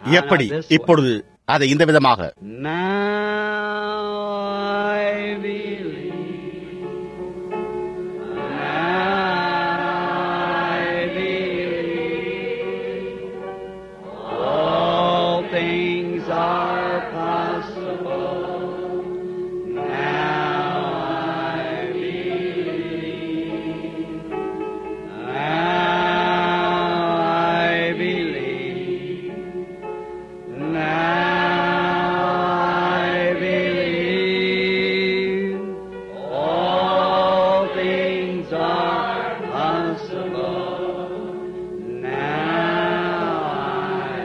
எப்படி இப்பொழுது அதை இந்த விதமாக Now I believe. Now I believe. All things are possible. Now I believe. Now I believe. Now I believe all things are possible. Now I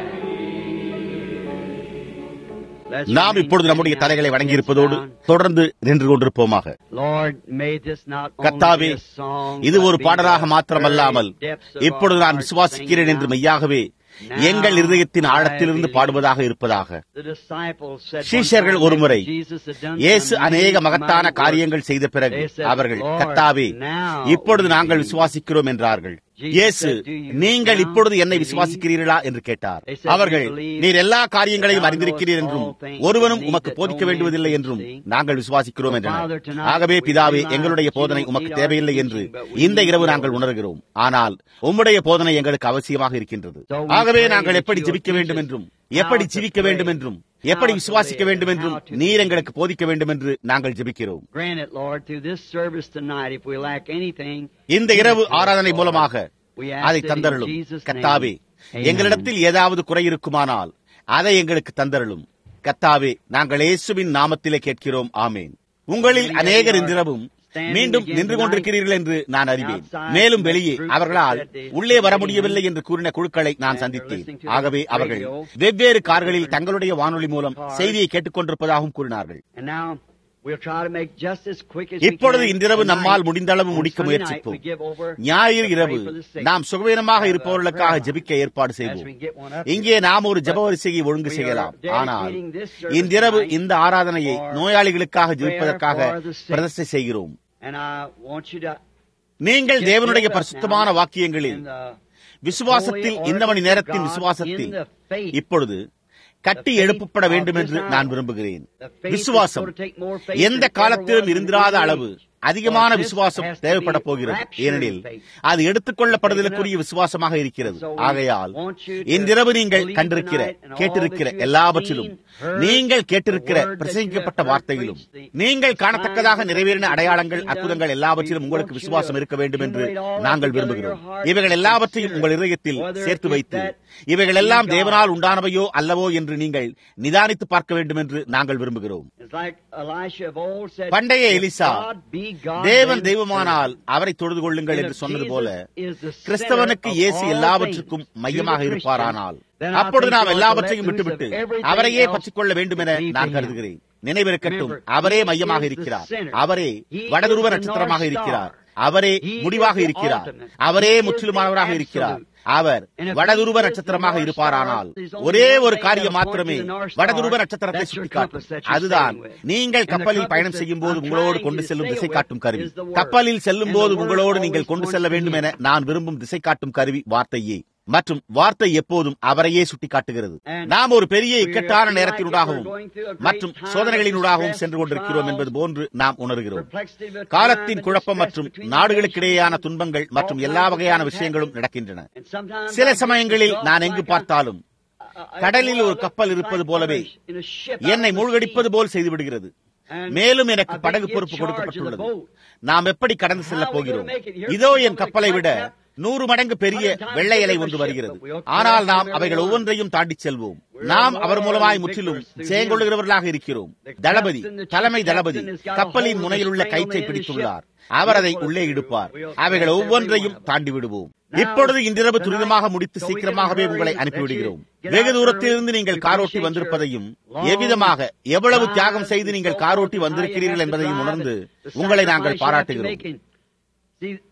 believe. Let's நாம் remain இப்பொழுது நம்முடைய standing தலைகளை now. வணங்கியிருப்பதோடு Down. தொடர்ந்து நின்று கொண்டிருப்போமாக Lord, may this not only கர்த்தாவே be a song, இது but ஒரு be பாடலாக the மாத்திரமல்லாமல் very depths of இப்பொழுது our நான் hearts விசுவாசிக்கிறேன் singing என்று out. மெய்யாகவே எங்கள் இருதயத்தின் ஆழத்திலிருந்து பாடுவதாக இருப்பதாக The disciples said one சீஷர்கள் time ஒருமுறை after Jesus had done இயேசு some அநேக amazing மகத்தான mighty காரியங்கள் works, செய்த பிறகு they said, அவர்கள் "Lord, கர்த்தாவே now இப்பொழுது we நாங்கள் believe." விசுவாசிக்கிறோம் என்றார்கள் Jesus இயேசு said, "Do you நீங்கள் now இப்பொழுது என்னை believe?" விசுவாசிக்கிறீர்களா என்று கேட்டார் They said, அவர்கள் "We believe நீர் எல்லா காரியங்களையும் that thou அறிந்திருக்கிறீர் knowest என்றும் all things, ஒருவனும் and உமக்கு that போதிக்க no man வேண்டுவதில்லை can என்றும் see. நாங்கள் விசுவாசிக்கிறோம் So, என்றனர் Father, tonight ஆகவே we பிதாவே realize எங்களுடைய that you போதனை don't உமக்கு need our தேவையில்லை என்று teaching, but we இந்த need இரவு yours. நாங்கள் உணர்கிறோம் ஆனால் உம்முடைய போதனை எங்களுக்கு அவசியமாக இருக்கின்றது So we ஆகவே pray நாங்கள் that எப்படி you will ஜெபிக்க teach வேண்டும் us என்றும் how எப்படி to ஜீவிக்க pray, வேண்டும் என்றும் how எப்படி to விசுவாசிக்க live, வேண்டும் and என்றும் how to நீர் believe. எங்களுக்கு போதிக்க வேண்டும் என்று நாங்கள் ஜெபிக்கிறோம் Grant it, Lord, through this service tonight, if we lack anything, இந்த இரவு ஆராதனை மூலமாக we ask அதை it in தந்தருளும் Jesus' கத்தாவே name. Amen. எங்களிடத்தில் ஏதாவது குறை இருக்குமானால் அதை எங்களுக்கு தந்தருளும் கத்தாவே நாங்கள் இயேசுவின் நாமத்திலே கேட்கிறோம் ஆமேன் உங்களில் அநேகர் இன்றிரவும் மீண்டும் நின்று கொண்டிருக்கிறீர்கள் என்று நான் அறிவேன் மேலும் வெளியே அவர்களால் உள்ளே வர முடியவில்லை என்று கூறின குழுக்களை நான் சந்தித்தேன் ஆகவே அவர்கள் வெவ்வேறு கார்களில் தங்களுடைய வானொலி மூலம் செய்தியை கேட்டுக்கொண்டிருப்பதாகவும் கூறினார்கள் And now we'll try to make just as quick as we இப்பொழுது can. இன்றிரவு Tonight, நம்மால் முடிந்த அளவு on முடிக்க Sunday night, முயற்சிப்போம் we give over ஞாயிறு to இரவு pray for the sick. நாம் சுகவீனமாக Have a இருப்பவர்களுக்காக prayer ஜெபிக்க ஏற்பாடு as செய்வோம் we get one up இங்கே here. நாம் ஒரு ஜெப But வரிசையை ஒழுங்கு we are செய்யலாம் dedicating ஆனால் this service இன்றிரவு tonight இந்த ஆராதனையை for நோயாளிகளுக்காக prayer ஜெபிப்பதற்காக for the sick. பிரதிஷ்டை செய்கிறோம் And I want you to நீங்கள் get தேவனுடைய built up பரிசுத்தமான now வாக்கியங்களில் in the விசுவாசத்தில் holy இந்த மணி ordinance of நேரத்தின் God விசுவாசத்தில் in the faith. இப்பொழுது கட்டி எழுப்பப்பட வேண்டும் என்று நான் விரும்புகிறேன் The faith விசுவாசம் is going to take more faith எந்த than ever காலத்திலும் was in இருந்திராத any அளவு age. அதிகமான For this விசுவாசம் has to be தேவைப்பட போகிறது rapturing ஏனெனில் faith. அது எடுத்துக்கொள்ளப்படுதலுக்குரிய விசுவாசமாக இருக்கிறது So we ஆகையால் want you to இன்றிரவு நீங்கள் believe கண்டிருக்கிற tonight and all கேட்டிருக்கிற that you have எல்லாவற்றிலும் seen, heard, நீங்கள் கேட்டிருக்கிற the word that you பிரசங்கிக்கப்பட்ட have heard வார்த்தையிலும் preached, the நீங்கள் காணத்தக்கதாக signs நிறைவேறின that அடையாளங்கள் you've seen அற்புதங்கள் done. எல்லாவற்றிலும் We உங்களுக்கு want you விசுவாசம் to இருக்க வேண்டும் என்று accumulate all that நாங்கள் together in விரும்புகிறோம் your heart இவைகள் and எல்லாவற்றையும் consider உங்கள் இதயத்தில் whether சேர்த்து is வைத்து that இவைகள் எல்லாம் in God. தேவனால் உண்டானவையோ அல்லவோ என்று நீங்கள் நிதானித்து பார்க்க வேண்டும் என்று நாங்கள் விரும்புகிறோம் It's like Elisha of old said, பண்டைய "If Elisha God be God, தேவன் then தெய்வமானால் அவரை தொழுது கொள்ளுங்கள் And என்று if சொன்னது Jesus போல is the center கிறிஸ்தவனுக்கு of இயேசு all எல்லாவற்றுக்கும் things மையமாக to the இருப்பாரானால் Christian, then I அப்பொழுது think நாம் we ought to எல்லாவற்றையும் let loose விட்டுவிட்டு of everything அவரையே else பற்றிக்கொள்ள வேண்டும் என to be நான் for him. கருதுகிறேன் நினைவிருக்கட்டும் Remember, அவரே he மையமாக is the இருக்கிறார் center. அவரே He வடதுருவ is the நட்சத்திரமாக North இருக்கிறார் Star. அவரே He is முடிவாக the இருக்கிறார் ultimate. அவரே He is முற்றிலுமானவராக the இருக்கிறார் absolute. Our And if வடதுருவ he is நட்சத்திரமாக the North இருப்பாரானால் Star, there's only ஒரே one ஒரு thing காரியம் that'll point மாத்திரமே to the North Star. வடதுருவ நட்சத்திரத்தை That's your சுட்டிக்காட்டும் compass that you're அதுதான் sailing with. நீங்கள் And the கப்பலில் compass பயணம் that செய்யும் போது I'm உங்களோடு trying கொண்டு you to செல்லும் sail திசை with காட்டும் கருவி is the word. கப்பலில் செல்லும் And the போது word உங்களோடு always நீங்கள் கொண்டு points செல்ல to வேண்டும் him. என நான் விரும்பும் திசை காட்டும் கருவி வார்த்தையே மற்றும் வார்த்தை எப்போதும் அவரையே சுட்டிக்காட்டுகிறது And நாம் ஒரு பெரிய we இக்கட்டான feel நேரத்தினூடாகவும் like we're going through a great மற்றும் time of சோதனைகளினூடாகவும் distress, சென்று கொண்டிருக்கிறோம் trials, என்பது போன்று நாம் உணர்கிறோம் perplexity of the time காலத்தின் and குழப்பம் distress மற்றும் between the நாடுகளுக்கிடையேயான nations. துன்பங்கள் All மற்றும் kinds எல்லா of வகையான things விஷயங்களும் happening. நடக்கின்றன And sometimes சில I get சமயங்களில் myself நான் எங்கு like பார்த்தாலும் I- I- கடலில் ஒரு I look கப்பல் like இருப்பது in போலவே a- in a ship out என்னை on the மூழ்கடிப்பது sea. போல் செய்து விடுகிறது And மேலும் எனக்கு I've been படகு given பொறுப்பு charge of the கொடுக்கப்பட்டுள்ளது boat. நாம் எப்படி கடந்து செல்ல How are we போகிறோம் gonna make it? Here's இதோ something என் கப்பலை விட like that. நூறு மடங்கு பெரிய Hundred times வெள்ளை அலை bigger ஒன்று ship, வருகிறது but we'll ஆனால் cross நாம் every அவைகள் one. ஒவ்வொன்றையும் தாண்டிச் செல்வோம் We're நாம் more அவர் மூலமாய் than முற்றிலும் victors through செயங்கொள்ளுகிறவர்களாக இருக்கிறோம் The Thalapathy captain, the chief தலைமை தளபதி captain has got a கப்பலின் hold of முனையில் உள்ள the கயிற்றை sail man in the பிடித்துள்ளார் ship. அவர் அதை We'll உள்ளே go இடுப்பார் through. We'll அவைகள் cross every ஒவ்வொன்றையும் one. தாண்டி விடுவோம் Now, இப்பொழுது இன்றிரவு tonight, துரிதமாக முடித்து so we can சீக்கிரமாகவே hurry, உங்களை let அனுப்பிவிடுகிறோம் you get வெகு out தூரத்திலிருந்து early. நீங்கள் We காரோட்டி appreciate வந்திருப்பதையும் your எவ்விதமாக எவ்வளவு long தியாகம் செய்து drives நீங்கள் and so காரோட்டி forth, and how you வந்திருக்கிறீர்கள் have to என்பதையும் drive உணர்ந்து and the உங்களை sacrifice நாங்கள் you have to பாராட்டுகிறோம் make and- See,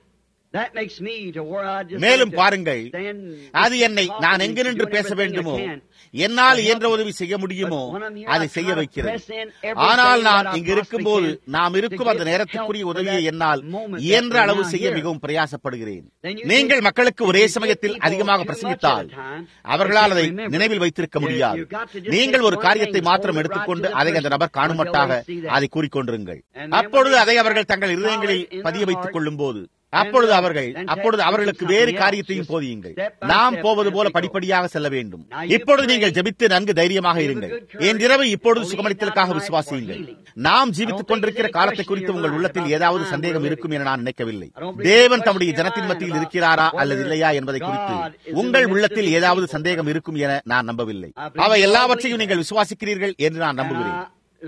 That makes me to where I just மேலும் like to பாருங்கள் stand அது என்னை talking நான் to எங்கு நின்று doing பேச everything வேண்டுமோ I can. என்னால் இயன்ற உதவி செய்ய முடியுமோ அதை செய்ய வைக்கிறது ஆனால் நான் இங்கு இருக்கும்போது நாம் இருக்கும் அந்த நேரத்துக்குரிய உதவியை என்னால் இயன்ற அளவு செய்ய மிகவும் பிரயாசப்படுகிறேன் நீங்கள் மக்களுக்கு ஒரே சமயத்தில் அதிகமாக பிரசங்கித்தால் அவர்களால் அதை நினைவில் வைத்திருக்க முடியாது நீங்கள் ஒரு காரியத்தை மாத்திரம் எடுத்துக்கொண்டு அதை அந்த நபர் காணுமட்டாக அதை கூறிக்கொண்டிருங்கள் அப்பொழுது அதை அவர்கள் தங்கள் இருதயங்களில் பதிய வைத்துக் கொள்ளும் போது அப்பொழுது அவர்கள் அப்பொழுது அவர்களுக்கு வேறு காரியத்தையும் போதியுங்கள் நாம் போவது போல படிப்படியாக செல்ல வேண்டும் இப்பொழுது நீங்கள் ஜெபித்து நன்கு தைரியமாக இருங்கள் என் இரவு இப்பொழுது சுகமளித்தலுக்காக விசுவாசியுங்கள் நாம் ஜீவித்துக் கொண்டிருக்கிற காலத்தை குறித்து உங்கள் உள்ளத்தில் ஏதாவது சந்தேகம் இருக்கும் என நான் நினைக்கவில்லை தேவன் தம்முடைய ஜனத்தின் மத்தியில் இருக்கிறாரா அல்லது இல்லையா என்பதை குறித்து உங்கள் உள்ளத்தில் ஏதாவது சந்தேகம் இருக்கும் என நான் நம்பவில்லை அவை எல்லாவற்றையும் நீங்கள் விசுவாசிக்கிறீர்கள் என்று நான் நம்புகிறேன்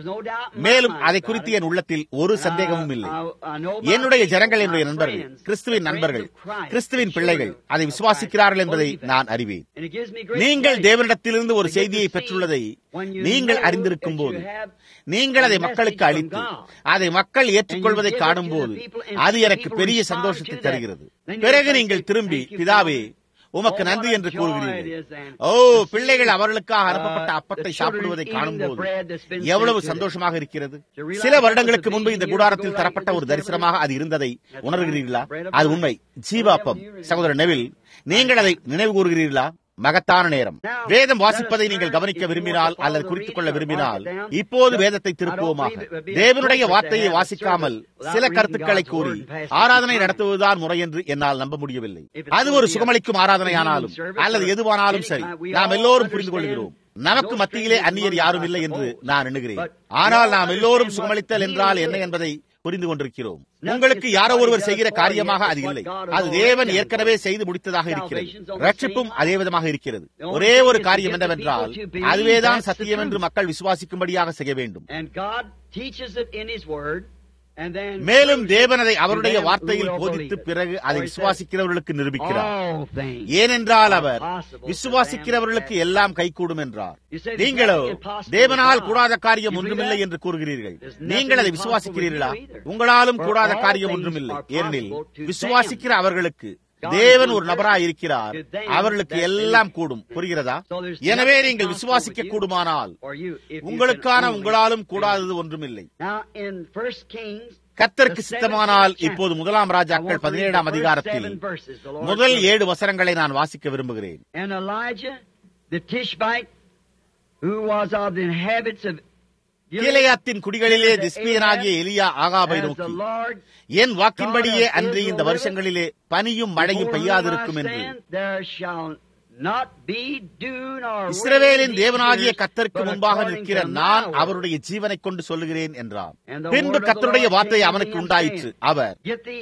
மேலும் அதை குறித்து என் உள்ளத்தில் ஒரு சந்தேகமும் இல்லை என்னுடைய ஜனங்கள் என்னுடைய நண்பர்கள் கிறிஸ்துவின் நண்பர்கள் கிறிஸ்துவின் பிள்ளைகள் அதை விசுவாசிக்கிறார்கள் என்பதை நான் அறிவேன் நீங்கள் தேவனிடத்திலிருந்து ஒரு செய்தியை பெற்றுள்ளதை நீங்கள் அறிந்திருக்கும் போது நீங்கள் அதை மக்களுக்கு அளித்து அதை மக்கள் ஏற்றுக்கொள்வதை காணும் போது அது எனக்கு பெரிய சந்தோஷத்தை தருகிறது பிறகு நீங்கள் திரும்பி பிதாவே உமக்கு நன்றி என்று கூறுகிறீர்கள் ஓ பிள்ளைகள் அவர்களுக்காக அனுப்பப்பட்ட அப்பத்தை சாப்பிடுவதை காணும்போது எவ்வளவு சந்தோஷமாக இருக்கிறது சில வருடங்களுக்கு முன்பு இந்த கூடாரத்தில் தரப்பட்ட ஒரு தரிசனமாக அது இருந்ததை உணர்கிறீர்களா அது உண்மை ஜீவாப்பம் சகோதரர் நெவில் நீங்கள் அதை நினைவு கூறுகிறீர்களா மகத்தான நேரம் வேதம் வாசிப்பதை நீங்கள் கவனிக்க விரும்பினால் அல்லது குறித்துக் கொள்ள விரும்பினால் இப்போது வேதத்தை திருப்புவோமாக தேவனுடைய வார்த்தையை வாசிக்காமல் சில கருத்துக்களை கூறி ஆராதனை நடத்துவதுதான் முறை என்று என்னால் நம்ப முடியவில்லை அது ஒரு சுகமளிக்கும் ஆராதனையானாலும் அல்லது எதுவானாலும் சரி நாம் எல்லோரும் புரிந்து கொள்கிறோம் நமக்கு மத்தியிலே அந்நியர் யாரும் இல்லை என்று நான் எண்ணுகிறேன் ஆனால் நாம் எல்லோரும் சுகமளித்தல் என்றால் என்ன என்பதை புரிந்து கொண்டிருக்கிறோம் உங்களுக்கு யாரோ ஒருவர் செய்கிற காரியமாக அது இல்லை அது தேவன் ஏற்கனவே செய்து முடித்ததாக இருக்கிறது ரட்சிப்பும் அதே விதமாக இருக்கிறது ஒரே ஒரு காரியம் என்னவென்றால் அதுவேதான் சத்தியம் என்று மக்கள் விசுவாசிக்கும்படியாக செய்ய வேண்டும் மேலும் தேவன் அதை அவருடைய வார்த்தையில் போதித்து பிறகு அதை விசுவாசிக்கிறவர்களுக்கு நிரூபிக்கிறார் ஏனென்றால் அவர் விசுவாசிக்கிறவர்களுக்கு எல்லாம் கைகூடும் என்றார் நீங்களோ தேவனால் கூடாத காரியம் ஒன்றுமில்லை என்று கூறுகிறீர்கள் நீங்கள் அதை விசுவாசிக்கிறீர்களா உங்களாலும் கூடாத காரியம் ஒன்றுமில்லை ஏனெனில் விசுவாசிக்கிற அவர்களுக்கு தேவன் ஒரு நபராய் இருக்கிறார் அவர்களுக்கு எல்லாம் கூடும் புரிகிறதா எனவே நீங்கள் விசுவாசிக்க கூடுமானால் உங்களுக்கான உங்களாலும் கூடாதது ஒன்றுமில்லை கத்தருக்கு சித்தமானால் இப்போது முதலாம் ராஜாக்கள் பதினேழாம் அதிகாரத்தில் முதல் ஏழு வசனங்களை நான் வாசிக்க விரும்புகிறேன் கீழையாத்தின் குடிகளிலே திஸ்பியனாகிய எலியா ஆகாபை நோக்கி என் வாக்கின்படியே அன்று இந்த வருஷங்களிலே பனியும் மழையும் பெய்யாதிருக்கும் என்று இஸ்ரவேலின் தேவனாகிய கத்தருக்கு முன்பாக நிற்கிற நான் அவருடைய ஜீவனை கொண்டு சொல்லுகிறேன் என்றார் பின்பு கத்தருடைய வார்த்தை அவனுக்கு உண்டாயிற்று அவர்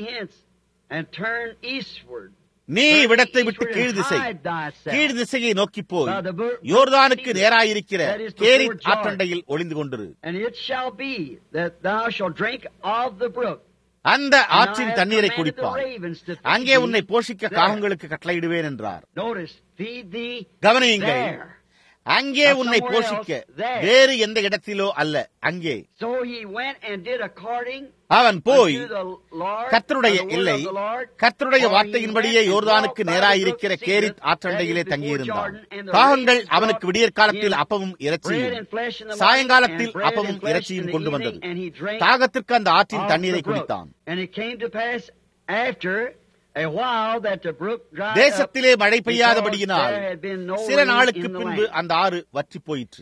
நீ இவ்விடத்தை விட்டு கீழ் திசை கீழ் திசையை நோக்கி போய் யோர்தானுக்கு நேராயிருக்கிற கேரி ஆற்றண்டையில் ஒளிந்து கொண்டிரு அந்த ஆற்றின் தண்ணீரை குடிப்பார் அங்கே உன்னை போஷிக்க காகங்களுக்கு கட்டளையிடுவேன் என்றார் கவனியுங்கள் அங்கே உன்னை போஷிக்க வேறு எந்த இடத்திலோ அல்ல அங்கே அவன் போய் கத்தருடைய இல்லை கத்தருடைய வார்த்தையின்படியே யோர்தானுக்கு நேராயிருக்கிற கேரித் ஆற்றண்டையிலே தங்கியிருந்தான் காகங்கள் அவனுக்கு விடியற் காலத்தில் அப்பமும் இறைச்சியும் சாயங்காலத்தில் அப்பமும் இறைச்சியும் கொண்டு வந்தது தாகத்திற்கு அந்த ஆற்றின் தண்ணீரை குடித்தான் தேசத்திலே மழை பெய்யாதபடியினால் சில நாளுக்கு பின்பு அந்த ஆறு வற்றி போயிற்று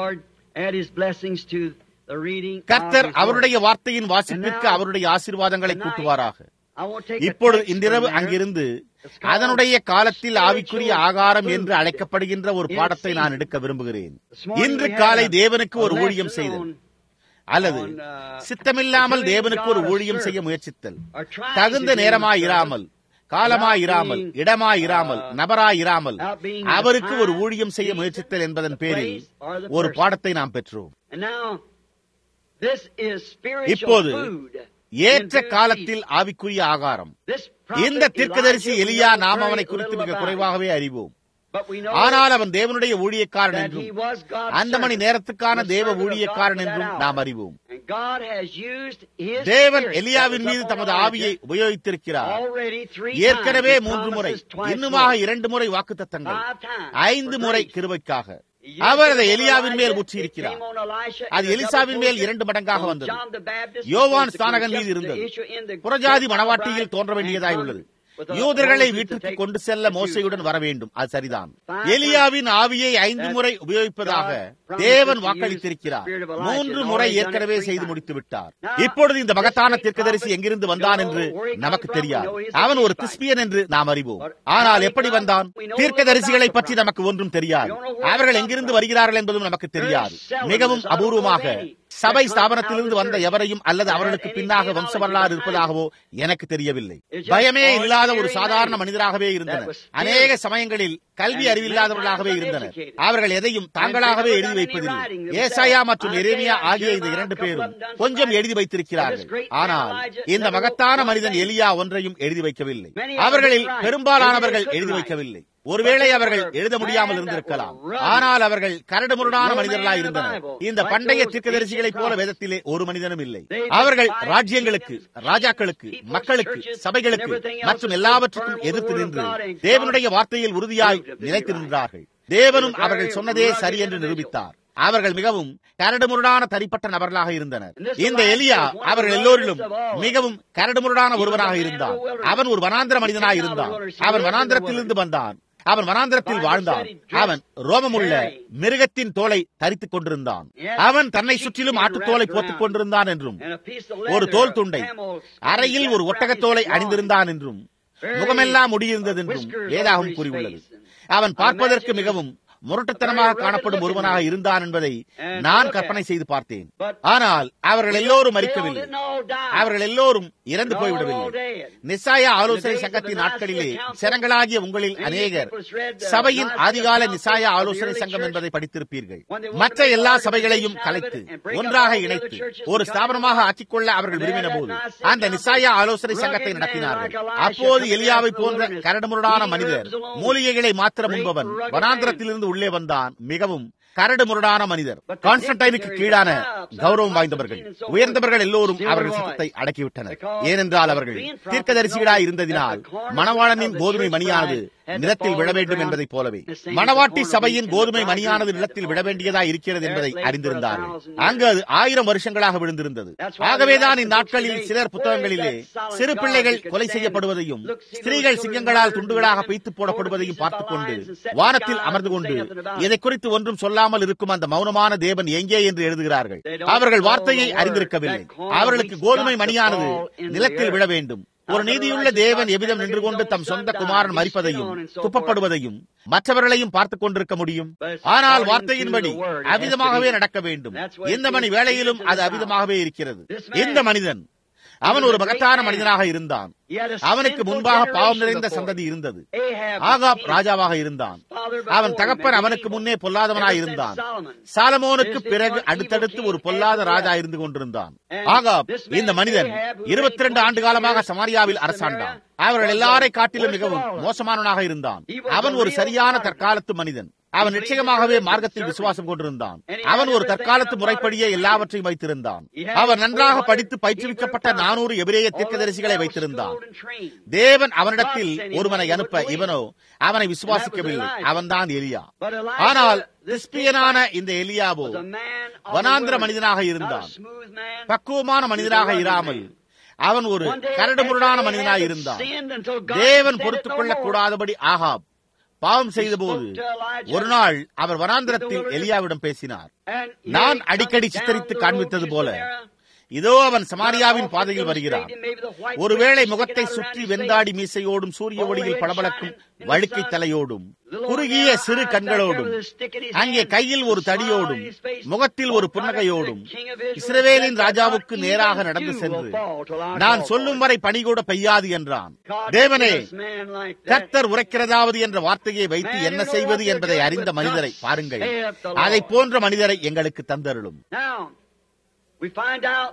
கர்த்தர் அவருடைய வார்த்தையின் வாசிப்பிற்கு அவருடைய ஆசீர்வாதங்களை கூட்டுவாராக இப்பொழுது இன்றிரவு அங்கிருந்து அதனுடைய காலத்தில் ஆவிக்குரிய ஆகாரம் என்று அழைக்கப்படுகின்ற ஒரு பாடத்தை நான் எடுக்க விரும்புகிறேன் இன்று காலை தேவனுக்கு ஒரு ஊழியம் செய்தல் அல்லது சித்தமில்லாமல் தேவனுக்கு ஒரு ஊழியம் செய்ய முயற்சித்தல் தகுந்த நேரமாயிராமல் காலமாயிராமல் இடமாயிராமல் நபராயிராமல் அவருக்கு ஒரு ஊழியம் செய்ய முயற்சித்தல் என்பதன் பேரில் ஒரு பாடத்தை நாம் பெற்றோம் இப்போது ஏற்ற காலத்தில் ஆவிக்குரிய ஆகாரம் இந்த தீர்க்கதரிசி எலியா நாம் அவனை குறித்து மிக குறைவாகவே அறிவோம் But we know ஆனால் அவன் தேவனுடைய ஊழியக்காரன் that என்றும் he was God's அந்த மணி servant, நேரத்துக்கான the தேவ servant of God ஊழியக்காரன் for that என்றும் hour. நாம் அறிவோம் And God has used his தேவன் spirit எலியாவின் that was மீது upon தமது Elijah ஆவியை உபயோகித்திருக்கிறார் already three ஏற்கனவே times. He மூன்று முறை promises twice இன்னுமாக more. இரண்டு முறை வாக்குத்தத்தங்கள் Five times ஐந்து for முறை grace. கிருபைக்காக He used அவர் it அதை on எலியாவின் மேல் Elijah, ஊற்றியிருக்கிறார் it came on Elisha, அது and the எலிசாவின் double மேல் portion இரண்டு மடங்காக on வந்தது John the Baptist, யோவான் which was ஸ்தானகன் to மீது இருந்தது issue in the புறஜாதி Gentile மணவாட்டியில் bride தோன்ற and வேண்டியதாய் come உள்ளது with a யூதர்களை Moses to வீட்டிற்கு take கொண்டு செல்ல the Jews. மோசையுடன் வர வேண்டும் அது சரிதான் Five எலியாவின் ஆவியை ஐந்து முறை உபயோகிப்பதாக தேவன் வாக்களித்திருக்கிறார் மூன்று முறை ஏற்கனவே செய்து முடித்து விட்டார் இப்பொழுது இந்த மகத்தான தீர்க்கதரிசி எங்கிருந்து வந்தான் என்று நமக்கு தெரியாது அவன் ஒரு கிறிஸ்பியன் என்று நாம் அறிவோம் ஆனால் எப்படி வந்தான் தீர்க்கதரிசிகளை பற்றி நமக்கு ஒன்றும் தெரியாது அவர்கள் எங்கிருந்து வருகிறார்கள் என்பதும் நமக்கு தெரியாது மிகவும் அபூர்வமாக சபை ஸ்தாபனத்திலிருந்து வந்த எவரையும் அல்லது அவர்களுக்கு பின்னாக வம்ச வரலாறு இருப்பதாகவோ எனக்கு தெரியவில்லை பயமே இல்லாத ஒரு சாதாரண மனிதராகவே இருந்தனர் அநேக சமயங்களில் கல்வி அறிவில்லாதவர்களாகவே இருந்தனர் அவர்கள் எதையும் தாங்களாகவே எழுதி வைப்பதில்லை ஏசாயா மற்றும் எரேமியா ஆகிய இந்த இரண்டு பேரும் கொஞ்சம் எழுதி வைத்திருக்கிறார்கள் ஆனால் இந்த மகத்தான மனிதன் எலியா ஒன்றையும் எழுதி வைக்கவில்லை அவர்களில் பெரும்பாலானவர்கள் எழுதி வைக்கவில்லை ஒருவேளை அவர்கள் எழுத முடியாமல் இருந்திருக்கலாம் ஆனால் அவர்கள் கரடுமுரடான மனிதர்களாய் இருந்தனர் இந்த பண்டைய தீர்க்கதரிசிகளைப் போல வேதத்திலே ஒரு மனிதனும் இல்லை அவர்கள் ராஜ்யங்களுக்கு ராஜாக்களுக்கு மக்களுக்கு சபைகளுக்கு மற்றும் எல்லாவற்றுக்கும் எதிர்த்து நின்று தேவனுடைய வார்த்தையில் உறுதியாய் நிலைத்து நின்றார்கள் தேவனும் அவர்கள் சொன்னதே சரி என்று நிரூபித்தார் அவர்கள் மிகவும் கரடுமுரடான தனிப்பட்ட நபர்களாக இருந்தனர் இந்த எலியா அவர்கள் எல்லோரிலும் மிகவும் கரடுமுரடான ஒருவராக இருந்தான் அவன் ஒரு வனாந்திர மனிதனாய் இருந்தான் அவன் வனாந்திரத்திலிருந்து வந்தான் அவன் வனாந்திரத்தில் வாழ்ந்தான் அவன் ரோமமுள்ள மிருகத்தின் தோலை தரித்துக் கொண்டிருந்தான் அவன் தன்னை சுற்றிலும் ஆட்டுத்தோலை போட்டுக் கொண்டிருந்தான் என்றும் ஒரு தோல் துண்டை அறையில் ஒரு ஒட்டகத்தோலை அணிந்திருந்தான் என்றும் முகமெல்லாம் முடியிருந்தது என்றும் வேதாகம் கூறியுள்ளது அவன் பார்ப்பதற்கு மிகவும் முரட்டுத்தனமாக காணப்படும் ஒருவனாக இருந்தான் என்பதை நான் கற்பனை செய்து பார்த்தேன் ஆனால் அவர்கள் எல்லோரும் மறிக்கவில்லை அவர்கள் எல்லோரும் இறந்து போய்விடவில்லை நிசாயா ஆலோசனை சங்கத்தின் நாட்களிலே ஜனங்களாகிய உங்களில் அநேகர் சபையின் ஆதிகால நிசாயா ஆலோசனை சங்கம் என்பதை படித்திருப்பீர்கள் மற்ற எல்லா சபைகளையும் கலைத்து ஒன்றாக இணைத்து ஒரு ஸ்தாபனமாக ஆக்கிக்கொள்ள அவர்கள் விரும்பின போது அந்த நிசாயா ஆலோசனை சங்கத்தை நடத்தினார்கள் அப்போது எலியாவை போன்ற கரடுமுரடான மனிதர் மூலிகைகளை மாத்திரம் முன்பவன் வனாந்திரத்திலிருந்து உள்ளே வந்தான் மிகவும் கரடு முரடான மனிதர் கான்ஸ்டன்டைனுக்கு கீழான கௌரவம் வாய்ந்தவர்கள் உயர்ந்தவர்கள் எல்லோரும் அவர்கள் சத்தத்தை அடக்கிவிட்டனர் ஏனென்றால் அவர்கள் தீர்க்கதரிசிகளாய் இருந்ததினால் மணவாளனின் கோதுமை மணியானது நிலத்தில் விழ வேண்டும் என்பதைப் போலவே மணவாட்டி சபையின் கோதுமை மணியானது நிலத்தில் விழ வேண்டியதாய் இருக்கிறது என்பதை அறிந்திருந்தார்கள் அங்கு அது ஆயிரம் வருஷங்களாக விழுந்திருந்தது ஆகவேதான் இந்நாட்களில் சிலர் புத்தகங்களிலே சிறு பிள்ளைகள் கொலை செய்யப்படுவதையும் ஸ்திரீகள் சிங்கங்களால் துண்டுகளாக பைத்து போடப்படுவதையும் பார்த்துக் கொண்டு வானத்தில் அமர்ந்து கொண்டு இதை குறித்து ஒன்றும் சொல்லாமல் இருக்கும் அந்த மௌனமான தேவன் எங்கே என்று எழுதுகிறார்கள் அவர்கள் வார்த்தையை அறிந்திருக்கவில்லை அவர்களுக்கு கோதுமை மணியானது நிலத்தில் விழ வேண்டும் ஒரு நீதியுள்ள தேவன் எவ்விதம் நின்று கொண்டு தம் சொந்த குமாரன் மறிப்பதையும் துப்பப்படுவதையும் மற்றவர்களையும் பார்த்துக் கொண்டிருக்க முடியும் ஆனால் வார்த்தையின்படி அவிதமாகவே நடக்க வேண்டும் இந்த மணி வேளையிலும் அது அவிதமாகவே இருக்கிறது இந்த மனிதன் அவன் ஒரு மகத்தான மனிதனாக இருந்தான் அவனுக்கு முன்பாக பாவம் நிறைந்த சந்ததி இருந்தது ஆகாப் ராஜாவாக இருந்தான் அவன் தகப்பன் அவனுக்கு முன்னே பொல்லாதவனாய் இருந்தான் சாலமோனுக்கு பிறகு அடுத்தடுத்து ஒரு பொல்லாத ராஜா இருந்து கொண்டிருந்தான் ஆகாப் இந்த மனிதன் இருபத்தி ரெண்டு ஆண்டு காலமாக சமாரியாவில் அரசாண்டான் அவர்கள் எல்லாரை காட்டிலும் மிகவும் மோசமானவனாக இருந்தான் அவன் ஒரு சரியான தற்காலத்து மனிதன் அவன் நிச்சயமாகவே மார்க்கத்தில் விசுவாசம் கொண்டிருந்தான் அவன் ஒரு தற்காலத்து முறைப்படியே எல்லாவற்றையும் வைத்திருந்தான் அவர் நன்றாக படித்து பயிற்றுவிக்கப்பட்ட நானூறு எபிரேய தீர்க்கதரிசிகளை வைத்திருந்தான் தேவன் அவனிடத்தில் ஒருவனை அனுப்ப இவனோ அவனை விசுவாசிக்கவில்லை அவன்தான் எலியா ஆனால் கிறிஸ்பியனான இந்த எலியாவோ வனாந்திர மனிதனாக இருந்தான் பக்குவமான மனிதனாக இராமல் அவன் ஒரு கரடுமுரடான மனிதனாக இருந்தான் தேவன் பொறுத்துக் கொள்ளக் கூடாதபடி ஆகாப் பாவம் செய்தபோது ஒரு நாள் அவர் வனாந்திரத்தில் எலியாவிடம் பேசினார் நான் அடிக்கடி சித்தரித்து காண்பித்தது போல இதோ அவன் சமாரியாவின் பாதையில் வருகிறான் ஒருவேளை முகத்தை சுற்றி வெந்தாடி மீசையோடும் சூரிய ஒளியில் பளபளக்கும் வழுக்கை தலையோடும் குறுகிய சிறு கண்களோடும் அங்கே கையில் ஒரு தடியோடும் முகத்தில் ஒரு புன்னகையோடும் இஸ்ரவேலின் ராஜாவுக்கு நேராக நடந்து சென்று நான் சொல்லும் வரை பணி கூட பெய்யாது என்றான் தேவனே கர்த்தர் உரைக்கிறதாவது என்ற வார்த்தையை வைத்து என்ன செய்வது என்பதை அறிந்த மனிதரை பாருங்கள் அதை போன்ற மனிதரை எங்களுக்கு தந்தருளும்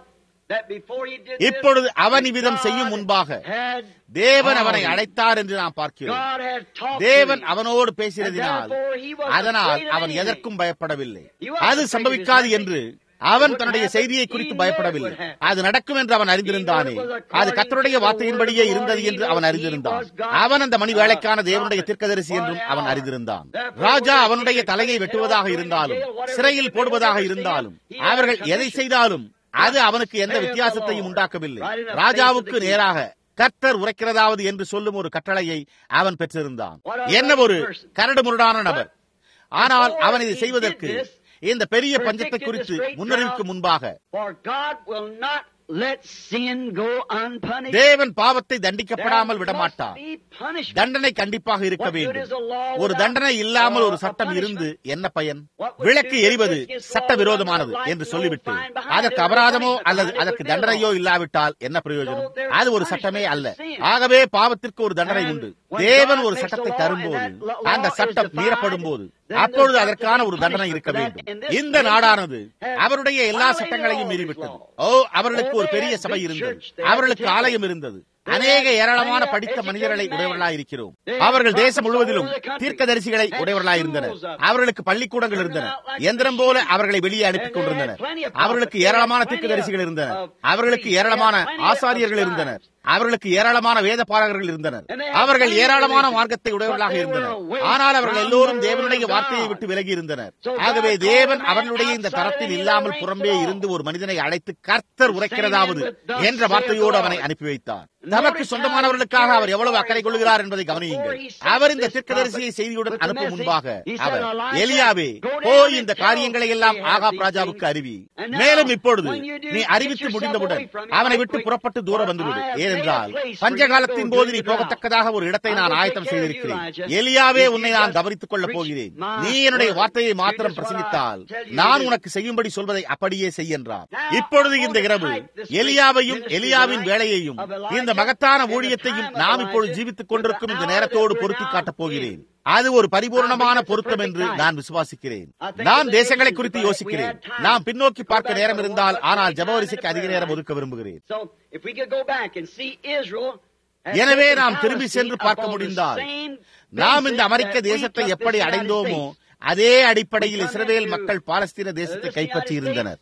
that before he did this, இப்பொழுது அவன் that இவ்விதம் செய்யும் God முன்பாக had தேவன் அவனை called him. அழைத்தார் என்று நாம் பார்க்கிறோம் God had talked to தேவன் him. அவனோடு பேசினதினால் அதனால் அவன் எதற்கும் பயப்படவில்லை அது சம்பவிக்காது என்று அவன் தன்னுடைய செய்தியை குறித்து பயப்படவில்லை அது நடக்கும் என்று அவன் அறிந்திருந்தானே அது கத்தருடைய வார்த்தையின்படியே இருந்தது என்று அவன் அறிந்திருந்தான் அவன் அந்த மணி வேலைக்கான தேவனுடைய தீர்க்கதரிசி என்றும் அவன் அறிந்திருந்தான் ராஜா அவனுடைய தலையை வெட்டுவதாக இருந்தாலும் சிறையில் போடுவதாக இருந்தாலும் அவர்கள் எதை செய்தாலும் அது அவனுக்கு எந்த வித்தியாசத்தையும் உண்டாக்கவில்லை ராஜாவுக்கு நேராக கர்த்தர் உரைக்கிறதாவது என்று சொல்லும் ஒரு கட்டளையை அவன் பெற்றிருந்தான் என்ன ஒரு கரடு முரடான நபர் ஆனால் அவன் இதை செய்வதற்கு இந்த பெரிய பஞ்சத்தை குறித்து முன்னறிவிக்கு முன்பாக For God will not let sin go unpunished. தேவன் பாவத்தை தண்டிக்கப்படாமல் There விடமாட்டார் must be punishment. தண்டனை கண்டிப்பாக இருக்க வேண்டும் ஒரு தண்டனை இல்லாமல் ஒரு சட்டம் இருந்து என்ன பயன் விளக்கு எரிவது சட்டவிரோதமானது என்று சொல்லிவிட்டு அதற்கு அபராதமோ அல்லது அதற்கு தண்டனையோ இல்லாவிட்டால் என்ன பிரயோஜனம் அது ஒரு சட்டமே அல்ல ஆகவே பாவத்திற்கு ஒரு தண்டனை உண்டு தேவன் ஒரு சட்டத்தை தரும்போது அந்த சட்டம் மீறப்படும் போது அப்பொழுது அதற்கான ஒரு தண்டனை இருக்க வேண்டும் இந்த நாடானது அவருடைய எல்லா சட்டங்களையும் மீறிவிட்டது ஓ அவர்களுக்கு ஒரு பெரிய சபை இருந்தது அவர்களுக்கு ஆலயம் இருந்தது அநேக ஏராளமான படித்த மனிதர்களை உடையவர்களாய் இருக்கிறோம் அவர்கள் தேசம் முழுவதிலும் தீர்க்கதரிசிகளை உடையவர்களாய் இருந்தனர் அவர்களுக்கு பள்ளிக்கூடங்கள் இருந்தன எந்திரம் போல அவர்களை வெளியே அனுப்பிக் கொண்டிருந்தனர் அவர்களுக்கு ஏராளமான தீர்க்கதரிசிகள் இருந்தனர் அவர்களுக்கு ஏராளமான ஆசாரியர்கள் இருந்தனர் அவர்களுக்கு ஏராளமான வேத பாடகர்கள் இருந்தனர் அவர்கள் ஏராளமான மார்க்கத்தை உடையவர்களாக இருந்தனர் ஆனால் அவர்கள் எல்லோரும் தேவனுடைய வார்த்தையை விட்டு விலகி இருந்தனர் ஆகவே தேவன் அவர்களுடைய இந்த தரத்தில் இல்லாமல் புறம்பே இருந்து ஒரு மனிதனை அழைத்து கர்த்தர் உரைக்கிறதாவது என்ற வார்த்தையோடு அவனை அனுப்பி வைத்தார் தமக்கு சொந்தமானவர்களுக்காக அவர் எவ்வளவு அக்கறை கொள்கிறார் என்பதை கவனியுங்கள் அவர் இந்த தீர்க்கதரிசியை செய்தியுடன் அனுப்பும் முன்பாக அவர் எலியாவே போய் இந்த காரியங்களை எல்லாம் ஆகாப் ராஜாவுக்கு அறிவி மேலும் இப்பொழுது நீ அறிவித்து முடிந்தவுடன் அவனை விட்டு புறப்பட்டு தூரம் வந்துவிடு ஏனென்றால் பஞ்ச காலத்தின் போது நீ போகத்தக்கதாக ஒரு இடத்தை நான் ஆயத்தம் செய்திருக்கிறேன் எலியாவே உன்னை நான் கவனித்துக் கொள்ளப் போகிறேன் நீ என்னுடைய வார்த்தையை மாத்திரம் பிரசங்கித்தால் நான் உனக்கு செய்யும்படி சொல்வதை அப்படியே செய் என்றார் இப்பொழுது இந்த இரவு எலியாவையும் எலியாவின் வேலையையும் இந்த மகத்தான ஊழியத்தையும் நாம் இப்பொழுது ஜீவித்துக் கொண்டிருக்கும் இந்த நேரத்தோடு பொருத்தி காட்டப் போகிறேன் அது ஒரு பரிபூர்ணமான பொருத்தம் என்று நான் விசுவாசிக்கிறேன் நான் தேசங்களை குறித்து யோசிக்கிறேன் நாம் பின்னோக்கி பார்க்க நேரம் இருந்தால் ஆனால் ஜபவரிசைக்கு அதிக நேரம் ஒதுக்க விரும்புகிறேன் So, if we could go back and see Israel has எனவே taken நாம் திரும்பி policy சென்று பார்க்க upon the முடிந்தால் same நாம் இந்த basis அமெரிக்க that we தேசத்தை took எப்படி this United அடைந்தோமோ States. அதே அடிப்படையில் இஸ்ரவேல் மக்கள் பாலஸ்தீன தேசத்தை கைப்பற்றி இருந்தனர்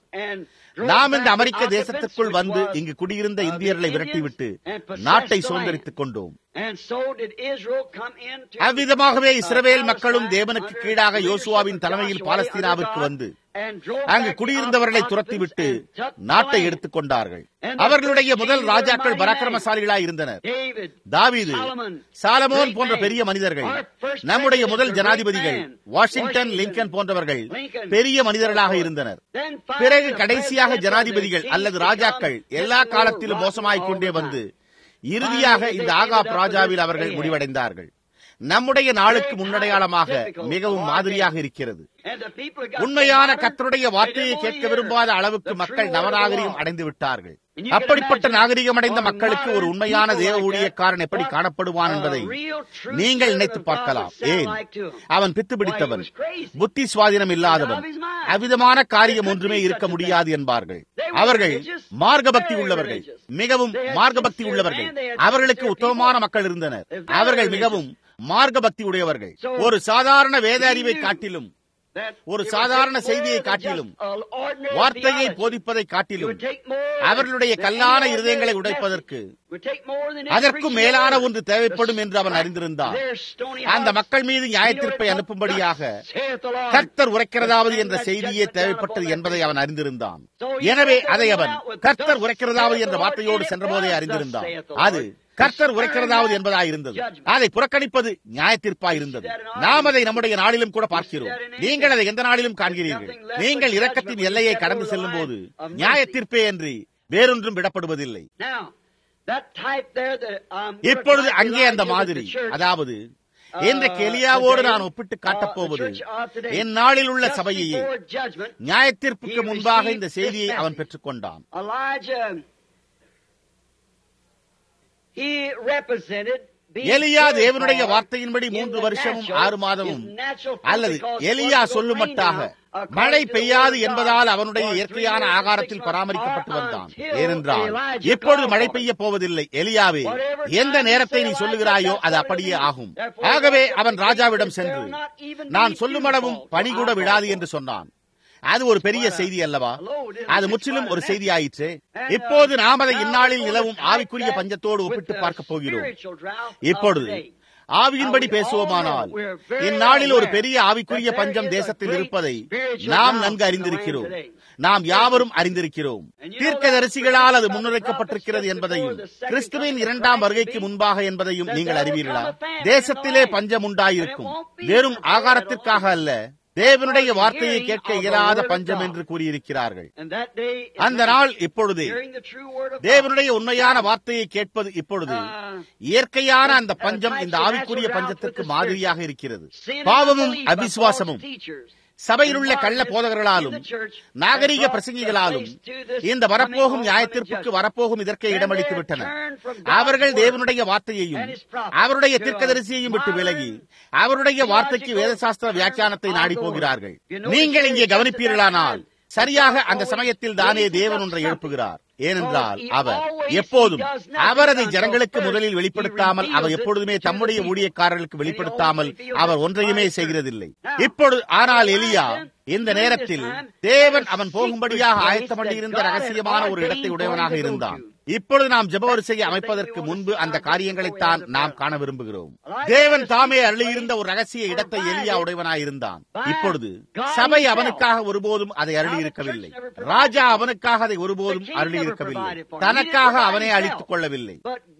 நாம் இந்த அமெரிக்க தேசத்திற்குள் வந்து இங்கு குடியிருந்த இந்தியர்களை விரட்டிவிட்டு நாட்டை சுதந்திரித்துக் கொண்டோம் அவ்விதமாகவே இஸ்ரவேல் மக்களும் தேவனுக்கு கீழாக யோசுவாவின் தலைமையில் பாலஸ்தீனாவிற்கு வந்து அங்கு குடியிருந்தவர்களை துரத்திவிட்டு நாட்டை எடுத்துக் கொண்டார்கள் அவர்களுடைய முதல் ராஜாக்கள் பராக்கிரமசாலிகளாய் இருந்தனர் தாவீது சாலமோன் போன்ற பெரிய மனிதர்கள் நம்முடைய முதல் ஜனாதிபதிகள் வாஷிங்டன் லிங்கன் போன்றவர்கள் பெரிய மனிதர்களாக இருந்தனர் பிறகு கடைசியாக ஜனாதிபதிகள் அல்லது ராஜாக்கள் எல்லா காலத்திலும் மோசமாய்க் கொண்டே வந்து இறுதியாக இந்த ஆகாப் ராஜாவில் அவர்கள் முடிவடைந்தார்கள் நம்முடைய நாளுக்கு முன்னடையாளமாக மிகவும் மாதிரியாக இருக்கிறது உண்மையான கத்தருடைய வார்த்தையை கேட்க விரும்பாத அளவுக்கு மக்கள் நவநாகரிகம் அடைந்து விட்டார்கள் அப்படிப்பட்ட நாகரிகம் அடைந்த மக்களுக்கு ஒரு உண்மையான தேவ ஊழியக்காரன் எப்படி காணப்படுவான் என்பதை நீங்கள் நினைத்து பார்க்கலாம் ஏன் அவன் பித்து பிடித்தவன் புத்தி சுவாதீனம் இல்லாதவன் அவ்விதமான காரியம் ஒன்றுமே இருக்க முடியாது என்பார்கள் அவர்கள் மார்க்க பக்தி உள்ளவர்கள் மிகவும் மார்க்க பக்தி உள்ளவர்கள் அவர்களுக்கு உத்தமமான மக்கள் இருந்தனர் அவர்கள் மிகவும் மார்க்க பக்தி உடையவர்கள் ஒரு சாதாரண வேத அறிவை காட்டிலும் ஒரு சாதாரண செய்தியை காட்டிலும் வார்த்தையை போதிப்பதை காட்டிலும் அவர்களுடைய கல்லான இருதயங்களை உடைப்பதற்கு அதற்கும் மேலான ஒன்று தேவைப்படும் என்று அவன் அறிந்திருந்தான் அந்த மக்கள் மீது நியாயத்தீர்ப்பை அனுப்பும்படியாக கர்த்தர் உரைக்கிறதாவது என்ற செய்தியே தேவைப்பட்டது என்பதை அவன் அறிந்திருந்தான் எனவே அதை அவன் கர்த்தர் உரைக்கிறதாவது என்ற வார்த்தையோடு சென்றபோதே அறிந்திருந்தான் அது கர்த்தர் உரைக்கிறதாவது என்பதாய் இருந்தது அதை புறக்கணிப்பது நியாயத்தீர்ப்பாய் இருந்தது நாம் அதை நம்முடைய நாளிலும் கூட பார்க்கிறோம் நீங்கள் அதை எந்த நாளிலும் காண்கிறீர்கள் நீங்கள் இரக்கத்தின் எல்லையை கடந்து செல்லும் போது நியாயத்தீர்ப்பே என்று வேறொன்றும் விடப்படுவதில்லை இப்பொழுது அங்கே அந்த மாதிரி அதாவது இன்றைக்கு எலியாவோடு நான் ஒப்பிட்டு காட்டப் போவது என் நாளில் உள்ள சபையையே நியாயத்தீர்ப்புக்கு முன்பாக இந்த செய்தியை அவன் He represented எலியா தேவனுடைய வார்த்தையின்படி மூன்று வருஷமும் ஆறு மாதமும் அல்லது எலியா சொல்லுமட்டாக மழை பெய்யாது என்பதால் அவனுடைய இயற்கையான ஆகாரத்தில் பராமரிக்கப்பட்டு வந்தான் ஏனென்றால் எப்பொழுது மழை பெய்ய போவதில்லை எலியாவே எந்த நேரத்தை நீ சொல்லுகிறாயோ அது அப்படியே ஆகும் ஆகவே அவன் ராஜாவிடம் சென்று நான் சொல்லுமளவும் பணி கூட விடாது என்று சொன்னான் அது ஒரு பெரிய செய்தி அல்லவா அது முற்றிலும் ஒரு செய்தி ஆயிற்று இப்போது நாம் அதை இந்நாளில் நிலவும் ஆவிக்குரிய பஞ்சத்தோடு ஒப்பிட்டு பார்க்க போகிறோம் இப்பொழுது ஆவியின்படி பேசுவோமானால் இந்நாளில் ஒரு பெரிய ஆவிக்குரிய பஞ்சம் தேசத்தில் இருப்பதை நாம் நன்கு அறிந்திருக்கிறோம் நாம் யாவரும் அறிந்திருக்கிறோம் தீர்க்கதரிசிகளால் அது முன்னுரைக்கப்பட்டிருக்கிறது என்பதையும் கிறிஸ்துவின் இரண்டாம் வருகைக்கு முன்பாக என்பதையும் நீங்கள் அறிவீர்களா தேசத்திலே பஞ்சம் உண்டாயிருக்கும் வெறும் ஆகாரத்திற்காக அல்ல தேவனுடைய வார்த்தையை கேட்க இயலாத பஞ்சம் என்று கூறியிருக்கிறார்கள் அந்த நாள் இப்பொழுது தேவனுடைய உண்மையான வார்த்தையை கேட்பது இப்பொழுது இயற்கையான அந்த பஞ்சம் இந்த ஆவிக்குரிய பஞ்சத்திற்கு மாதிரியாக இருக்கிறது பாவமும் அவிசுவாசமும் சபையில் உள்ள கள்ள போதகர்களாலும் நாகரிக பிரசங்கிகளாலும் இந்த வரப்போகும் நியாயத்திற்கு வரப்போகும் இதற்கே இடமளித்து விட்டனர் அவர்கள் தேவனுடைய வார்த்தையையும் அவருடைய தீர்க்கதரிசியையும் விட்டு விலகி அவருடைய வார்த்தைக்கு வேதசாஸ்திர வியாக்கியானத்தை நாடி போகிறார்கள் நீங்கள் இங்கே கவனிப்பீர்களானால் சரியாக அந்த சமயத்தில் தானே தேவன் ஒன்றை எழுப்புகிறார் ஏனென்றால் அவர் எப்போதும் அவர் அதை ஜனங்களுக்கு முதலில் வெளிப்படுத்தாமல் அவர் எப்பொழுதுமே தம்முடைய ஊழியக்காரர்களுக்கு வெளிப்படுத்தாமல் அவர் ஒன்றையுமே செய்கிறதில்லை இப்பொழுது ஆனால் எலியா இந்த நேரத்தில் தேவன் அவன் போகும்படியாக ஆயத்தம் பண்ணியிருந்த ரகசியமான ஒரு இடத்தை உடையவனாக இருந்தான் இப்பொழுது நாம் ஜபவரிசையை அமைப்பதற்கு முன்பு அந்த காரியங்களைத்தான் நாம் காண விரும்புகிறோம் தேவன் தாமே அருளியிருந்த ஒரு ரகசிய இடத்தை எலியா உடையவனாயிருந்தான் இப்பொழுது சபை அவனுக்காக ஒருபோதும் அதை அருளி இருக்கவில்லை ராஜா அவனுக்காக அதை ஒருபோதும் அருளி இருக்கவில்லை தனக்காக அவனே அழித்துக் கொள்ளவில்லை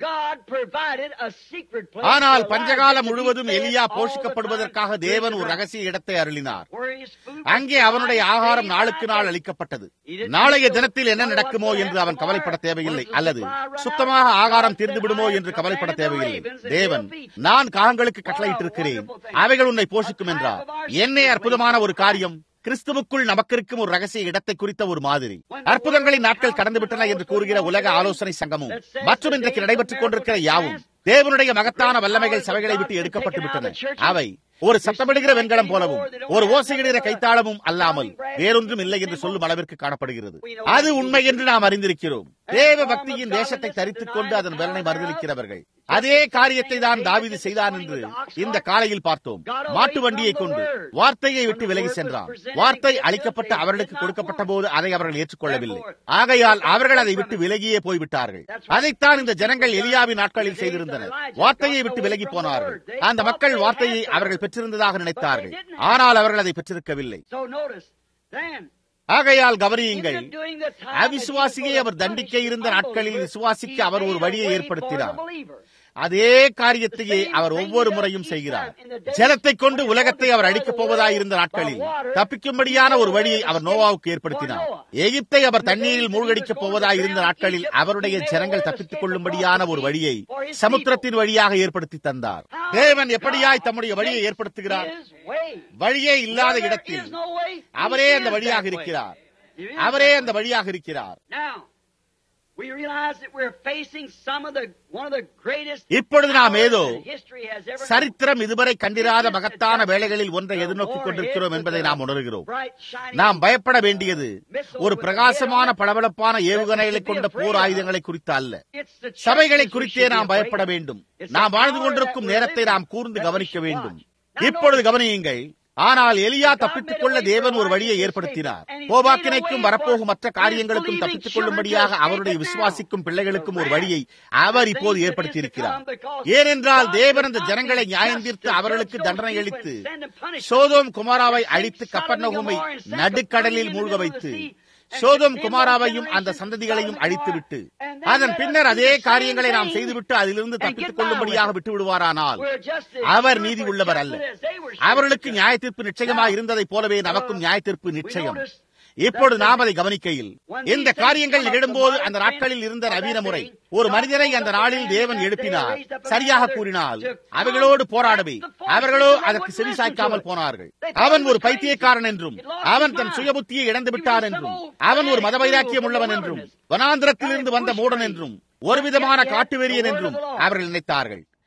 ஆனால் பஞ்சகாலம் முழுவதும் எலியா போஷிக்கப்படுவதற்காக தேவன் ஒரு ரகசிய இடத்தை அருளினார் அங்கே அவனுடைய ஆகாரம் நாளுக்கு நாள் அளிக்கப்பட்டது நாளைய தினத்தில் என்ன நடக்குமோ என்று அவன் கவலைப்பட தேவையில்லை அல்லது சுத்தமாக ஆகாரம் தீர்ந்து விடுமோ என்று கவலைப்பட தேவையில்லை தேவன் நான் காகங்களுக்கு கட்டளையிட்டிருக்கிறேன் அவைகள் உன்னை போஷிக்கும் என்றார் என்னே அற்புதமான ஒரு காரியம் கிறிஸ்துவுக்குள் நமக்கு இருக்கும் ஒரு ரகசிய இடத்தை குறித்த ஒரு மாதிரி அற்புதங்களின் நாட்கள் கடந்துவிட்டன என்று கூறுகிற உலக ஆலோசனை சங்கமும் மற்றும் இன்றைக்கு நடைபெற்றுக் கொண்டிருக்கிற யாவும் தேவனுடைய மகத்தான வல்லமைகள் சபைகளை விட்டு எடுக்கப்பட்டு விட்டன அவை ஒரு சத்தமிடுகிற வெண்கலம் போலவும் ஒரு ஓசையிடுகிற கைத்தாளமும் அல்லாமல் வேறொன்றும் இல்லை என்று சொல்லும் அளவிற்கு காணப்படுகிறது அது உண்மை என்று நாம் அறிந்திருக்கிறோம் தேவ பக்தியின் தேசத்தை தரித்துக் கொண்டு அதன் பலனை மறுதளிக்கிறவர்கள் அதே காரியத்தை தான் தாவிது செய்தான் என்று இந்த காலையில் பார்த்தோம் மாட்டு வண்டியை கொண்டு வார்த்தையை விட்டு விலகி சென்றான் வார்த்தை அளிக்கப்பட்ட அவர்களுக்கு கொடுக்கப்பட்ட போது அதை அவர்கள் ஏற்றுக்கொள்ளவில்லை ஆகையால் அவர்கள் அதை விட்டு விலகியே போய்விட்டார்கள் அதைத்தான் இந்த ஜனங்கள் எலியாவின் நாட்களில் செய்திருந்தனர் வார்த்தையை விட்டு விலகி போனார்கள் அந்த மக்கள் வார்த்தையை அவர்கள் பெற்றிருந்ததாக நினைத்தார்கள் ஆனால் அவர்கள் அதை பெற்றிருக்கவில்லை ஆகையால் கவனியுங்கள் அவிசுவாசியை அவர் தண்டிக்க இருந்த நாட்களில் விசுவாசிக்க அவர் ஒரு வழியை ஏற்படுத்தினார் அதே காரியத்தையே அவர் ஒவ்வொரு முறையும் செய்கிறார் ஜலத்தை கொண்டு உலகத்தை அவர் அடிக்கப் போவதாய் இருந்த நாட்களில் தப்பிக்கும்படியான ஒரு வழியை அவர் நோவாவுக்கு ஏற்படுத்தினார் எகிப்தை அவர் தண்ணீரில் மூழ்கடிக்கப் போவதாய் இருந்த நாட்களில் அவருடைய ஜனங்கள் தப்பித்துக் கொள்ளும்படியான ஒரு வழியை சமுத்திரத்தின் வழியாக ஏற்படுத்தி தந்தார் தேவன் எப்படியாய் தம்முடைய வழியை ஏற்படுத்துகிறார் வழியே இல்லாத இடத்தில் அவரே அந்த வழியாக இருக்கிறார் அவரே அந்த வழியாக இருக்கிறார் இப்பொழுது நாம் ஏதோ சரித்திரம் இதுவரை கண்டிராத மகத்தான வேலைகளில் ஒன்றை எதிர்நோக்கிக் கொண்டிருக்கிறோம் என்பதை நாம் உணர்கிறோம் நாம் பயப்பட வேண்டியது ஒரு பிரகாசமான பளபளப்பான ஏவுகணைகளை கொண்ட போர் ஆயுதங்களை குறித்து அல்ல சபைகளை குறித்தே நாம் பயப்பட வேண்டும் நாம் வாழ்ந்து கொண்டிருக்கும் நேரத்தை நாம் கூர்ந்து கவனிக்க வேண்டும் இப்பொழுது கவனியுங்கள் ஆனால் எலியா தப்பித்துக் கொள்ள தேவன் ஒரு வழியை ஏற்படுத்தினார் கோபாக்கினைக்கும் வரப்போகும் மற்ற காரியங்களுக்கும் தப்பித்துக் கொள்ளும்படியாக அவருடைய விசுவாசிக்கும் பிள்ளைகளுக்கும் ஒரு வழியை அவர் இப்போது ஏற்படுத்தியிருக்கிறார் ஏனென்றால் தேவன் அந்த ஜனங்களை நியாயம் தீர்த்து அவர்களுக்கு தண்டனை அளித்து சோதோம் குமாராவை அழித்து கப்பர்நகுமை நடுக்கடலில் மூழ்க வைத்து சோதம் குமாராவையும் அந்த சந்ததிகளையும் அழித்துவிட்டு அதன் பின்னர் அதே காரியங்களை நாம் செய்துவிட்டு அதிலிருந்து தப்பித்துக் கொள்ளும்படியாக விட்டு விடுவாரானால் அவர் நீதி உள்ளவர் அல்ல அவர்களுக்கு நியாய தீர்ப்பு நிச்சயமாக இருந்ததைப் போலவே நமக்கும் நியாய தீர்ப்பு நிச்சயம் இப்பொழுது நாம் அதை கவனிக்கையில் இந்த காரியங்கள் நிகழும்போது அந்த நாட்களில் இருந்த நவீன முறை ஒரு மனிதனை அந்த நாளில் தேவன் எழுப்பினார் சரியாக கூறினால் அவைகளோடு போராடவே அவர்களோ அதற்கு செவி சாய்க்காமல் போனார்கள் அவன் ஒரு பைத்தியக்காரன் என்றும் அவன் தன் சுயபுத்தியை இழந்து விட்டான் என்றும் அவன் ஒரு மத வைராக்கியம் உள்ளவன் என்றும் வனாந்திரத்திலிருந்து வந்த மூடன் என்றும் ஒரு விதமான காட்டுவெறியன் என்றும் அவர்கள் நினைத்தார்கள்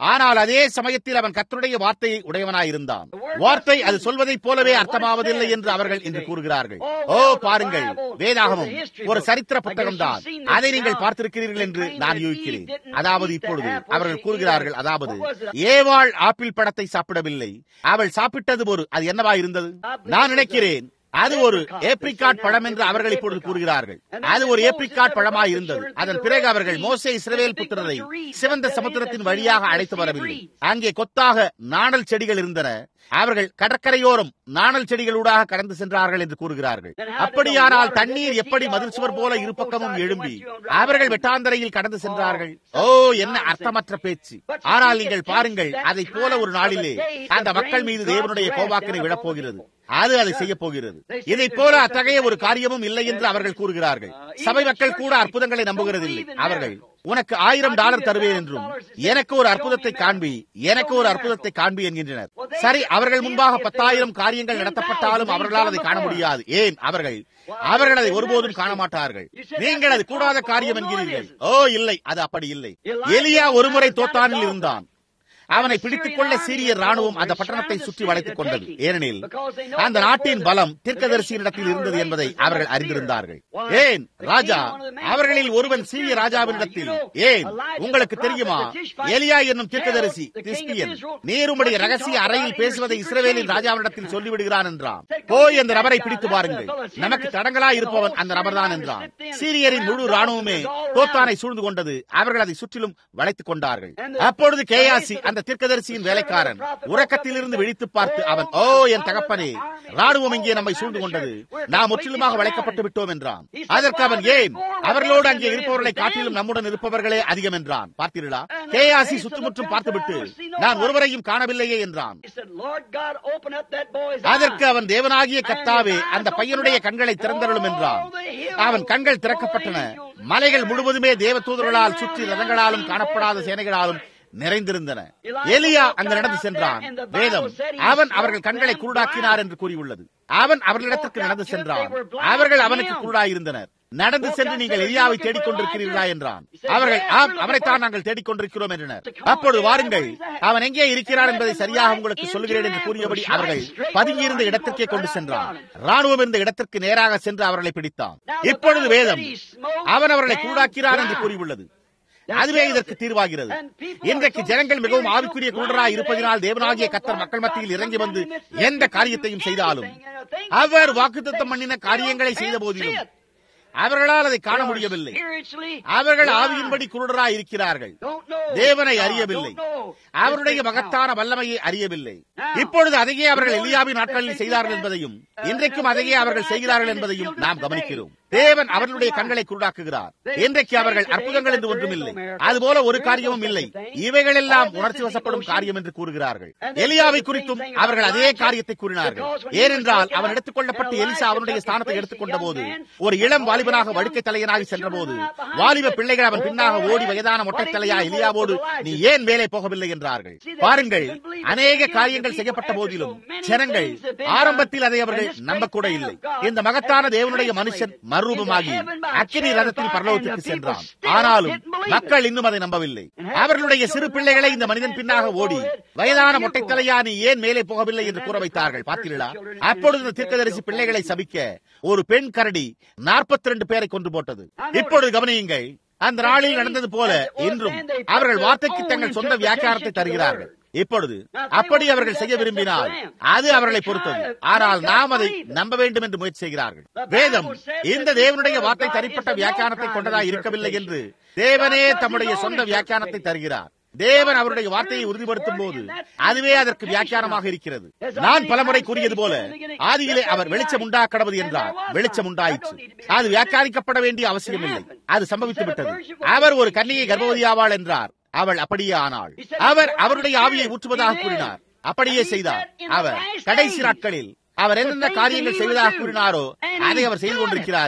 ஆனால் அதே சமயத்தில் அவன் கர்த்தருடைய வார்த்தையை உடையவனாயிருந்தான் வார்த்தை அது சொல்வதைப் போலவே அர்த்தமாவதில்லை என்று அவர்கள் இன்று கூறுகிறார்கள் ஓ பாருங்கள் வேதாகமம் ஒரு சரித்திர புத்தகம்தான் அதை நீங்கள் பார்த்திருக்கிறீர்கள் என்று நான் யூகிக்கிறேன் அதாவது இப்பொழுது அவர்கள் கூறுகிறார்கள் அதாவது ஏவாள் ஆப்பிள் பழத்தை சாப்பிடவில்லை அவள் சாப்பிட்டது ஒரு அது என்னவா இருந்தது நான் நினைக்கிறேன் அது ஒரு ஏப்ரிகாட் பழம் என்று அவர்கள் இப்பொழுது கூறுகிறார்கள் அது ஒரு ஏப்ரிகாட் பழமாய் இருந்தது அதன் பிறகு அவர்கள் மோசே இஸ்ரவேல் புத்திரரை சிவந்த சமுத்திரத்தின் வழியாக அழைத்து வரவில்லை அங்கே கொத்தாக நாணல் செடிகள் இருந்தன அவர்கள் கடற்கரையோரம் நாணல் செடிகளூடாக கடந்து சென்றார்கள் என்று கூறுகிறார்கள் அப்படியானால் தண்ணீர் எப்படி மதில் சுவர் போல இருபக்கமும் எழும்பி அவர்கள் வெட்டாந்தரையில் கடந்து சென்றார்கள் ஓ என்ன அர்த்தமற்ற பேச்சு ஆனால் நீங்கள் பாருங்கள் அதை போல ஒரு நாளிலே அந்த மக்கள் மீது தேவனுடைய கோபாக்கினை விழப்போகிறது அது அதை செய்ய போகிறது இதை போல அத்தகைய ஒரு காரியமும் இல்லை என்று அவர்கள் கூறுகிறார்கள் சபை மக்கள் கூட அற்புதங்களை நம்புகிறதில்லை அவர்கள் உனக்கு ஆயிரம் டாலர் தருவேன் என்றும் எனக்கு ஒரு அற்புதத்தை காண்பி எனக்கு ஒரு அற்புதத்தை காண்பி என்கின்றனர் சரி அவர்கள் முன்பாக பத்தாயிரம் காரியங்கள் நடத்தப்பட்டாலும் அவர்களால் அதை காண முடியாது ஏன் அவர்கள் அவர்கள் அதை ஒருபோதும் காண மாட்டார்கள் நீங்கள் அது கூடாத காரியம் என்கிறீர்கள் ஓ இல்லை அது அப்படி இல்லை எலியா ஒருமுறை தோத்தானில் இருந்தான் அவனை பிடித்துக் கொள்ள சீரிய ராணுவம் அந்த பட்டணத்தை சுற்றி வளைத்துக் கொண்டது ஏனெனில் அந்த நாட்டின் பலம் தீர்க்கதரிசியினிடத்தில் இருந்தது என்பதை அவர்கள் அறிந்திருந்தார்கள் ஏன் ராஜா அவர்களில் ஒருவன் சீரிய ராஜாவினிடத்தில் ஏன் உங்களுக்கு தெரியுமா எலியா என்னும் தீர்க்கதரிசி கிறிஸ்டியன் நீருமுடைய ரகசிய அறையில் பேசுவதை இஸ்ரவேலின் ராஜாவினிடத்தில் சொல்லிவிடுகிறான் என்றான் போய் அந்த நபரை பிடித்து பாருங்கள் நமக்கு தடங்களாய் இருப்பவன் அந்த நபர்தான் என்றான் சீரியரின் முழு ராணுவமே தோத்தானை சூழ்ந்து கொண்டது அவர்கள் அதை சுற்றிலும் வளைத்துக் கொண்டார்கள் அப்பொழுது கேயாசி அந்த தீர்க்கதரிசியின் வேலைக்காரன் உறக்கத்திலிருந்து விழித்து பார்த்து அவன் ஓ என் தகப்பனே ராணுவம் இங்கே நம்மை சூழ்ந்து கொண்டது நாம் முற்றிலுமாக வளைக்கப்பட்டு விட்டோம் என்றான் அதற்கு அவன் ஏன் அவர்களோடு அங்கே இருப்பவர்களை காட்டிலும் நம்முடன் இருப்பவர்களே அதிகம் என்றான் பார்த்தீர்களா கேயாசி சுற்றுமுற்றும் பார்த்துவிட்டு நான் ஒருவரையும் காணவில்லையே என்றான் அதற்கு அவன் தேவனாகிய கத்தாவே அந்த பையனுடைய கண்களை திறந்தருளும் என்றான் அவன் கண்கள் திறக்கப்பட்டன மலைகள் முழுவதுமே தேவ தூதர்களால் சுற்றி ரதங்களாலும் காணப்படாத சேனைகளாலும் நிறைந்திருந்தன எலியா அங்கு நடந்து சென்றான் வேதம் அவன் அவர்கள் கண்களை குருடாக்கினார் என்று கூறியுள்ளது அவன் அவர்களிடத்திற்கு நடந்து சென்றான் அவர்கள் அவனுக்கு குருடாயிருந்தனர் நடந்து சென்று நீங்கள் எலியாவை தேடிக்கொண்டிருக்கிறீர்களா என்றான் அவர்கள் ஆம் அவரைத்தான் நாங்கள் தேடிக்கொண்டிருக்கிறோம் என்றனர் அப்பொழுது வாருங்கள் அவன் எங்கே இருக்கிறார் என்பதை சரியாக உங்களுக்கு சொல்கிறேன் என்று கூறியபடி அவர்கள் பதுங்கியிருந்த இடத்திற்கே கொண்டு சென்றான் ராணுவம் இருந்த இடத்திற்கு நேராக சென்று அவர்களை பிடித்தான் இப்பொழுது வேதம் அவன் அவர்களை கூடாக்கிறான் என்று கூறியுள்ளது அதுவே இதற்கு தீர்வாகிறது இன்றைக்கு ஜனங்கள் மிகவும் ஆவிக்குரிய குருடராய் இருப்பதினால் தேவனாகிய கத்தர் மக்கள் மத்தியில் இறங்கி வந்து எந்த காரியத்தையும் செய்தாலும் அவர் வாக்குத்தத்தம் பண்ணின காரியங்களை செய்த போதிலும் அவர்களால் அதை காண முடியவில்லை அவர்கள் ஆவியின்படி குருடராய் இருக்கிறார்கள் தேவனை அறியவில்லை அவருடைய மகத்தான வல்லமையை அறியவில்லை இப்பொழுது அதையே அவர்கள் எலியாவின் நாட்களில் செய்தார்கள் என்பதையும் இன்றைக்கும் அதையே அவர்கள் செய்கிறார்கள் என்பதையும் நாம் கவனிக்கிறோம் தேவன் அவர்களுடைய கண்களை குருடாக்குகிறார் இன்றைக்கு அவர்கள் அற்புதங்கள் என்று ஒன்றும் இல்லை அதுபோல ஒரு காரியமும் இல்லை இவைகள் எல்லாம் உணர்ச்சி வசப்படும் காரியம் என்று கூறுகிறார்கள் எலியாவை குறித்தும் அவர்கள் அதே காரியத்தை கூறினார்கள் ஏனென்றால் அவன் எடுத்துக் கொள்ளப்பட்டு எலிசா அவனுடைய ஸ்தானத்தை எடுத்துக்கொண்ட போது ஒரு இளம் வாலிபனாக வடுக்கை தலையனாகி சென்ற போது வாலிப பிள்ளைகள் அவன் பின்னாக ஓடி வயதான மொட்டை தலையா எலியாவோடு நீ ஏன் மேலே போகவில்லை என்றார்கள் பாருங்கள் அநேக காரியங்கள் செய்யப்பட்ட போதிலும் ஜனங்கள் ஆரம்பத்தில் அதை அவர்கள் நம்பக்கூட இல்லை இந்த மகத்தான தேவனுடைய மனுஷன் மறுரூபமாகி அக்கினி ரதத்தில் பரலோகத்திற்கு சென்றான் ஆனாலும் மக்கள் இன்னும் அதை நம்பவில்லை அவர்களுடைய சிறு பிள்ளைகளை இந்த மனிதன் பின்னாக ஓடி வயதான மொட்டை தலையா நீ ஏன் மேலே போகவில்லை என்று கூற வைத்தார்கள் பார்த்தீர்களா அப்பொழுது இந்த தீர்க்கதரிசி பிள்ளைகளை சபிக்க ஒரு பெண் கரடி நாற்பத்தி ரெண்டு பேரை கொண்டு போட்டது இப்பொழுது கவனியுங்கள் அந்த நாளில் நடந்தது போல இன்றும் அவர்கள் வார்த்தைக்கு தங்கள் சொந்த வியாக்கியானத்தை தருகிறார்கள் இப்பொழுது அப்படி அவர்கள் செய்ய விரும்பினால் அது அவர்களை பொறுத்தது ஆனால் நாம் அதை நம்ப வேண்டும் என்று முயற்சி செய்கிறார்கள் வேதம் இந்த தேவனுடைய வார்த்தை தனிப்பட்ட வியாக்கியானத்தை கொண்டதாக இருக்கவில்லை என்று தேவனே தம்முடைய சொந்த வியாக்கியானத்தை தருகிறார் தேவன் அவருடைய வார்த்தையை உறுதிப்படுத்தும் போது அதுவே அதற்கு வியாக்கியானமாக இருக்கிறது நான் பலமுறை கூறியது போல ஆதியிலே அவர் வெளிச்சம் உண்டா கடவுது என்றார் வெளிச்சம் உண்டாயிற்று அது வியாக்கியானிக்கப்பட வேண்டிய அவசியம் இல்லை அது சம்பவித்து விட்டது அவர் ஒரு கன்னியை கர்ப்பவதியாவாள் என்றார் அவள் அப்படியே ஆனாள் அவர் அவருடைய ஆவியை ஊற்றுவதாக கூறினார் அப்படியே செய்தார் அவர் கடைசி நாட்களில் அவர் என்னென்ன காரியங்கள் செய்வதாக கூறினாரோ அதை அவர் செய்து கொண்டிருக்கிறாரே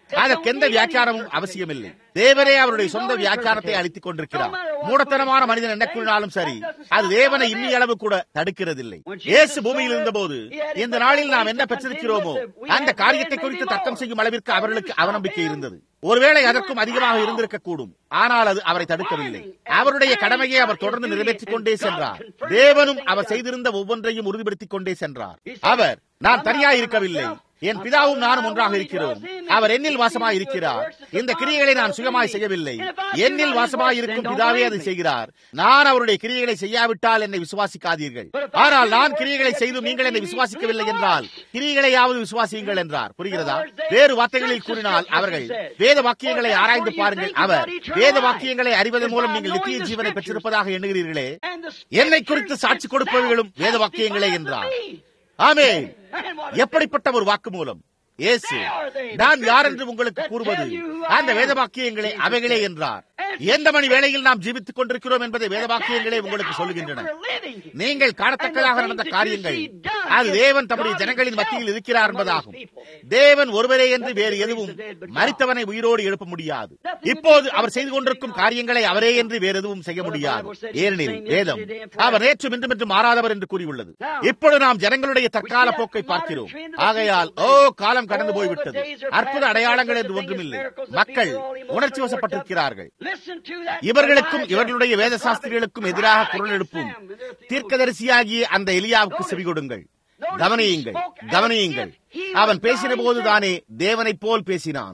அதற்கு எந்த வியாக்கியானமும் அவசியமில்லை தேவரே அவருடைய சொந்த வியாக்கியானத்தை அளித்துக் கொண்டிருக்கிறார் மூடத்தனமான மனிதன் என்ன கூறினாலும் சரி அது தேவனை இன்னி அளவு கூட தடுக்கிறதில்லை இயேசு பூமியில் இருந்தபோது இந்த நாளில் நாம் என்ன பெற்றிருக்கிறோமோ அந்த காரியத்தை குறித்து தர்க்கம் செய்யும் அளவிற்கு அவர்களுக்கு அவநம்பிக்கை இருந்தது ஒருவேளை அதற்கும் அதிகமாக இருந்திருக்கக்கூடும் ஆனால் அது அவரை தடுக்கவில்லை அவருடைய கடமையை அவர் தொடர்ந்து நிறைவேற்றிக் கொண்டே சென்றார் தேவனும் அவர் செய்திருந்த ஒவ்வொன்றையும் உறுதிப்படுத்திக் கொண்டே சென்றார் அவர் நான் தனியா இருக்கவில்லை என் பிதாவும் நானும் ஒன்றாக இருக்கிறோம் அவர் என்னில் வாசமாய் இருக்கிறார் இந்த கிரியைகளை நான் சுயமாய் செய்யவில்லை என்னில் வாசமாய் இருக்கும் பிதாவே அதை செய்கிறார் நான் அவருடைய கிரியைகளை செய்யாவிட்டால் என்னை விசுவாசிக்காதீர்கள் ஆனால் நான் கிரியைகளை செய்தும் நீங்கள் என்னை விசுவாசிக்கவில்லை என்றால் கிரியைகளையாவது விசுவாசியுங்கள் என்றார் புரிகிறதா வேறு வார்த்தைகளில் கூறினால் அவர்கள் வேத வாக்கியங்களை ஆராய்ந்து பாருங்கள் அவர் வேத வாக்கியங்களை அறிவதன் மூலம் நீங்கள் நித்திய ஜீவனை பெற்றிருப்பதாக எண்ணுகிறீர்களே என்னை குறித்து சாட்சி கொடுப்பவர்களும் வேத வாக்கியங்களே என்றார் ஆமே எப்படிப்பட்ட ஒரு வாக்கு மூலம் இயேசு நான் யார் என்று உங்களுக்கு கூறுவது அந்த வேதவாக்கியங்களே அவைகளே என்றார் எந்த மணி வேளையில் நாம் ஜீவித்துக் கொண்டிருக்கிறோம் என்பதை வேதவாக்கியங்களே உங்களுக்கு சொல்லுகின்றன நீங்கள் காணத்தக்கதாக நடந்த காரியங்கள் அது தேவன் தம்முடைய ஜனங்களின் மத்தியில் இருக்கிறார் என்பதாகும் தேவன் ஒருவரே என்று வேறு எதுவும் மறித்தவனை உயிரோடு எழுப்ப முடியாது இப்போது அவர் செய்து கொண்டிருக்கும் காரியங்களை அவரே என்று வேறு எதுவும் செய்ய முடியாது ஏனெனில் வேதம் அவர் நேற்று இன்றும் என்று மாறாதவர் என்று கூறியுள்ளது இப்பொழுது நாம் ஜனங்களுடைய தற்கால போக்கை பார்க்கிறோம் ஆகையால் ஓ காலம் கடந்து போய்விட்டது அற்புத அடையாளங்கள் என்று ஒன்றுமில்லை மக்கள் உணர்ச்சி வசப்பட்டிருக்கிறார்கள் இவர்களுக்கும் இவர்களுடைய வேத சாஸ்திரிகளுக்கும் எதிராக குரல் எழுப்பும் தீர்க்கதரிசியாகிய அந்த எலியாவுக்கு செவி கொடுங்கள் கவனியுங்கள் கவனியுங்கள் அவன் பேசின போதுதானே தேவனைப் போல் பேசினான்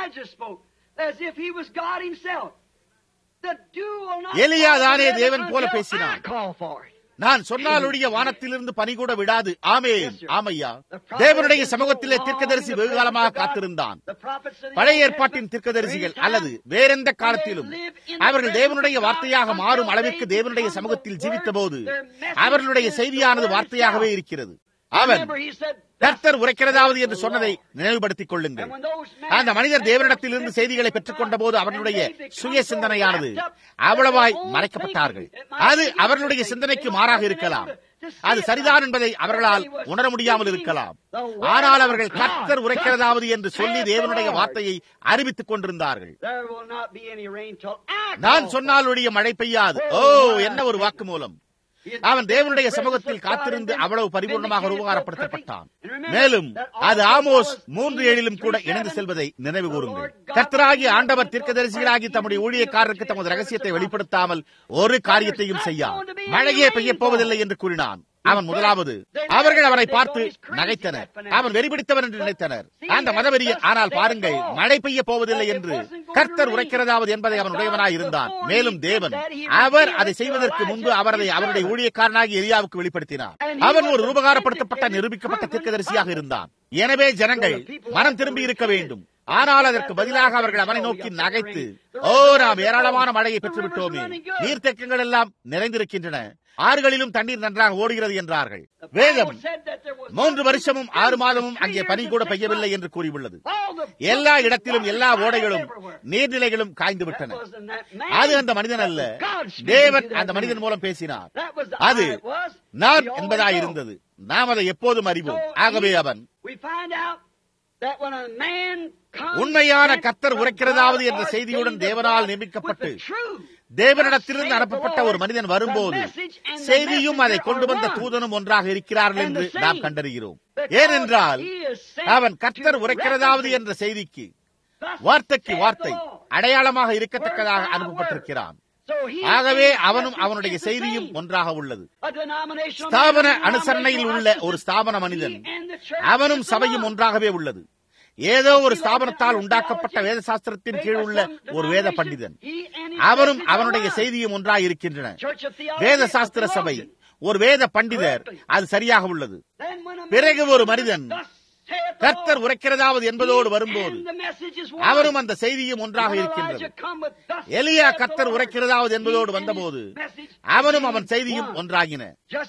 எலியா தானே தேவன் போல பேசினான் நான் சொன்னாலுடைய வானத்திலிருந்து பனி கூட விடாது ஆமே ஆமையா தேவனுடைய சமூகத்திலே தீர்க்கதரிசி வெகு காலமாக காத்திருந்தான் பழைய ஏற்பாட்டின் தீர்க்கதரிசிகள் அல்லது வேறெந்த காலத்திலும் அவர்கள் தேவனுடைய வார்த்தையாக மாறும் அளவிற்கு தேவனுடைய சமூகத்தில் ஜீவித்த போது அவர்களுடைய செய்தியானது வார்த்தையாகவே இருக்கிறது அவன் கர்த்தர் உரைக்கிறதாவது என்று சொன்னதை நினைவுபடுத்திக் கொள்ளுங்கள் அந்த மனிதர் தேவனிடத்திலிருந்து செய்திகளை பெற்றுக் கொண்ட போது அவர்களுடைய சுய சிந்தனையானது அவ்வளவாய் மறைக்கப்பட்டார்கள் அது அவர்களுடைய சிந்தனைக்கு மாறாக இருக்கலாம் அது சரிதான் என்பதை அவர்களால் உணர முடியாமல் இருக்கலாம் ஆனால் அவர்கள் கர்த்தர் உரைக்கிறதாவது என்று சொல்லி தேவனுடைய வார்த்தையை அறிவித்துக் கொண்டிருந்தார்கள் நான் சொன்னாலுடைய மழை பெய்யாது ஓ என்ன ஒரு வாக்கு மூலம் அவன் தேவனுடைய சமூகத்தில் காத்திருந்து அவ்வளவு பரிபூர்ணமாக உபகாரப்படுத்தப்பட்டான் மேலும் அது ஆமோஸ் மூன்று ஏழிலும் கூட இணைந்து செல்வதை நினைவு கூறுங்கள் கர்த்தராகி ஆண்டவர் தீர்க்கதரிசிகளாகி தம்முடைய ஊழியக்காரருக்கு தமது ரகசியத்தை வெளிப்படுத்தாமல் ஒரு காரியத்தையும் செய்யா மழையே பெய்யப் போவதில்லை என்று கூறினான் அவன் முதலாவது அவர்கள் அவரை பார்த்து நகைத்தனர் அவன் வெறிபிடித்தவன் என்று நினைத்தனர் அந்த மதவெறியன் ஆனால் பாருங்கள் மழை பெய்ய போவதில்லை என்று கர்த்தர் உரைக்கிறதாவது என்பதை அவன் உடையவனாய் இருந்தான் மேலும் தேவன் அவர் அதை செய்வதற்கு முன்பு அவர் அதை அவருடைய ஊழியக்காரனாகி எரியாவுக்கு வெளிப்படுத்தினார் அவன் ஒரு ரூபகாரப்படுத்தப்பட்ட நிரூபிக்கப்பட்ட தீர்க்கதரிசியாக இருந்தான் எனவே ஜனங்கள் மனம் திரும்பி இருக்க வேண்டும் ஆனால் அதற்கு பதிலாக அவர்கள் அவனை நோக்கி நகைத்து ஓ நாம் ஏராளமான மழையை பெற்றுவிட்டோமே நீர்த்தேக்கங்கள் எல்லாம் நிறைந்திருக்கின்றன ஆறுகளிலும் தண்ணீர் நன்றாக ஓடுகிறது என்றார்கள் வேதம் மூன்று வருஷமும் ஆறு மாதமும் அங்கே பனி கூட பெய்யவில்லை என்று கூறியுள்ளது எல்லா இடத்திலும் எல்லா ஓடைகளும் நீர்நிலைகளும் காய்ந்து விட்டன அது அந்த மனிதன் அல்ல தேவன் அந்த மனிதன் மூலம் பேசினார் அது நான் என்பதாய் இருந்தது நாம் அதை எப்போதும் அறிவோம் ஆகவே அவன் உண்மையான கத்தர் உரைக்கிறதாவது என்ற செய்தியுடன் தேவனால் நியமிக்கப்பட்டு தேவனிடத்திலிருந்து அனுப்பப்பட்ட ஒரு மனிதன் வரும்போது செய்தியும் அதை கொண்டு வந்த தூதனும் ஒன்றாக இருக்கிறார்கள் என்று நாம் கண்டறிகிறோம் ஏனென்றால் அவன் கர்த்தர் உரைக்கிறதாவது என்ற செய்திக்கு வார்த்தைக்கு வார்த்தை அடையாளமாக இருக்கத்தக்கதாக அனுப்பப்பட்டிருக்கிறான் ஆகவே அவனும் அவனுடைய செய்தியும் ஒன்றாக உள்ளது ஸ்தாபன அனுசரணையில் உள்ள ஒரு ஸ்தாபன மனிதன் அவனும் சபையும் ஒன்றாகவே உள்ளது ஏதோ ஒரு ஸ்தாபனத்தால் உண்டாக்கப்பட்ட வேத சாஸ்திரத்தின் கீழ் உள்ள ஒரு வேத பண்டிதன் அவரும் அவனுடைய செய்தியும் ஒன்றாக இருக்கின்றன வேத சாஸ்திர சபை ஒரு வேத பண்டிதர் அது சரியாக உள்ளது பிறகு ஒரு மனிதன் கர்த்தர் உரைக்கிறதாவது என்பதோடு வரும்போது அவரும் அந்த செய்தியும் ஒன்றாக இருக்கின்றது எலியா கர்த்தர் உரைக்கிறதாவது என்பதோடு வந்தபோது அவனும் அவன் செய்தியும் ஒன்றாகின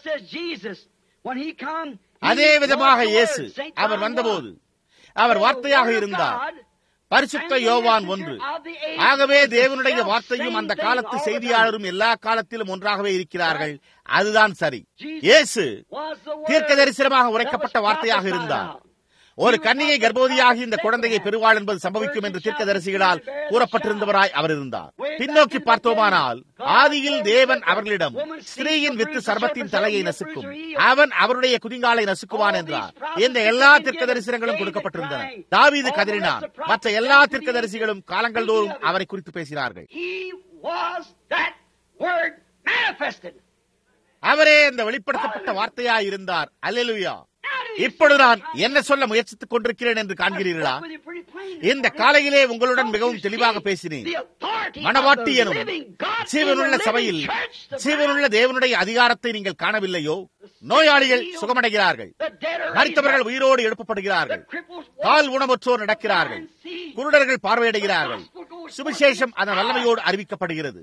அதே விதமாக இயேசு அவர் வந்தபோது அவர் வார்த்தையாக இருந்தார் பரிசுத்த யோவான் ஒன்று ஆகவே தேவனுடைய வார்த்தையும் அந்த காலத்து செய்தியாளரும் எல்லா காலத்திலும் ஒன்றாகவே இருக்கிறார்கள் அதுதான் சரி இயேசு தீர்க்க தரிசனமாக உரைக்கப்பட்ட வார்த்தையாக இருந்தார் ஒரு கன்னிகை கர்ப்பவதியாகி இந்த குழந்தையை பெறுவாள் என்பது சம்பவிக்கும் என்று தீர்க்கதரிசிகளால் கூறப்பட்டிருந்தவராய் அவர் இருந்தார் பின்னோக்கி பார்த்தோமானால் ஆதியில் தேவன் அவர்களிடம் ஸ்திரீயின் வித்து சர்பத்தின் தலையை நசுக்கும் அவன் அவருடைய குதிங்காலை நசுக்குவான் என்றார் இந்த எல்லா தீர்க்கதரிசனங்களும் கொடுக்கப்பட்டிருந்தன தாவீது கதறினான் மற்ற எல்லா தீர்க்கதரிசிகளும் காலங்கள் தோறும் அவரை குறித்து பேசினார்கள் He was that word manifested. அவரே இந்த வெளிப்படுத்தப்பட்ட வார்த்தையாய் இருந்தார் அல்லேலூயா இப்பொழுது நான் என்ன சொல்ல முயற்சித்துக் கொண்டிருக்கிறேன் என்று காண்கிறீர்களா இந்த காலையிலே உங்களுடன் மிகவும் தெளிவாக பேசினேன் மணவாட்டி எனும் ஜீவனுள்ள சபையில் ஜீவனுள்ள தேவனுடைய அதிகாரத்தை நீங்கள் காணவில்லையோ நோயாளிகள் சுகமடைகிறார்கள் மறித்தவர்கள் உயிரோடு எழுப்பப்படுகிறார்கள் கால் ஊனமுற்றோர் நடக்கிறார்கள் குருடர்கள் பார்வையிடுகிறார்கள் சுவிசேஷம் அதன் வல்லமையோடு அறிவிக்கப்படுகிறது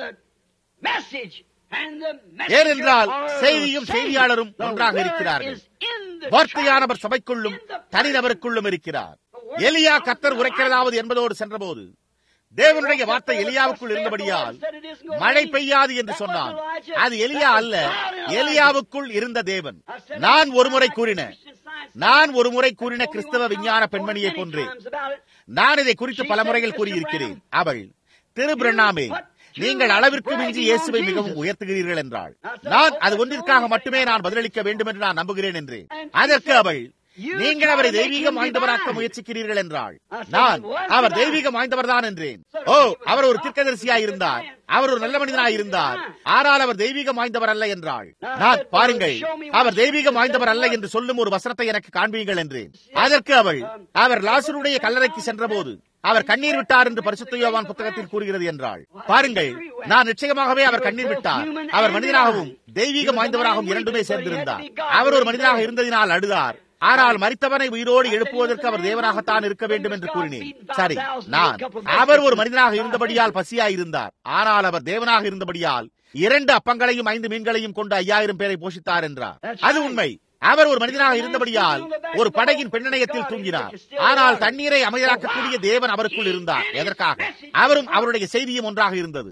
ஏனென்றால் செய்தியும் செய்தியாளரும் ஒன்றாக இருக்கிறார்கள் வார்த்தையானவர் சபைக்குள்ளும் தனிநபருக்குள்ளும் இருக்கிறார் எலியா கத்தர் உரைக்கிறதாவது என்பதோடு சென்றபோது தேவனுடைய வார்த்தை எலியாவுக்குள் இருந்தபடியால் மழை பெய்யாது என்று சொன்னான் அது எலியா அல்ல எலியாவுக்குள் இருந்த தேவன் நான் ஒருமுறை கூறின நான் ஒரு முறை கூறின கிறிஸ்தவ விஞ்ஞான பெண்மணியை போன்றேன் நான் இதை குறித்து பல முறைகள் கூறியிருக்கிறேன் அவள் திரு பிரண்ணாமே நீங்கள் அளவிற்கு மிஞ்சி இயேசுவை மிகவும் உயர்த்துகிறீர்கள் என்றாள் நான் அது ஒன்றிற்காக மட்டுமே நான் பதிலளிக்க வேண்டும் என்று நான் நம்புகிறேன் என்றேன் அதற்கு அவள் நீங்கள் அவரை தெய்வீகம் வாய்ந்தவராக்க முயற்சிக்கிறீர்கள் என்றாள் நான் அவர் தெய்வீகம் வாய்ந்தவர்தான் என்றேன் ஓ அவர் ஒரு தீர்க்கதரிசியாய் இருந்தார் அவர் ஒரு நல்ல மனிதனாய் இருந்தார் ஆனால் அவர் தெய்வீகம் வாய்ந்தவர் அல்ல என்றாள் நான் பாருங்கள் அவர் தெய்வீகம் வாய்ந்தவர் அல்ல என்று சொல்லும் ஒரு வசனத்தை எனக்கு காண்பீங்கள் என்றேன் அதற்கு அவள் அவர் லாசருடைய கல்லறைக்கு சென்றபோது அவர் கண்ணீர் விட்டார் என்று பரிசுத்த யோவான் புத்தகத்தில் கூறுகிறது என்றாள் பாருங்கள் நான் நிச்சயமாகவே அவர் கண்ணீர் விட்டார் அவர் மனிதனாகவும் தெய்வீகம் வாய்ந்தவராகவும் இரண்டுமே சேர்ந்திருந்தார் அவர் ஒரு மனிதனாக இருந்ததினால் அழுதார் ஆனால் மறித்தவனை உயிரோடு எழுப்புவதற்கு அவர் தேவனாகத்தான் இருக்க வேண்டும் என்று கூறினேன் சரி நான் அவர் ஒரு மனிதனாக இருந்தபடியால் பசியாய் இருந்தார் ஆனால் அவர் தேவனாக இருந்தபடியால் இரண்டு அப்பங்களையும் ஐந்து மீன்களையும் கொண்டு ஐயாயிரம் பேரை போஷித்தார் என்றார் அது உண்மை அவர் ஒரு மனிதனாக இருந்தபடியால் ஒரு படகின் பெண்ணயத்தில் தூங்கினார் ஆனால் தண்ணீரை அமைதலாக்கக்கூடிய தேவன் அவருக்குள் இருந்தார் எதற்காக அவரும் அவருடைய செய்தியும் ஒன்றாக இருந்தது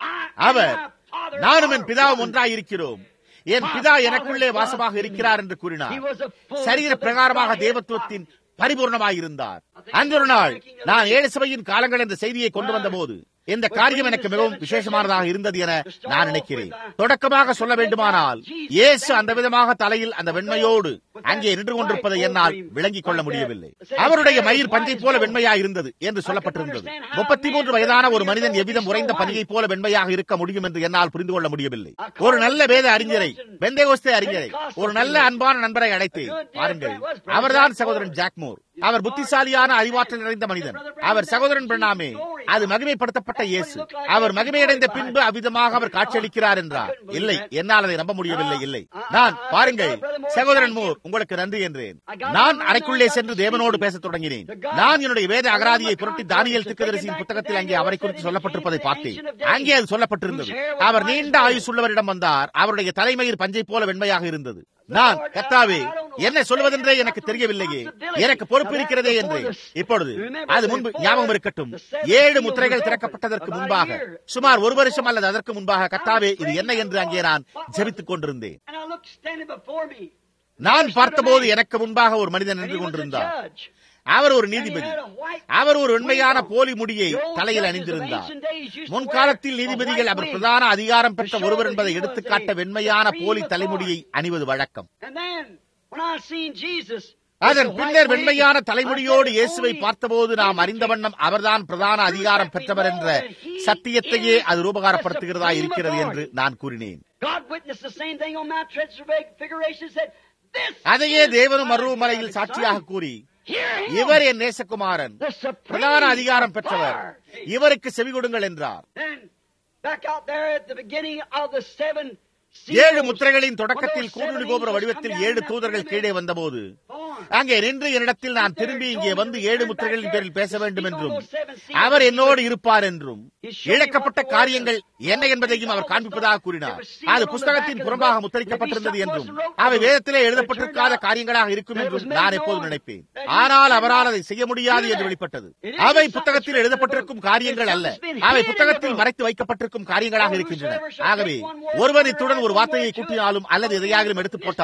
அவர் நானும் என் பிதாவும் ஒன்றாக இருக்கிறோம் என் பிதா எனக்குள்ளே வாசமாக இருக்கிறார் என்று கூறினார் சரீர பிரகாரமாக தேவத்துவத்தின் பரிபூர்ணமாயிருந்தார் அன்று ஒரு நாள் நான் ஏழு சபையின் காலங்கள் என்ற செய்தியை கொண்டு வந்த போது இந்த காரியம் எனக்கு மிகவும் விசேஷமானதாக இருந்தது என நான் நினைக்கிறேன் தொடக்கமாக சொல்ல வேண்டுமானால் இயேசு அந்த விதமாக தலையில் அந்த வெண்மையோடு அங்கே நின்று கொண்டிருப்பதை என்னால் விளங்கிக் கொள்ள முடியவில்லை அவருடைய மயிர் பஞ்சை போல வெண்மையா இருந்தது என்று சொல்லப்பட்டிருந்தது முப்பத்தி மூன்று வயதான ஒரு மனிதன் எவ்விதம் உறைந்த பனியை போல வெண்மையாக இருக்க முடியும் என்று என்னால் புரிந்து கொள்ள முடியவில்லை ஒரு நல்ல வேத அறிஞரை பெந்தேகோஸ்தே அறிஞரை ஒரு நல்ல அன்பான நண்பரை அழைத்து பாருங்கள் அவர்தான் சகோதரன் ஜாக்மோர் அவர் புத்திசாலியான அறிவாற்றல் நிறைந்த மனிதன் அவர் சகோதரன் பிரணாமே அது மகிமைப்படுத்தப்பட்ட இயேசு அவர் மகிமையடைந்த பின்பு அவ்விதமாக அவர் காட்சியளிக்கிறார் என்றார் இல்லை என்னால் அதை நம்ப முடியவில்லை இல்லை நான் பாருங்கள் சகோதரன் மூர் உங்களுக்கு நன்றி என்றேன் நான் அறைக்குள்ளே சென்று தேவனோடு பேசத் தொடங்கினேன் நான் என்னுடைய வேத அகராதியை புரட்டி தானியல் திக்கதரிசியின் புத்தகத்தில் அங்கே அவரை குறித்து சொல்லப்பட்டிருப்பதை பார்த்தேன் அங்கே அது சொல்லப்பட்டிருந்தது அவர் நீண்ட ஆயுஸ் உள்ளவரிடம் வந்தார் அவருடைய தலைமையில் பஞ்சை போல வெண்மையாக இருந்தது நான் கத்தாவே என்ன சொல்வதென்றே எனக்கு தெரியவில்லையே எனக்கு பொறுப்பு இருக்கிறதே என்று இப்பொழுது அது முன்பு ஞாபகம் இருக்கட்டும் ஏழு முத்திரைகள் திறக்கப்பட்டதற்கு முன்பாக சுமார் ஒரு வருஷம் அல்லது அதற்கு முன்பாக கத்தாவே இது என்ன என்று அங்கே நான் ஜெபித்துக் கொண்டிருந்தேன் நான் பார்த்தபோது எனக்கு முன்பாக ஒரு மனிதன் நின்று கொண்டிருந்தார் அவர் ஒரு நீதிபதி அவர் ஒரு உண்மையான போலி முடியை தலையில் அணிந்திருந்தார் முன்காலத்தில் நீதிபதிகள் அவர் பிரதான அதிகாரம் பெற்ற ஒருவர் என்பதை எடுத்துக்காட்ட வெண்மையான போலி தலைமுடியை அணிவது வழக்கம் அதன் பின்னர் வெண்மையான தலைமுடியோடு இயேசுவை பார்த்தபோது நாம் அறிந்த வண்ணம் அவர்தான் பிரதான அதிகாரம் பெற்றவர் என்ற சத்தியத்தையே அது ரூபகாரப்படுத்துகிறதா இருக்கிறது என்று நான் கூறினேன் அதையே தேவனும் மருவமலையில் சாட்சியாக கூறி இவர் என் நேசகுமாரன் பிரதான அதிகாரம் பெற்றவர் இவருக்கு செவி கொடுங்கள் என்றார் ஏழு முத்திரைகளின் தொடக்கத்தில் கூடுதல் கோபுர வடிவத்தில் ஏழு தூதர்கள் கீழே வந்தபோது அங்கே நின்று என்னிடத்தில் நான் திரும்பி இங்கே வந்து ஏழு முத்திரைகளின் பேரில் பேச வேண்டும் என்றும் அவர் என்னோடு இருப்பார் என்றும் இழக்கப்பட்ட காரியங்கள் என்ன என்பதையும் அவர் காண்பிப்பதாக கூறினார் அது புஸ்தகத்தின் புறம்பாக முத்தரிக்கப்பட்டிருந்தது என்றும் அவை வேதத்திலே எழுதப்பட்டிருக்காத காரியங்களாக இருக்கும் என்றும் நான் எப்போது நினைப்பேன் ஆனால் அவரால் அதை செய்ய முடியாது என்று வெளிப்பட்டது அவை புத்தகத்தில் எழுதப்பட்டிருக்கும் காரியங்கள் அல்ல அவை புத்தகத்தில் மறைத்து வைக்கப்பட்டிருக்கும் காரியங்களாக இருக்கின்றன ஆகவே ஒருவர் இத்துடன் ஒரு வார்த்தையை கூட்டினாலும் அல்லது எதையாகிலும் எடுத்து போட்டாலும்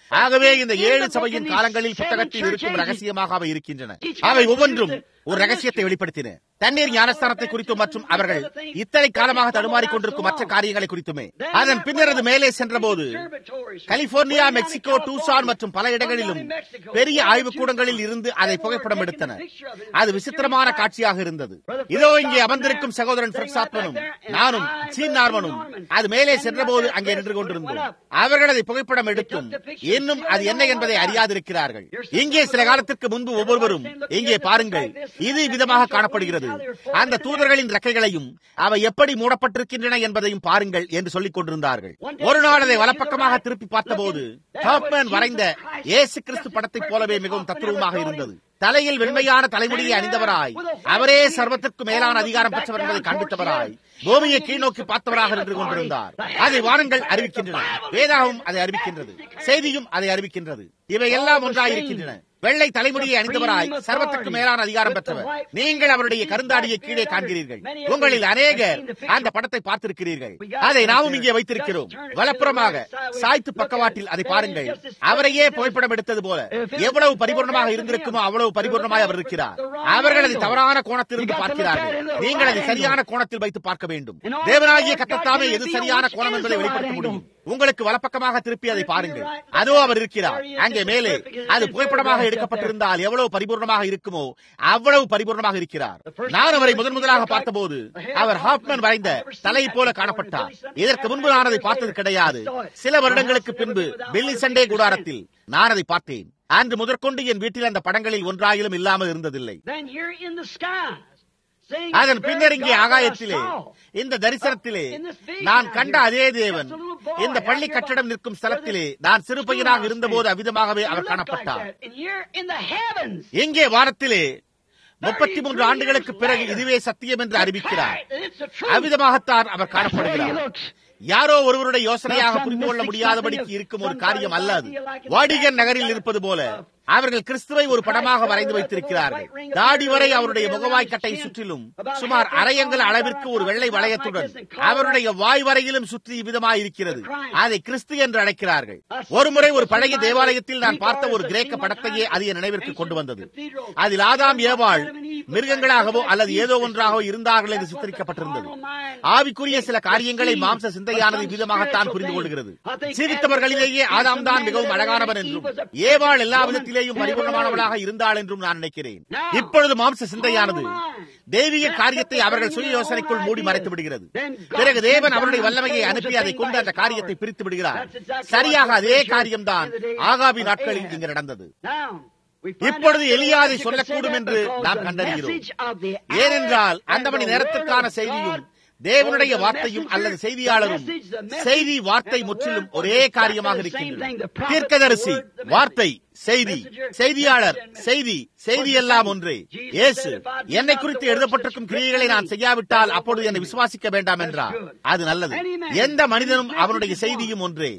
ஆகவே இந்த ஏழு சபையின் காலங்களில் புத்தகத்தில் இருக்கும் ரகசியமாக அவை இருக்கின்றன அவை ஒவ்வொன்றும் ஒரு ரகசியத்தை வெளிப்படுத்தின தண்ணீர் ஞானஸ்தானத்தை குறித்தும் மற்றும் அவர்கள் இத்தனை காலமாக தடுமாறிக் கொண்டிருக்கும் மற்ற காரியங்களை குறித்துமே அதன் பின்னர் அது மேலே சென்றபோது கலிபோர்னியா மெக்சிகோ டூசான் மற்றும் பல இடங்களிலும் பெரிய ஆய்வுக்கூடங்களில் இருந்து அதை புகைப்படம் எடுத்தன அது விசித்திரமான காட்சியாக இருந்தது இதோ இங்கே அமர்ந்திருக்கும் சகோதரன் பிரெக்சாத்மனும் நானும் சீன் நார்மனும் அது மேலே சென்றபோது அங்கே நின்று கொண்டிருந்தோம் அவர்கள் அதை புகைப்படம் எடுத்தும் இன்னும் அது என்ன என்பதை அறியாதிருக்கிறார்கள் இங்கே சில காலத்திற்கு முன்பு ஒவ்வொருவரும் இங்கே பாருங்கள் இது விதமாக காணப்படுகிறது அந்த தூதர்களின் ரெக்கைகளையும் அவை எப்படி மூடப்பட்டிருக்கின்றன என்பதையும் பாருங்கள் என்று சொல்லிக் கொண்டிருந்தார்கள் ஒரு நாள் அதை வலப்பக்கமாக திருப்பி பார்த்தபோது ஹாப்மேன் வரைந்த இயேசு கிறிஸ்து படத்தைப் போலவே மிகவும் தத்துருவமாக இருந்தது தலையில் வெண்மையான தலைமுடியை அணிந்தவராய் அவரே சர்வத்திற்கு மேலான அதிகாரம் பெற்றவர் என்பதை காண்பித்தவராய் பூமியை கீழ்நோக்கி பார்த்தவராக நின்று கொண்டிருந்தார் அதை வானங்கள் அறிவிக்கின்றன வேதாகவும் அதை அறிவிக்கின்றது செய்தியும் அதை அறிவிக்கின்றது இவை எல்லாம் ஒன்றாய் இருக்கின்றன வெள்ளை தலைமுடியை அணிந்தவராய் சர்வத்திற்கு மேலான அதிகாரம் பெற்றவர் நீங்கள் அவருடைய கருந்தாடியை கீழே காண்கிறீர்கள் உங்களில் அநேகர் அந்த படத்தை பார்த்திருக்கிறீர்கள் அதை நாமும் இங்கே வைத்திருக்கிறோம் வலப்புறமாக சாய்த்து பக்கவாட்டில் அதை பாருங்கள் அவரையே புகைப்படம் எடுத்தது போல எவ்வளவு பரிபூர்ணமாக இருந்திருக்குமோ அவ்வளவு பரிபூர்ணமாய் அவர் இருக்கிறார் அவர்கள் அதை தவறான கோணத்திலிருந்து பார்க்கிறார்கள் நீங்கள் அதை சரியான கோணத்தில் வைத்து பார்க்க வேண்டும் தேவனாகிய கத்தத்தாமே எது சரியான கோணம் என்பதை வெளிப்படுத்த முடியும் உங்களுக்கு வலப்பக்கமாக திருப்பி அதை பாருங்கள் அதோ அவர் இருக்கிறார் அங்கே மேலே அது புகைப்படமாக எடுக்கப்பட்டிருந்தால் எவ்வளவு பரிபூர்ணமாக இருக்குமோ அவ்வளவு பரிபூர்ணமாக இருக்கிறார் நான் அவரை முதன் முதலாக பார்த்தபோது அவர் ஹாப்மன் வரைந்த தலை போல காணப்பட்டார் இதற்கு முன்பு நான் அதை பார்த்தது கிடையாது சில வருடங்களுக்கு பின்பு பில்லி சண்டே கூடாரத்தில் நான் அதை பார்த்தேன் அன்று முதற்கொண்டு என் வீட்டில் அந்த படங்களில் ஒன்றாயிலும் இல்லாமல் இருந்ததில்லை அதன் பின்னர் இங்கே ஆகாயத்திலே இந்த தரிசனத்திலே நான் கண்ட அதே தேவன் இந்த பள்ளி கட்டடம் நிற்கும் ஸ்தலத்திலே நான் சிறு பையனாக இருந்தபோது அவ்விதமாகவே அவர் காணப்பட்டார் இங்கே வாரத்திலே முப்பத்தி மூன்று ஆண்டுகளுக்கு பிறகு இதுவே சத்தியம் என்று அறிவிக்கிறார் அவ்விதமாகத்தான் அவர் காணப்படுகிறார் யாரோ ஒருவருடைய யோசனையாக புரிந்து கொள்ள முடியாதபடிக்கு இருக்கும் ஒரு காரியம் அல்லது வாடிகன் நகரில் இருப்பது போல அவர்கள் கிறிஸ்துவை ஒரு படமாக வரைந்து வைத்திருக்கிறார்கள் தாடி வரை அவருடைய முகவாய்க்கட்டை சுற்றிலும் சுமார் அரையங்கல அளவிற்கு ஒரு வெள்ளை வளையத்துடன் அவருடைய வாய் வரையிலும் சுற்றி விதமாய் இருக்கிறது அதை கிறிஸ்து என்று அழைக்கிறார்கள் ஒருமுறை ஒரு பழைய தேவாலயத்தில் நான் பார்த்த ஒரு கிரேக்க படத்தையே அது என் நினைவிற்கு கொண்டு வந்தது அதில் ஆதாம் ஏவாள் மிருகங்களாகவோ அல்லது ஏதோ ஒன்றாகவோ இருந்தார்கள் என்று சித்தரிக்கப்பட்டிருந்தது ஆவிக்குரிய சில காரியங்களை மாம்ச சிந்தையானது விதமாகத்தான் புரிந்து கொள்கிறது சீவித்தவர்களிலேயே ஆதாம் தான் மிகவும் அழகானவன் என்றும் ஏவாள் எல்லா விதத்திலேயும் பரிபூர்ணமானவளாக இருந்தாள் என்றும் நான் நினைக்கிறேன் இப்பொழுது மாம்ச சிந்தையானது தெய்வீக காரியத்தை அவர்கள் சுய யோசனைக்குள் மூடி மறைத்து விடுகிறது பிறகு தேவன் அவருடைய வல்லமையை அனுப்பி அதை கொண்டு அந்த காரியத்தை பிரித்து விடுகிறார் சரியாக அதே காரியம்தான் ஆகாபி நாட்களில் இங்கு நடந்தது இப்பொழுது எலியாதை சொல்லக்கூடும் என்று நாம் கண்டறிகிறோம் ஏனென்றால் அந்த மணி நேரத்திற்கான செய்தியும் தேவனுடைய வார்த்தையும் அல்லது செய்தியாளரும் செய்தி வார்த்தை முற்றிலும் ஒரே காரியமாக இருக்கின்றன தீர்க்கதரிசி வார்த்தை செய்தி செய்தியாளர் செய்தி செய்தி எல்லாம் ஒன்றே இயேசு என்னை குறித்து எழுதப்பட்டிருக்கும் கிரியைகளை நான் செய்யாவிட்டால் அப்பொழுது என்னை விசுவாசிக்க வேண்டாம் என்றார் அது நல்லது எந்த மனிதனும் அவனுடைய செய்தியும் ஒன்றே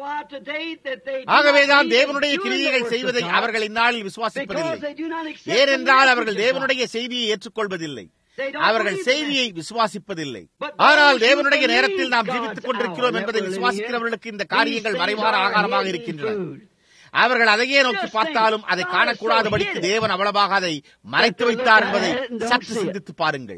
ஆகவேதான் தேவனுடைய கிரியைகள் செய்வதை அவர்கள் இந்நாளில் விசுவாசிப்பதில்லை ஏனென்றால் அவர்கள் தேவனுடைய செய்தியை ஏற்றுக்கொள்வதில்லை அவர்கள் செய்தியை விசுவாசிப்பதில்லை ஆனால் தேவனுடைய நேரத்தில் நாம் ஜீவித்துக் கொண்டிருக்கிறோம் என்பதை விசுவாசிக்கிறவர்களுக்கு இந்த காரியங்கள் மறைவான ஆகாரமாக இருக்கின்றன அவர்கள் அதையே நோக்கி பார்த்தாலும் அதை காணக்கூடாதபடிக்கு தேவன் அவ்வளவாக அதை மறைத்து வைத்தார் என்பதை சற்று சிந்தித்து பாருங்கள்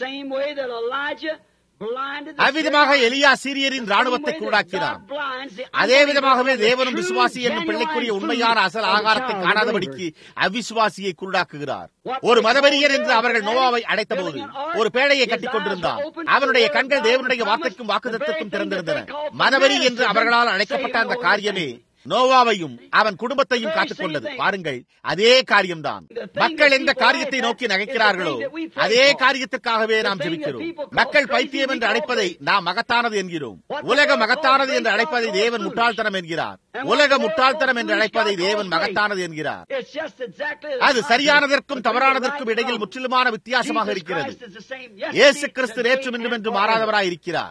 அவ்விதமாக எலியா சீரியரின் ராணுவத்தை கூடாக்கினான் அதே விதமாகவே தேவனும் விசுவாசி என்னும் பிள்ளைக்குரிய உண்மையான அசல் ஆகாரத்தை காணாதபடிக்கு அவ்விசுவாசியை குருடாக்குகிறார் ஒரு மதவெறியர் என்று அவர்கள் நோவாவை அடைத்தபோது ஒரு பேழையை கட்டிக் கொண்டிருந்தான் அவனுடைய கண்கள் தேவனுடைய வார்த்தைக்கும் வாக்குதத்துக்கும் திறந்திருந்தன மதவெறி என்று அவர்களால் அழைக்கப்பட்ட அந்த காரியமே நோவாவையும் அவன் குடும்பத்தையும் காத்துக் கொண்டது பாருங்கள் அதே காரியம்தான் மக்கள் எந்த காரியத்தை நோக்கி நகைக்கிறார்களோ அதே காரியத்திற்காகவே நாம் ஜெபிக்கிறோம் மக்கள் பைத்தியம் என்று அழைப்பதை நாம் மகத்தானது என்கிறோம் உலக மகத்தானது என்று அழைப்பதை தேவன் முட்டாள்தனம் என்கிறார் உலக முட்டாள்தனம் என்று அழைப்பதை தேவன் மகத்தானது என்கிறார் அது சரியானதற்கும் தவறானதற்கும் இடையில் முற்றிலுமான வித்தியாசமாக இருக்கிறது இயேசு கிறிஸ்து நேற்றும் இன்றும் என்று மாறாதவராய் இருக்கிறார்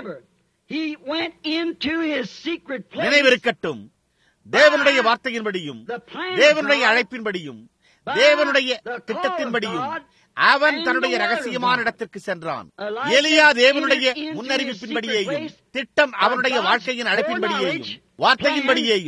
நினைவிருக்கட்டும் தேவனுடைய வார்த்தையின்படியும் தேவனுடைய அழைப்பின்படியும் தேவனுடைய திட்டத்தின்படியும் அவன் தன்னுடைய ரகசியமான இடத்திற்கு சென்றான் எலியா தேவனுடைய முன்னறிவிப்பின்படியேயும் திட்டம் அவனுடைய வாழ்க்கையின் அழைப்பின்படியேயும் வார்த்தையின்படியேயும்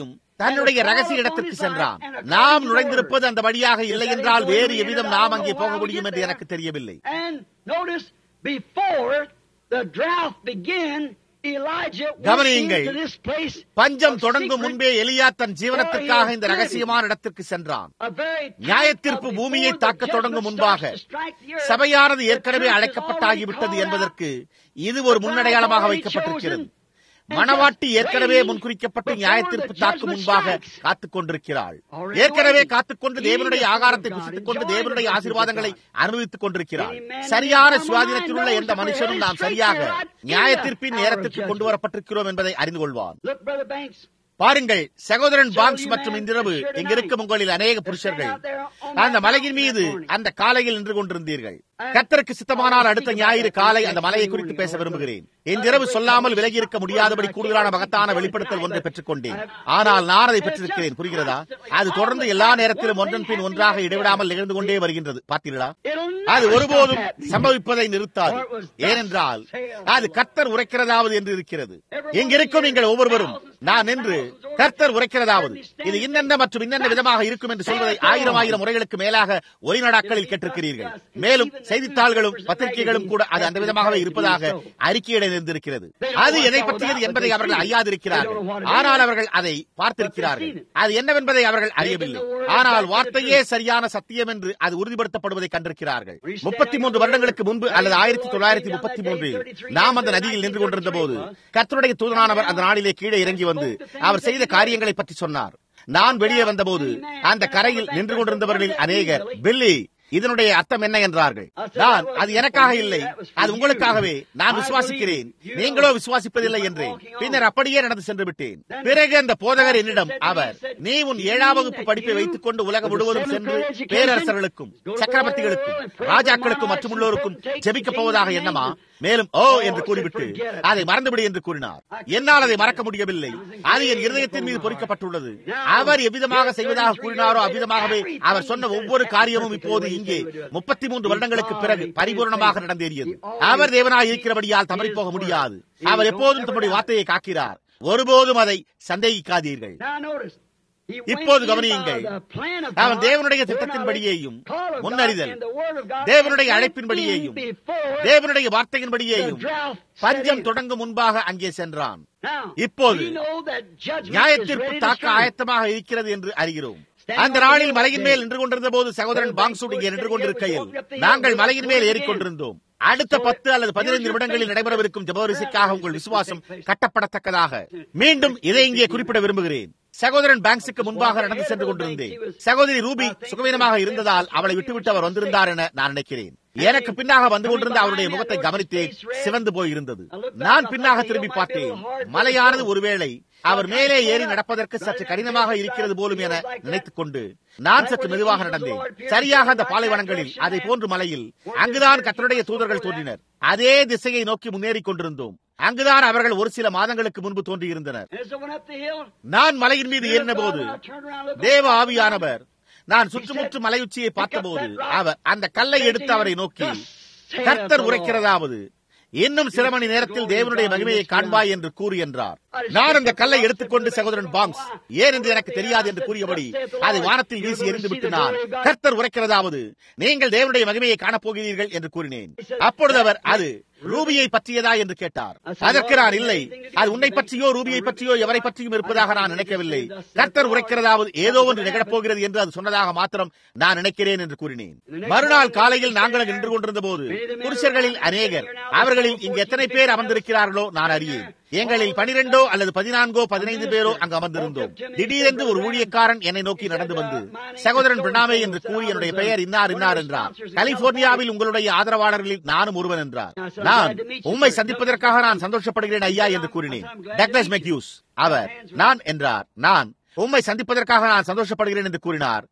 தன்னுடைய ரகசிய இடத்திற்கு சென்றான் நாம் நுழைந்திருப்பது அந்த வழியாக இல்லை என்றால் வேறு எவ்விதம் நாம் அங்கே போக முடியும் என்று எனக்கு தெரியவில்லை And notice, before the drought began, Elijah went கவனியுங்கள். into this place பஞ்சம் of தொடங்கும் secret, முன்பே எலியா தன் ஜீவனத்திற்காக இந்த ரகசியமான இடத்திற்கு சென்றான் a very நியாயத்தீர்ப்பு time of பூமியை before the தாக்க தொடங்கும் judgment முன்பாக starts to strike the earth. சபையானது The ஏற்கனவே church is அழைக்கப்பட்டாகிவிட்டது already என்பதற்கு இது called ஒரு out. முன்னடையாளமாக The bride வைக்கப்பட்டிருக்கிறது already chosen. மணவாட்டி And ஏற்கனவே just முன்குறிக்கப்பட்டு waiting நியாயத்தீர்ப்பு before the தாக்கும் judgment முன்பாக strikes. காத்துக் கொண்டிருக்கிறாள் Already ஏற்கனவே waiting. காத்துக்கொண்டு Eating தேவனுடைய the food ஆகாரத்தை of God, புசித்துக் கொண்டு enjoying தேவனுடைய the blessings of ஆசீர்வாதங்களை God. அனுபவித்துக் கொண்டிருக்கிறாள் Any man சரியான that has a சுவாதீனத்தில் உள்ள mind எந்த knows மனுஷனும் that நாம் we're சரியாக straight right in the நியாயத்தீர்ப்பின் hour of நேரத்திற்கு judgment. கொண்டு வரப்பட்டிருக்கிறோம் என்பதை அறிந்து கொள்வான் Look, Brother Banks, பாருங்கள் சகோதரன் So பாங்க்ஸ் you மற்றும் man, இன்றிரவு sure tonight, இங்கிருக்கும் உங்களில் அநேக they're புருஷர்கள் standing out there on அந்த that மலையின் mountain மீது that morning. அந்த காலையில் நின்று கொண்டிருந்தீர்கள் And கர்த்தருக்கு சித்தமானால் I அடுத்த think about ஞாயிறு that காலை next அந்த மலையை Sunday குறித்து morning, பேச Lord விரும்புகிறேன் God. இன்றிரவு I சொல்லாமல் break விலகி இருக்க the முடியாதபடி word. கூடுதலான I மகத்தான can't வெளிப்படுத்தல் tonight, ஒன்றை but பெற்றுக் கொண்டேன் I have- ஆனால் நான் அதை It's பெற்றிருக்கிறேன் just புரிகிறதா constantly அது தொடர்ந்து all the எல்லா time. நேரத்திலும் One ஒன்றன் thing பின் happening ஒன்றாக after இடைவிடாமல் another. நிகழ்ந்து கொண்டே வருகின்றது பார்த்தீர்களா It'll அது never ஒருபோதும் stop happening. சம்பவிப்பதை நிறுத்தாது For it was thus ஏனென்றால் saith அது the கர்த்தர் உரைக்கிறதாவது என்று இருக்கிறது Everyone இங்கிருக்கும் here, நீங்கள் ஒவ்வொருவரும் thousands நான் and நின்று thousands கர்த்தர் உரைக்கிறதாவது heard me stand இது and இன்னென்ன மற்றும் இன்னென்ன விதமாக இருக்கும் என்று சொல்வதை ஆயிரம் ஆயிரம் முறைகளுக்கு மேலாக ஒளிநடாக்களில் கேட்டிருக்கிறீர்கள் மேலும் செய்தித்தாள்களும் பத்திரிகைகளும் கூட அது அந்த விதமாகவே இருப்பதாக அறிக்கையிட இருந்திருக்கிறது அது எதை பற்றியது என்பதை அவர்கள் அறியாதிருக்கிறார்கள் ஆனால் அவர்கள் அதை பார்த்திருக்கிறார்கள் அது என்னவென்பதை அவர்கள் அறியவில்லை ஆனால் வார்த்தையே சரியான சத்தியம் என்று அது உறுதிப்படுத்தப்படுவதை கண்டிருக்கிறார்கள் முப்பத்தி மூன்று வருடங்களுக்கு முன்பு அல்லது ஆயிரத்தி தொள்ளாயிரத்தி முப்பத்தி மூன்றில் நாம் அந்த நதியில் நின்று கொண்டிருந்த போது கர்த்தருடைய தூதனானவர் அந்த நாளிலே கீழே இறங்கி வந்து அவர் செய்த காரியங்களை பற்றி சொன்னார் நான் வெளியே வந்தபோது அந்த கரையில் நின்று கொண்டிருந்தவர்களில் அநேகர் பில்லி இதனுடைய அர்த்தம் என்ன என்றார்கள் நான் அது எனக்காக இல்லை அது உங்களுக்காகவே நான் விசுவாசிக்கிறேன் நீங்களோ விசுவாசிப்பதில்லை என்றேன் பின்னர் அப்படியே நடந்து சென்று விட்டேன் பிறகு அந்த போதகர் என்னிடம் அவர் நீ உன் ஏழாம் வகுப்பு படிப்பை வைத்துக் கொண்டு உலகம் முழுவதும் சென்று பேரரசர்களுக்கும் சக்கரவர்த்திகளுக்கும் ராஜாக்களுக்கும் மற்றும் உள்ளோருக்கும் ஜெபிக்கப் போவதாக எண்ணமா மேலும் ஓ என்று கூறிவிட்டு அதை மறந்துவிடு என்று கூறினார் என்னால் அதை மறக்க முடியவில்லை அது என் இருதயத்தின் மீது பொறிக்கப்பட்டுள்ளது அவர் எவ்விதமாக செய்வதாக கூறினாரோ அவ்விதமாகவே அவர் சொன்ன ஒவ்வொரு காரியமும் இப்போது இங்கே முப்பத்தி மூன்று வருடங்களுக்கு பிறகு பரிபூர்ணமாக நடந்தேறியது அவர் தேவனாய் இருக்கிறபடியால் தவறி போக முடியாது அவர் எப்போதும் தம்முடைய வார்த்தையை காக்கிறார் ஒருபோதும் அதை சந்தேகிக்காதீர்கள் Now notice, he went இப்போது in கவனியுங்கள். by the plan of அவன் God, தேவனுடைய foreknowledge, திட்டத்தின்படியேயும் call of God, முன்னறிதல் and the word of God, தேவனுடைய and அழைப்பின்படியேயும் went in before தேவனுடைய the வார்த்தையின்படியேயும் drought set பஞ்சம் in. தொடங்கும் முன்பாக அங்கே சென்றான் Now, இப்போது we know that judgment is நியாயத்தீர்ப்பு ready to தாக்க strike. ஆயத்தமாக இருக்கிறது என்று அறிகிறோம் அந்த நாளில் மலையின் மேல் நின்று கொண்டிருந்த போது சகோதரன் பாங்சூட் இங்கே நின்று கொண்டிருக்கையில் நாங்கள் மலையின் மேல் ஏறிக்கொண்டிருந்தோம் அடுத்த பத்து அல்லது பதினைந்து நிமிடங்களில் நடைபெறவிருக்கும் ஜபோரிசிக்காக உங்கள் விசுவாசம் கட்டப்படத்தக்கதாக மீண்டும் இதை இங்கே குறிப்பிட விரும்புகிறேன் சகோதரன் பேங்க்ஸுக்கு முன்பாக நடந்து சென்று கொண்டிருந்தேன் சகோதரி ரூபி சுகவீனமாக இருந்ததால் அவளை விட்டுவிட்டு அவர் வந்திருந்தார் என நான் நினைக்கிறேன் எனக்கு பின்னாக வந்து கொண்டிருந்த அவருடைய முகத்தை கவனித்தேன் சிவந்து போயிருந்தது நான் பின்னாக திரும்பி பார்த்தேன் மலையானது ஒருவேளை அவர் மேலே ஏறி நடப்பதற்கு சற்று கடினமாக இருக்கிறது போலும் என நினைத்துக் கொண்டு நான் சற்று மெதுவாக நடந்தேன் சரியாக அந்த பாலைவனங்களில் அதை போன்று மலையில் அங்குதான் கத்தருடைய தூதர்கள் தோன்றினர் அதே திசையை நோக்கி முன்னேறி கொண்டிருந்தோம் அங்குதான் அவர்கள் ஒரு சில மாதங்களுக்கு முன்பு தோன்றியிருந்தனர் As I went up the hill, நான் மலையின் மீது ஏறின போது I turned around, looked தேவ back, ஆவியானவர் நான் சுற்றுமுற்று மலையுச்சியை பார்த்தபோது அவர் அந்த கல்லை எடுத்து அவரை நோக்கி கர்த்தர் உரைக்கிறதாவது இன்னும் சில மணி நேரத்தில் தேவனுடைய மகிமையை காண்பாய் என்று கூறி என்றார் நான் அந்த கல்லை எடுத்துக்கொண்டு சகோதரன் பாங்ஸ் ஏன் என்று எனக்கு தெரியாது என்று கூறியபடி அதை வானத்தில் வீசி எறிந்துவிட்டு நான் கர்த்தர் உரைக்கிறதாவது நீங்கள் தேவனுடைய மகிமையை காணப்போகிறீர்கள் என்று கூறினேன் அப்பொழுது அவர் அது ரூபியை பற்றியதா என்று கேட்டார் அதற்கு நான் இல்லை அது உன்னை பற்றியோ ரூபியை பற்றியோ எவரை பற்றியும் இருப்பதாக நான் நினைக்கவில்லை கர்த்தர் உரைக்கிறதாவது ஏதோ ஒன்று நிகழப்போகிறது என்று அது சொன்னதாக மாத்திரம் நான் நினைக்கிறேன் என்று கூறினேன் மறுநாள் காலையில் நாங்கள் அங்கு நின்று கொண்டிருந்த போது புருஷர்களில் அநேகர் அவர்களில் இங்கு எத்தனை பேர் அமர்ந்திருக்கிறார்களோ நான் அறியேன் எங்களில் பனிரெண்டோ அல்லது பதினான்கோ பதினைந்து பேரோ அங்கு அமர்ந்திருந்தோம் திடீரென்று ஒரு ஊழியக்காரன் என்னை நோக்கி நடந்து வந்து சகோதரன் பிரணாமே என்று கூறி என்னுடைய பெயர் இன்னார் இன்னார் என்றார் கலிபோர்னியாவில் உங்களுடைய ஆதரவாளர்களில் நானும் ஒருவன் என்றார் நான் உம்மை சந்திப்பதற்காக நான் சந்தோஷப்படுகிறேன் ஐயா என்று கூறினேன் டக்ளஸ் மெக்யூஸ் அவர் நான் என்றார் நான் உம்மை சந்திப்பதற்காக நான் சந்தோஷப்படுகிறேன் என்று கூறினார்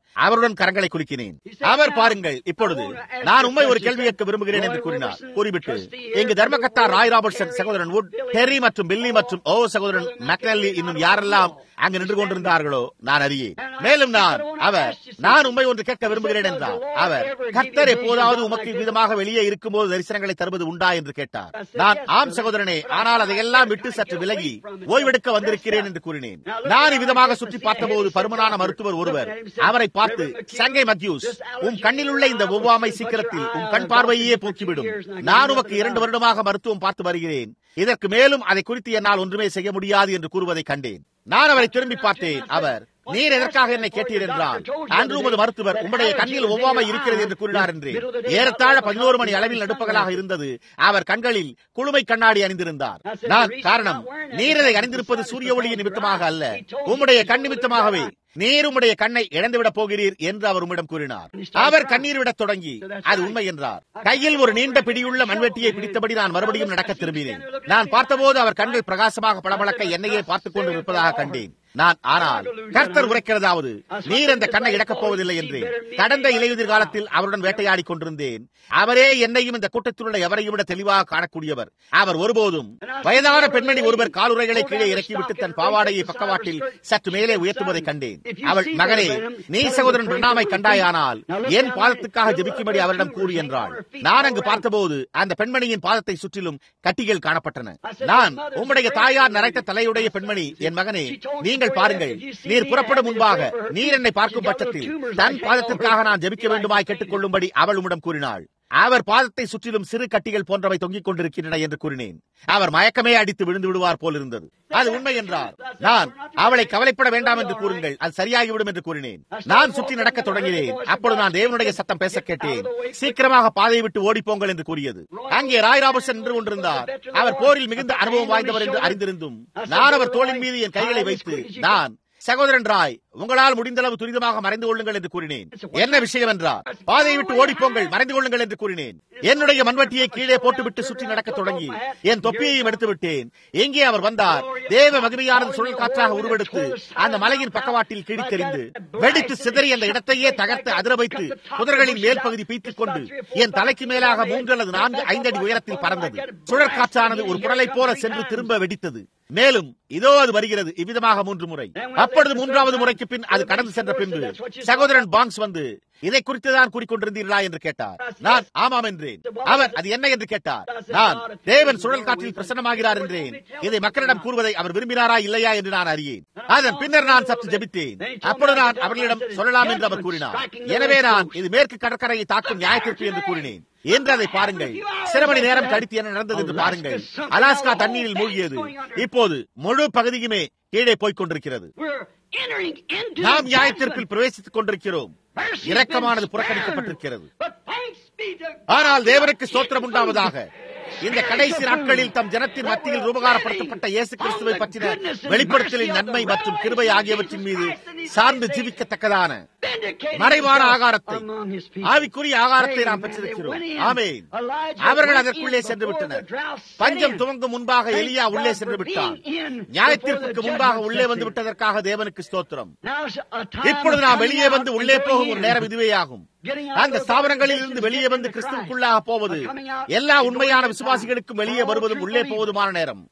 அவருடன் கரங்களை குலுக்கினேன் அவர் பாருங்கள் இப்பொழுது நான் உண்மை ஒரு கேள்வி கேட்க விரும்புகிறேன் என்று கூறினார் கூறிவிட்டு இங்கு தர்மகத்தா ராய் ராபர்ட்சன் சகோதரன் வுட் டெரி மற்றும் பில்லி மற்றும் ஓ சகோதரன் மெக்கல்லி இன்னும் யாரெல்லாம் அங்கு நின்று கொண்டிருந்தார்களோ நான் அறியேன் மேலும் நான் அவர் நான் உண்மை ஒன்று கேட்க விரும்புகிறேன் என்றார் அவர் கர்த்தர் எப்போதாவது உமக்கு விதமாக வெளியே இருக்கும்போது தரிசனங்களை தருவது உண்டா என்று கேட்டார் நான் ஆம் சகோதரனே ஆனால் அதையெல்லாம் விட்டு சற்று விலகி ஓய்வெடுக்க வந்திருக்கிறேன் என்று கூறினேன் நான் இவ்விதமாக சுற்றி பார்த்தபோது பருமனான மருத்துவர் ஒருவர் அவரை பார்த்து சங்கை மத்யூஸ் உன் கண்ணில் உள்ள இந்த ஒவ்வாமை சீக்கிரத்தில் உன் கண் பார்வையே போக்கிவிடும் நான் உமக்கு இரண்டு வருடமாக மருத்துவம் பார்த்து வருகிறேன் இதற்கு மேலும் அதை குறித்து என்னால் ஒன்றுமே செய்ய முடியாது என்று கூறுவதை கண்டேன் நான் அவரை திரும்பி பார்த்தேன் அவர் நீர் எதற்காக என்னை கேட்டீர் என்றால் அன்று உமது மருத்துவர் உம்முடைய கண்ணில் ஒவ்வாமை இருக்கிறது என்று கூறினார் என்று ஏறத்தாழ பதினோரு மணி அளவில் நடுப்பகலாக இருந்தது அவர் கண்களில் குளுமை கண்ணாடி அணிந்திருந்தார் நான் காரணம் நீர் இதை அணிந்திருப்பது சூரிய ஒளியின் நிமித்தமாக அல்ல உம்முடைய கண் நிமித்தமாகவே நீர் உம்முடைய கண்ணை இழந்துவிடப் போகிறீர் என்று அவர் உம்மிடம் கூறினார் அவர் கண்ணீர் விடத் தொடங்கி அது உண்மை என்றார் கையில் ஒரு நீண்ட பிடியுள்ள மண்வெட்டியை பிடித்தபடி நான் மறுபடியும் நடக்க திரும்பினேன் நான் பார்த்தபோது அவர் கண்கள் பிரகாசமாக பளபளக்க என்னையே பார்த்துக் கொண்டு இருப்பதாக கண்டேன் நான் ஆனால் கர்த்தர் உரைக்கிறதாவது நீர் அந்த கண்ணை இழக்கப் போவதில்லை என்று கடந்த இலையுதிர் காலத்தில் அவருடன் வேட்டையாடி கொண்டிருந்தேன் அவரே என்னையும் இந்த கூட்டத்தில் உள்ள எவரையும் விட தெளிவாக காணக்கூடியவர் அவர் ஒருபோதும் வயதான பெண்மணி ஒருவர் காலுறைகளை கீழே இறக்கிவிட்டு தன் பாவாடையை பக்கவாட்டில் சற்று மேலே உயர்த்துவதை கண்டேன் அவள் மகனே நீ சகோதரன் பிரணாமை கண்டாயானால் என் பாதத்துக்காக ஜெபிக்கும்படி அவரிடம் கூறி என்றாள் நான் அங்கு பார்த்தபோது அந்த பெண்மணியின் பாதத்தை சுற்றிலும் கட்டிகள் காணப்பட்டன நான் உம்முடைய தாயார் நரைத்த தலையுடைய பெண்மணி என் மகனே நீங்கள் பாருங்கள் நீர் புறப்படும் முன்பாக நீர் என்னை பார்க்கும் பட்சத்தில் தன் பாதத்திற்காக நான் ஜெபிக்க வேண்டுமாய் கேட்டுக்கொள்ளும்படி அவள் உம்மிடம் கூறினாள் அவர் பாதத்தை சுற்றிலும் சிறு கட்டிகள் போன்றவை தொங்கிக் கொண்டிருக்கின்றன என்று கூறினேன் அவர் மயக்கமே அடித்து விழுந்து விடுவார் போல் இருந்தது அது உண்மை என்றார் நான் அவளை கவலைப்பட வேண்டாம் என்று கூறுங்கள் அது சரியாகிவிடும் என்று கூறினேன் நான் சுற்றி நடக்க தொடங்கினேன் அப்பொழுது நான் தேவனுடைய சத்தம் பேச கேட்டேன் சீக்கிரமாக பாதையை விட்டு ஓடிப்போங்கள் என்று கூறியது அங்கே ராய் ராபர்சன் நின்று கொண்டிருந்தார் அவர் போரில் மிகுந்த அனுபவம் வாய்ந்தவர் என்று அறிந்திருந்தும் நான் அவர் தோளின் மீது என் கைகளை வைத்து நான் சகோதரன் ராய் உங்களால் முடிந்தளவு துரிதமாக மறைந்து கொள்ளுங்கள் என்று கூறினேன் என்ன விஷயம் என்றார் பாதையை விட்டு ஓடிப்போங்கள் மறைந்து கொள்ளுங்கள் என்று கூறினேன் என்னுடைய மண்வட்டியை கீழே போட்டுவிட்டு சுற்றி நடக்க தொடங்கி என் தொப்பியையும் எடுத்து விட்டேன் எங்கே அவர் வந்தார் தேவ மகிமையானது சுழல் காற்றாக உருவெடுத்து அந்த மலையின் பக்கவாட்டில் கிழித்தெறிந்து வெடித்து சிதறி அந்த இடத்தையே தகர்த்து அதிர வைத்து குதிரைகளின் மேல் பகுதி பீத்துக் கொண்டு என் தலைக்கு மேலாக மூன்று அல்லது நான்கு ஐந்தடி உயரத்தில் பறந்தது சுழற்காற்றானது ஒரு புடலை போல சென்று திரும்ப வெடித்தது மேலும் இதோ அது வருகிறது இவ்விதமாக மூன்று முறை அப்பொழுது மூன்றாவது முறைக்கு பின் அது கடந்து சென்ற பின்பு சகோதரன் பாங்ஸ் வந்து இதை குறித்து தான் கூறிக்கொண்டிருந்தீர்களா என்று கேட்டார் நான் ஆமாம் என்றேன் அவர் அது என்ன என்று கேட்டார் நான் தேவன் சுழல் காற்றில் பிரசன்னமாகிறார் என்றேன் இதை மக்களிடம் கூறுவதை அவர் விரும்பினாரா இல்லையா என்று நான் அறியேன் அதன் பின்னர் நான் சற்று ஜெபித்தேன் அப்பொழுது நான் அவர்களிடம் சொல்லலாம் என்று அவர் கூறினார் எனவே நான் இது மேற்கு கடற்கரையை தாக்கும் நியாயத்திற்கு என்று கூறினேன் என்று அதை பாருங்கள் சில மணி நேரம் கழித்து என்ன நடந்தது என்று பாருங்கள் அலாஸ்கா தண்ணீரில் மூழ்கியது இப்போது முழு பகுதியுமே கீழே போய்க் கொண்டிருக்கிறது நாம் நியாயத்திற்குள் பிரவேசித்துக் கொண்டிருக்கிறோம் இரக்கமானது புறக்கணிக்கப்பட்டிருக்கிறது ஆனால் தேவனுக்கு சோத்திரம் உண்டாவதாக இந்த கடைசி நாட்களில் தம் ஜனத்தின் மத்தியில் ரூபகாரப்படுத்தப்பட்ட இயேசு கிறிஸ்துவை பற்றின வெளிப்படுத்தலின் நன்மை மற்றும் கிருபை ஆகியவற்றின் மீது சார்ந்து ஜீவிக்கத்தக்கதான மறைவான ஆகாரத்தை ஆவிக்குரிய ஆகாரத்தை நாம் பெற்றிருக்கிறோம் ஆமே அவர்கள் அதற்குள்ளே சென்று விட்டனர் பஞ்சம் துவங்கும் முன்பாக எலியா உள்ளே சென்று விட்டான் நியாயத்திற்கு முன்பாக உள்ளே வந்து விட்டதற்காக தேவனுக்கு ஸ்தோத்திரம் இப்பொழுது நாம் வெளியே வந்து உள்ளே போகும் ஒரு நேரம் இதுவே ஆகும் அந்த ஸ்தாபனங்களில் இருந்து வெளியே வந்து கிறிஸ்துவுக்குள்ளாக போவது எல்லா உண்மையான விசுவாசிகளுக்கும் வெளியே வருவதும் உள்ளே போவதுமான நேரம்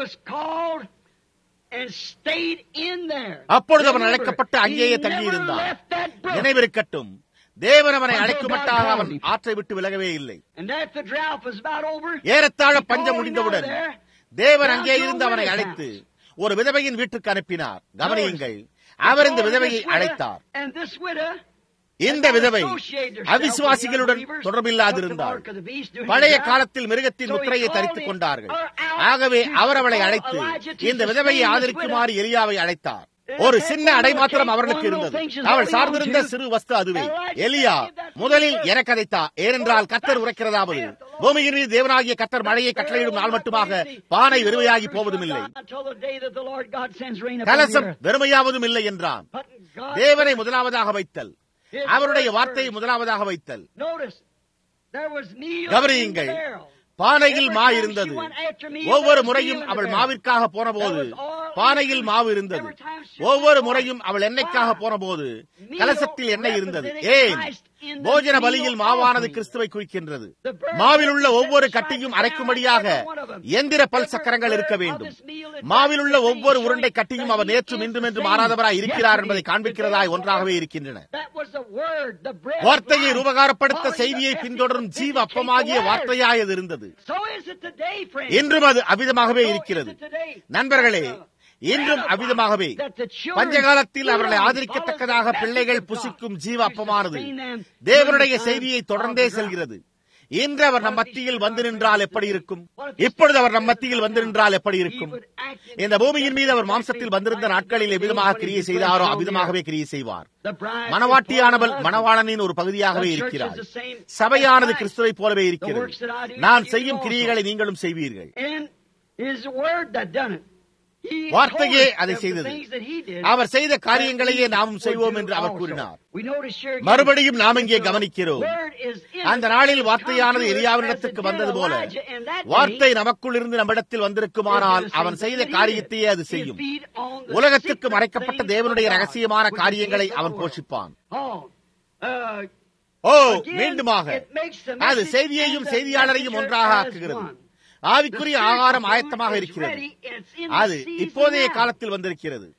அப்பொழுது அவன் அழைக்கப்பட்டு அங்கேயே தங்கியிருந்தான் நினைவிருக்கட்டும் தேவன் அவனை அழைக்குமட்டாக அவன் ஆற்றை விட்டு விலகவே இல்லை ஏறத்தாழ பஞ்சம் முடிந்தவுடன் தேவன் அங்கே இருந்து அவனை அழைத்து ஒரு விதவையின் வீட்டுக்கு அனுப்பினார் கவனியுங்கள் அவர் இந்த விதவையை அழைத்தார் இந்த விதவை அவிசுவாசிகளுடன் தொடர்பில்லாதிருந்தாள் பழைய காலத்தில் மிருகத்தின் முத்திரையை தரித்துக் கொண்டார்கள் ஆகவே அவர் அவளை அழைத்து இந்த விதவையை ஆதரிக்குமாறு எலியாவை அழைத்தார் ஒரு சின்ன அடை மாத்திரம் அவர்களுக்கு இருந்தது அவள் சார்ந்திருந்த சிறு வஸ்து அதுவே எலியா முதலில் எனக்கு அதைத்தா ஏனென்றால் கத்தர் உரைக்கிறதாவது பூமியின் மீது தேவனாகிய கத்தர் மழையை கட்டளையிடும் நாள் மட்டுமாக பானை வெறுமையாகி போவதும் இல்லை கலசம் வெறுமையாவதும் இல்லை என்றான் தேவனை முதலாவதாக வைத்தல் அவருடைய வார்த்தையை முதலாவதாக வைத்தல் கவனியுங்கள் பானையில் மா இருந்தது ஒவ்வொரு முறையும் அவள் மாவிற்காக போன போது பானையில் மாவு இருந்தது ஒவ்வொரு முறையும் அவள் எண்ணெய்க்காக போன போது கலசத்தில் எண்ணெய் இருந்தது ஏன் போஜன பலியில் மாவானது கிறிஸ்துவை குறிக்கின்றது மாவில் உள்ள ஒவ்வொரு கட்டியும் அரைக்கும்படியாக எந்திர பல் சக்கரங்கள் இருக்க வேண்டும் மாவில் உள்ள ஒவ்வொரு உருண்டை கட்டியும் அவர் நேற்றும் இன்றும் என்று மாறாதவராய் இருக்கிறார் என்பதை காண்பிக்கிறதாய் ஒன்றாகவே இருக்கின்றன வார்த்தையை ரூபகாரப்படுத்த செய்தியை பின்தொடரும் ஜீவ அப்பமாகிய வார்த்தையாய் அது இருந்தது இன்றும் அது அவ்விதமாகவே இருக்கிறது நண்பர்களே இன்றும் அவ்விதமாகவே பஞ்சகாலத்தில் அவர்களை ஆதரிக்கத்தக்கதாக பிள்ளைகள் புசிக்கும் ஜீவ அப்பமானது தேவனுடைய செய்தியை தொடர்ந்தே செல்கிறது இன்று அவர் நம் மத்தியில் வந்து நின்றால் எப்படி இருக்கும் இப்பொழுது அவர் நம் மத்தியில் வந்து நின்றால் எப்படி இருக்கும் இந்த பூமியின் மீது அவர் மாம்சத்தில் வந்திருந்த நாட்களில் எவ்விதமாக கிரியை செய்தாரோ அவ்விதமாகவே கிரியை செய்வார் மணவாட்டியானவள் மணவாளனின் ஒரு பகுதியாகவே இருக்கிறார் சபையானது கிறிஸ்துவை போலவே இருக்கிறது நான் செய்யும் கிரியைகளை நீங்களும் செய்வீர்கள் வார்த்தையே அதை செய்தது அவர் செய்த காரியங்களையே நாமும் செய்வோம் என்று அவர் கூறினார் மறுபடியும் நாம் இங்கே கவனிக்கிறோம் அந்த நாளில் வார்த்தையானது எலியாவினிடத்துக்கு வந்தது போல வார்த்தை நமக்குள் இருந்து நம்மிடத்தில் வந்திருக்குமானால் அவன் செய்த காரியத்தையே அது செய்யும் உலகத்துக்கு மறைக்கப்பட்ட தேவனுடைய ரகசியமான காரியங்களை அவன் போஷிப்பான் ஓ மீண்டுமாக அது செய்தியையும் செய்தியாளரையும் ஒன்றாக ஆக்குகிறது ஆவிக்குரிய ஆகாரம் ஆயத்தமாக இருக்கிறது அது இப்போதைய காலத்தில் வந்திருக்கிறது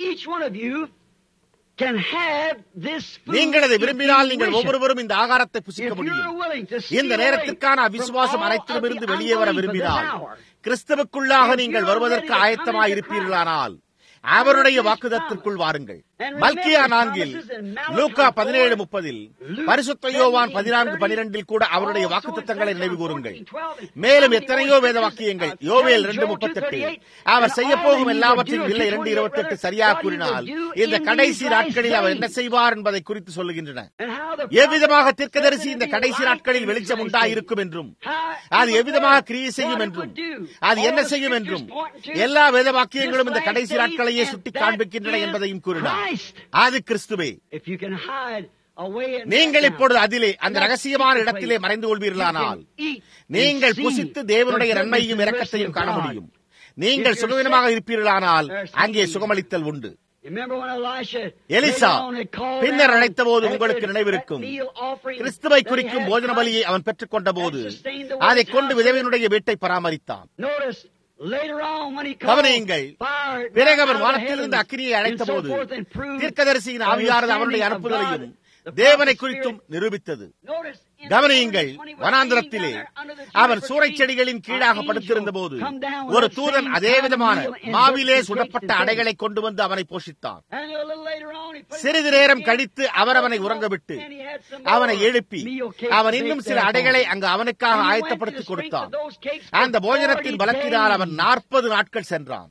நீங்கள் அதை விரும்பினால் நீங்கள் ஒவ்வொருவரும் இந்த ஆகாரத்தை புசிக்க முடியும் இந்த நேரத்திற்கான அவிசுவாசம் அனைத்திலும் இருந்து வெளியே வர விரும்பினால் கிறிஸ்தவுக்குள்ளாக நீங்கள் வருவதற்கு ஆயத்தமாக இருப்பீர்களானால் அவருடைய வாக்குதத்திற்குள் வாருங்கள் மல்கியா நான்கில் லூக்கா பதினேழு முப்பதில் பரிசுத்த யோவான் பதினான்கு பனிரெண்டில் கூட அவருடைய வாக்குத்தங்களை நினைவு கூறுங்கள் மேலும் எத்தனையோ வேத வாக்கியங்கள் யோவேல் இரண்டு முப்பத்தெட்டு அவர் செய்ய போகும் எல்லாவற்றையும் இல்லை இரண்டு இருபத்தி எட்டு சரியாக கூறினால் இந்த கடைசி நாட்களில் அவர் என்ன செய்வார் என்பதை குறித்து சொல்லுகின்றன எவ்விதமாக தீர்க்கதரிசி இந்த கடைசி நாட்களில் வெளிச்சம் உண்டாயிருக்கும் என்றும் அது எவ்விதமாக கிரியை செய்யும் என்றும் அது என்ன செய்யும் என்றும் எல்லா வேத வாக்கியங்களும் இந்த கடைசி நாட்களையே சுட்டி காண்பிக்கின்றன என்பதையும் கூறினார் அது கிறிஸ்துவே நீங்கள் இப்பொழுது அதிலே அந்த ரகசியமான இடத்திலே மறைந்து கொள்வீர்களானால் நீங்கள் புசித்து தேவனுடைய நன்மையும் இரக்கத்தையும் காண முடியும் நீங்கள் சுகவீனமாக இருப்பீர்களானால் அங்கே சுகமளித்தல் உண்டு எலிசா பின்னர் அழைத்த போது உங்களுக்கு நினைவிருக்கும் கிறிஸ்துவை குறிக்கும் போஜன பலியை அவன் பெற்றுக் கொண்ட போது அதை கொண்டு விதவையினுடைய வீட்டை பராமரித்தான் கவனியுங்கள் பிறகு அவர் வானத்திலிருந்து அக்கினியை அழைத்த போது தீர்க்கதரிசியின் ஆவியானது அவனுடைய அனுப்புதலையும் தேவனை குறித்தும் நிரூபித்தது கவனியுங்கள் வனாந்திரத்திலே அவன் சூறை செடிகளின் கீழாக படுத்திருந்த போது ஒரு தூதன் அதே விதமான மாவிலே சுடப்பட்ட அடைகளை கொண்டு வந்து அவனை போஷித்தான் சிறிது நேரம் கழித்து அவர் அவனை உறங்கவிட்டு அவனை எழுப்பி அவன் இன்னும் சில அடைகளை அங்கு அவனுக்காக ஆயத்தப்படுத்தி கொடுத்தான் அந்த போஜனத்தின் பலத்தினால் அவன் நாற்பது நாட்கள் சென்றான்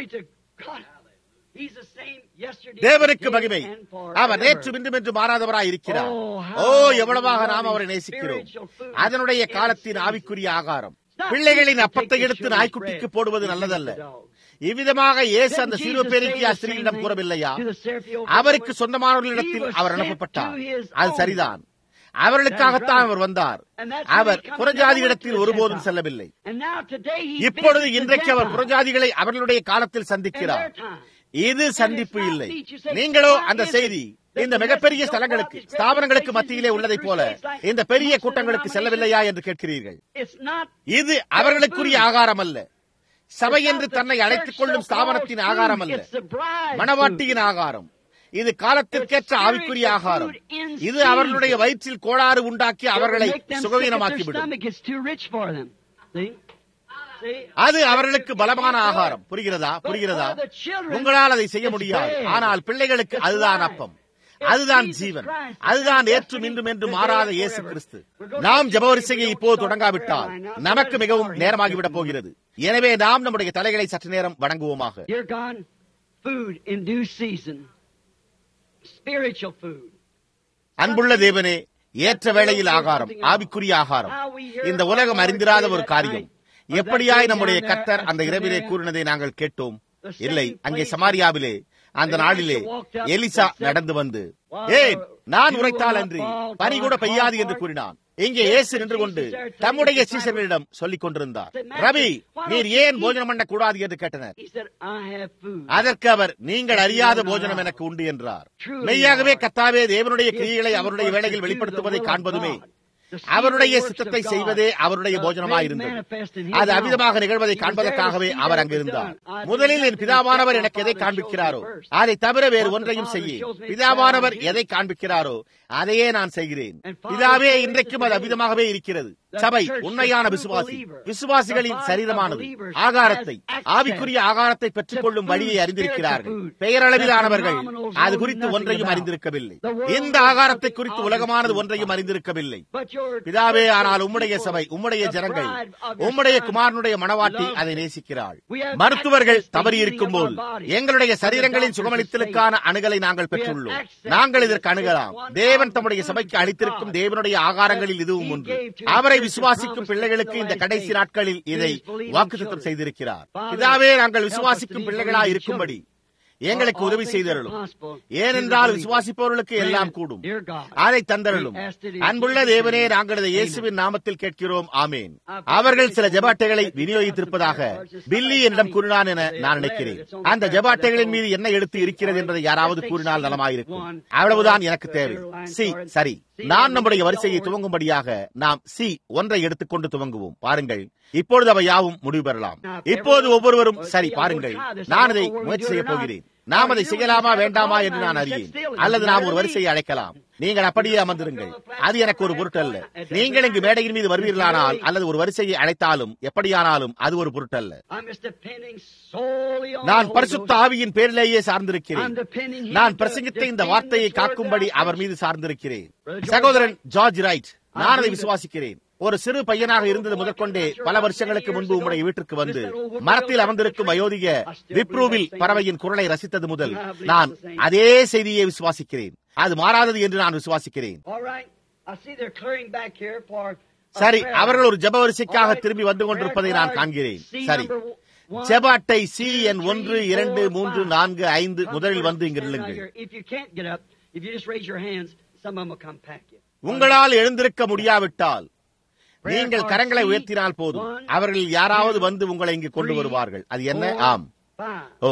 தேவனுக்கு மகிமை அவர் நேற்று இன்றும் என்று மாறாதவராய் இருக்கிறார் ஓ எவ்வளவாக நாம் அவரை நேசிக்கிறோம் அதனுடைய காலத்தின் ஆவிக்குரிய ஆகாரம் பிள்ளைகளின் அப்பத்தை எடுத்து நாய்க்குட்டிக்கு போடுவது நல்லதல்ல இவ்விதமாக இயேசு அந்த சீரோபேரிக்கியா ஸ்திரீயிடம் கூறவில்லையா அவருக்கு சொந்தமானவர்களிடத்தில் அவர் அனுப்பப்பட்டார் அது சரிதான் அவர்களுக்காகத்தான் அவர் வந்தார் அவர் புறஜாதிகளிடத்தில் ஒருபோதும் செல்லவில்லை இப்பொழுது இன்றைக்கு அவர் புறஜாதிகளை அவர்களுடைய காலத்தில் சந்திக்கிறார் இது சந்திப்பு இல்லை நீங்களோ அந்த செய்தி இந்த மிகப்பெரிய ஸ்தலங்களுக்கு ஸ்தாபனங்களுக்கு மத்தியிலே உள்ளதைப் போல இந்த பெரிய கூட்டங்களுக்கு செல்லவில்லையா என்று கேட்கிறீர்கள் இது அவர்களுக்குரிய ஆகாரம் அல்ல சபை என்று தன்னை அழைத்துக் கொள்ளும் ஸ்தாபனத்தின் ஆகாரம் அல்ல மணவாட்டியின் ஆகாரம் இது காலத்திற்கேற்ற ஆவிக்குரிய ஆகாரம் இது அவர்களுடைய வயிற்றில் கோளாறு உண்டாக்கி அவர்களை சுகவீனமாக்கிவிடும் அது அவர்களுக்கு பலமான ஆகாரம் புரிகிறதா புரிகிறதா உங்களால் அதை செய்ய முடியாது ஆனால் பிள்ளைகளுக்கு அதுதான் அப்பம் அதுதான் ஜீவன் அதுதான் ஏற்றும் இன்றும் என்று மாறாத இயேசு கிறிஸ்து நாம் ஜபவரிசையை இப்போது தொடங்காவிட்டால் நமக்கு மிகவும் நேரமாகிவிடப் போகிறது எனவே நாம் நம்முடைய தலைகளை சற்று நேரம் வணங்குவோமாக அன்புள்ள தேவனே ஏற்ற வேளையில் ஆகாரம் ஆவிக்குரிய ஆகாரம் இந்த உலகம் அறிந்திராத ஒரு காரியம் எப்படியாய் நம்முடைய கத்தர் அந்த இரவிலே கூறினதை நாங்கள் கேட்டோம் இல்லை அங்கே சமாரியாவிலே அந்த நாளிலே எலிசா நடந்து வந்து ஏன் நான் உரைத்தால் அன்றி பனி கூட பெய்யாது என்று கூறினான் இங்கே இயேசு நின்று கொண்டு தம்முடைய சீசர்களிடம் சொல்லிக் கொண்டிருந்தார் ரவி நீர் ஏன் போஜனம் பண்ண கூடாது என்று கேட்டனர் He said, I have food. அதற்கு அவர் நீங்கள் அறியாத போஜனம் எனக்கு உண்டு என்றார் மெய்யாகவே கத்தாவே தேவனுடைய கிரியைகளை அவருடைய வேளையில் வெளிப்படுத்துவதை காண்பதுமே அவருடைய சித்தத்தை செய்வதே அவருடைய போஜனமாயிருந்தது அது அமிதமாக நிகழ்வதை காண்பதற்காகவே அவர் அங்கிருந்தார் முதலில் என் பிதாவானவர் எனக்கு எதை காண்பிக்கிறாரோ அதை தவிர வேறு ஒன்றையும் செய்ய பிதாவானவர் எதை காண்பிக்கிறாரோ அதையே நான் செய்கிறேன் பிதாவே இன்றைக்கும் அது அமிதமாகவே இருக்கிறது சபை உண்மையான விசுவாசி விசுவாசிகளின் சரீரமானது ஆகாரத்தை ஆவிக்குரிய ஆகாரத்தை பெற்றுக் கொள்ளும் வழியை அறிந்திருக்கிறார்கள் பெயரளவிலானவர்கள் அது குறித்து ஒன்றையும் அறிந்திருக்கவில்லை இந்த ஆகாரத்தை குறித்து உலகமானது ஒன்றையும் அறிந்திருக்கவில்லை பிதாவே ஆனால் உம்முடைய சபை உம்முடைய ஜனங்கள் உம்முடைய குமாரனுடைய மனவாட்டி அதை நேசிக்கிறாள் மருத்துவர்கள் தவறி இருக்கும் போது எங்களுடைய சரீரங்களின் சுகமளித்தலுக்கான அணுகலை நாங்கள் பெற்றுள்ளோம் நாங்கள் இதற்கு அணுகலாம் தேவன் தம்முடைய சபைக்கு அளித்திருக்கும் தேவனுடைய ஆகாரங்களில் இதுவும் ஒன்று அவரை விசுவாசிக்கும் பிள்ளைகளுக்கு இந்த கடைசி நாட்களில் இதை வாக்குத்தத்தம் செய்திருக்கிறார் பிதாவே நாங்கள் விசுவாசிக்கும் பிள்ளைகளா இருக்கும்படி எங்களுக்கு உதவி செய்தருளும் ஏனென்றால் விசுவாசிப்பவர்களுக்கு எல்லாம் கூடும் அதை தந்தருளும் அன்புள்ள தேவனே நாங்கள் இதை இயேசுவின் நாமத்தில் கேட்கிறோம் ஆமேன் அவர்கள் சில ஜபாட்டைகளை விநியோகித்திருப்பதாக பில்லி என்னிடம் கூறினான் என நான் நினைக்கிறேன் அந்த ஜபாட்டைகளின் மீது என்ன எடுத்து இருக்கிறது என்பதை யாராவது கூறினால் நலமாயிருக்கும் அவ்வளவுதான் எனக்கு தேவை சி சரி நான் நம்முடைய வரிசையை துவங்கும்படியாக நாம் சி ஒன்றை எடுத்துக்கொண்டு துவங்குவோம் பாருங்கள் இப்பொழுது அவை யாவும் முடிவு பெறலாம் இப்போது ஒவ்வொருவரும் சரி பாருங்கள் நான் இதை முயற்சி செய்ய போகிறேன் நாம் அதை செய்யலாமா வேண்டாமா என்று நான் அறியேன் அல்லது நாம் ஒரு வரிசையை அழைக்கலாம் நீங்கள் அப்படியே அமர்ந்திருங்கள் அது எனக்கு ஒரு பொருட்டல்ல நீங்கள் இங்கு மேடையின் மீது வருவீர்களானால் அல்லது ஒரு வரிசையை அழைத்தாலும் எப்படியானாலும் அது ஒரு பொருட்டல்ல I'm just depending solely on நான் the Holy பரிசுத்த Ghost. ஆவியின் பேரிலேயே I'm சார்ந்திருக்கிறேன் depending him நான் to பிரசங்கித்த இந்த defend வார்த்தையை this word காக்கும்படி that I அவர் preach. மீது சார்ந்திருக்கிறேன் Brother George சகோதரன் Wright. ஜார்ஜ் ரைட் I நான் அதை believe it. விசுவாசிக்கிறேன் ஒரு சிறு பையனாக இருந்தது முதற்கொண்டே பல வருஷங்களுக்கு முன்பு உம்முடைய வீட்டிற்கு வந்து மரத்தில் அமர்ந்திருக்கும் வயோதிக விப்ரூவில் பறவையின் குரலை ரசித்தது முதல் நான் அதே செய்தியை விசுவாசிக்கிறேன் அது மாறாதது என்று நான் விசுவாசிக்கிறேன் All right. I see they're clearing back here for a சரி prayer. அவர்கள் ஒரு ஜெப All வரிசைக்காக right. திரும்பி வந்து கொண்டிருப்பதை நான் காண்கிறேன் C சரி number one, ஜெப அட்டை சி two, எண் ஒன்று three, இரண்டு four, மூன்று five. நான்கு ஐந்து Come முதலில் first, வந்து இங்கு stand right நில்லுங்கள் here. If you can't get up, if you just raise your hands, some of them will come pack you. உங்களால் எழுந்திருக்க முடியாவிட்டால் நீங்கள் கரங்களை உயர்த்தினால் போதும் அவர்கள் யாராவது வந்து உங்களை இங்கு கொண்டு வருவார்கள் அது என்ன ஆம் Five. ஓ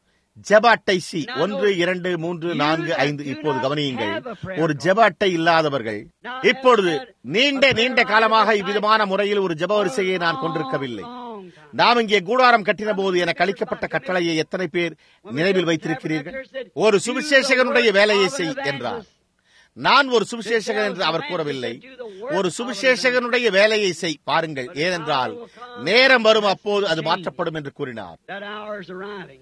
ஜெப அட்டை சி ஒன்று இரண்டு மூன்று நான்கு ஐந்து இப்போது கவனியுங்கள் ஒரு ஜெப அட்டை இல்லாதவர்கள் இப்பொழுது நீண்ட நீண்ட காலமாக இவ்விதமான முறையில் ஒரு ஜெப வரிசையை நான் கொண்டிருக்கவில்லை Long time. நாம் இங்கே கூடாரம் கட்டின போது எனக்கு அளிக்கப்பட்ட கட்டளையை எத்தனை பேர் நினைவில் வைத்திருக்கிறீர்கள் ஒரு சுவிசேஷகனுடைய வேலையை செய் என்றார் நான் ஒரு சுவிசேஷகன் என்று அவர் கூறவில்லை ஒரு சுவிசேஷகனுடைய வேலையை செய் பாருங்கள் ஏனென்றால் நேரம் வரும் அப்போது அது மாற்றப்படும் என்று கூறினார் That hour is arriving.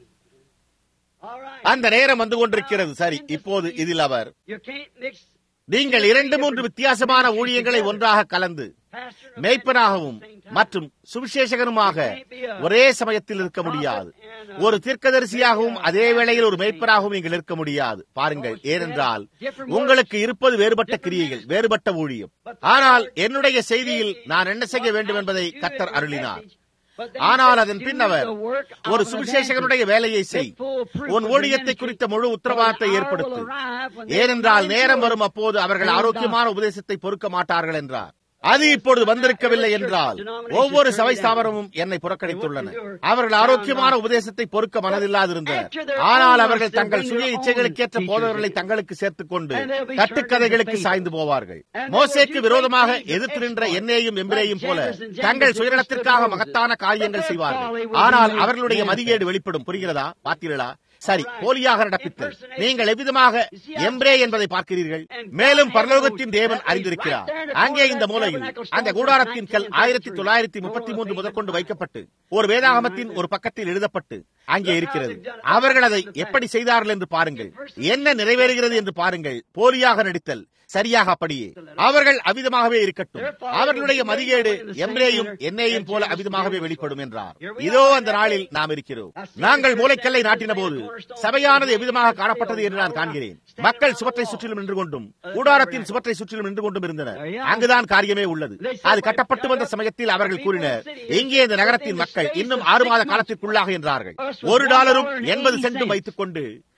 All right. அந்த நேரம் வந்து கொண்டிருக்கிறது சரி இப்போது இதில் அவர் You can't mix நீங்கள் இரண்டு மூன்று வித்தியாசமான ஊழியங்களை ஒன்றாக கலந்து pastor and மேய்ப்பனாகவும் evangelist at the same time. மற்றும் சுவிசேஷகனுமாக ஒரே சமயத்தில் இருக்க முடியாது ஒரு தீர்க்கதரிசியாகவும் அதே வேளையில் ஒரு மேய்ப்பராகவும் நீங்கள் இருக்க முடியாது பாருங்கள் ஏனென்றால் உங்களுக்கு இருப்பது வேறுபட்ட கிரியைகள் வேறுபட்ட ஊழியம் ஆனால் என்னுடைய செய்தியில் நான் என்ன செய்ய வேண்டும் என்பதை கத்தர் அருளினார் ஆனால் அதன் பின் அவர் ஒரு சுவிசேஷகனுடைய வேலையை செய் உன் ஊழியத்தை குறித்த முழு உத்தரவாதத்தை ஏற்படுத்து ஏனென்றால் நேரம் வரும் அப்போது அவர்கள் ஆரோக்கியமான உபதேசத்தை பொறுக்க மாட்டார்கள் என்றார் அது இப்பொழுது வந்திருக்கவில்லை என்றால் ஒவ்வொரு சபை ஸ்தாபனமும் என்னை புறக்கணித்துள்ளன அவர்கள் ஆரோக்கியமான உபதேசத்தை பொறுக்க மனதில்லாதிருந்தனர் ஆனால் அவர்கள் தங்கள் சுய இச்சைகளுக்கேற்ற போதவர்களை தங்களுக்கு சேர்த்துக் கொண்டு கட்டுக்கதைகளுக்கு சாய்ந்து போவார்கள் மோசேக்கு விரோதமாக எதிர்த்து நின்ற என்னையும் எம்பிரையும் போல தங்கள் சுயநலத்திற்காக மகத்தான காரியங்கள் செய்வார்கள் ஆனால் அவர்களுடைய மதிகேடு வெளிப்படும் புரிகிறதா பார்த்தீர்களா சரி போலியாக நடப்பித்தல் நீங்கள் எவ்விதமாக எம்ப்ரே என்பதை பார்க்கிறீர்கள் மேலும் பரலோகத்தின் தேவன் அறிந்திருக்கிறார் அங்கே இந்த மூலையில் அந்த கூடாரத்தின் கல் ஆயிரத்தி தொள்ளாயிரத்தி முப்பத்தி மூன்று முதற்கொண்டு வைக்கப்பட்டு ஒரு வேதாகமத்தின் ஒரு பக்கத்தில் எழுதப்பட்டு அங்கே இருக்கிறது அவர்கள் அதை எப்படி செய்தார்கள் என்று பாருங்கள் என்ன நிறைவேறுகிறது என்று பாருங்கள் போலியாக நடித்தல் சரியாக அப்படியே அவர்கள் அவிதமாகவே இருக்கட்டும் அவர்களுடைய மதிகேடு எம்ரேயும் என்னையும் போல அவிதமாகவே வெளிப்படும் என்றார் இதோ அந்த நாளில் நாம் இருக்கிறோம் நாங்கள் மூளைக்கல்லை நாட்டின போது சபையானது எவ்விதமாக காணப்பட்டது என்று நான் காண்கிறேன் மக்கள் சுவற்றை சுற்றிலும் நின்று கொண்டும் கூடாரத்தின் சுவற்றை சுற்றிலும் நின்று கொண்டும் இருந்தனர் அங்குதான் காரியமே உள்ளது அது கட்டப்பட்டு வந்த சமயத்தில் அவர்கள் கூறினர் இங்கே இந்த நகரத்தின் மக்கள் இன்னும் ஆறு மாத காலத்திற்குள்ளாக என்றார்கள் ஒரு டாலரும் எண்பது சென்டும் வைத்துக் கொண்டு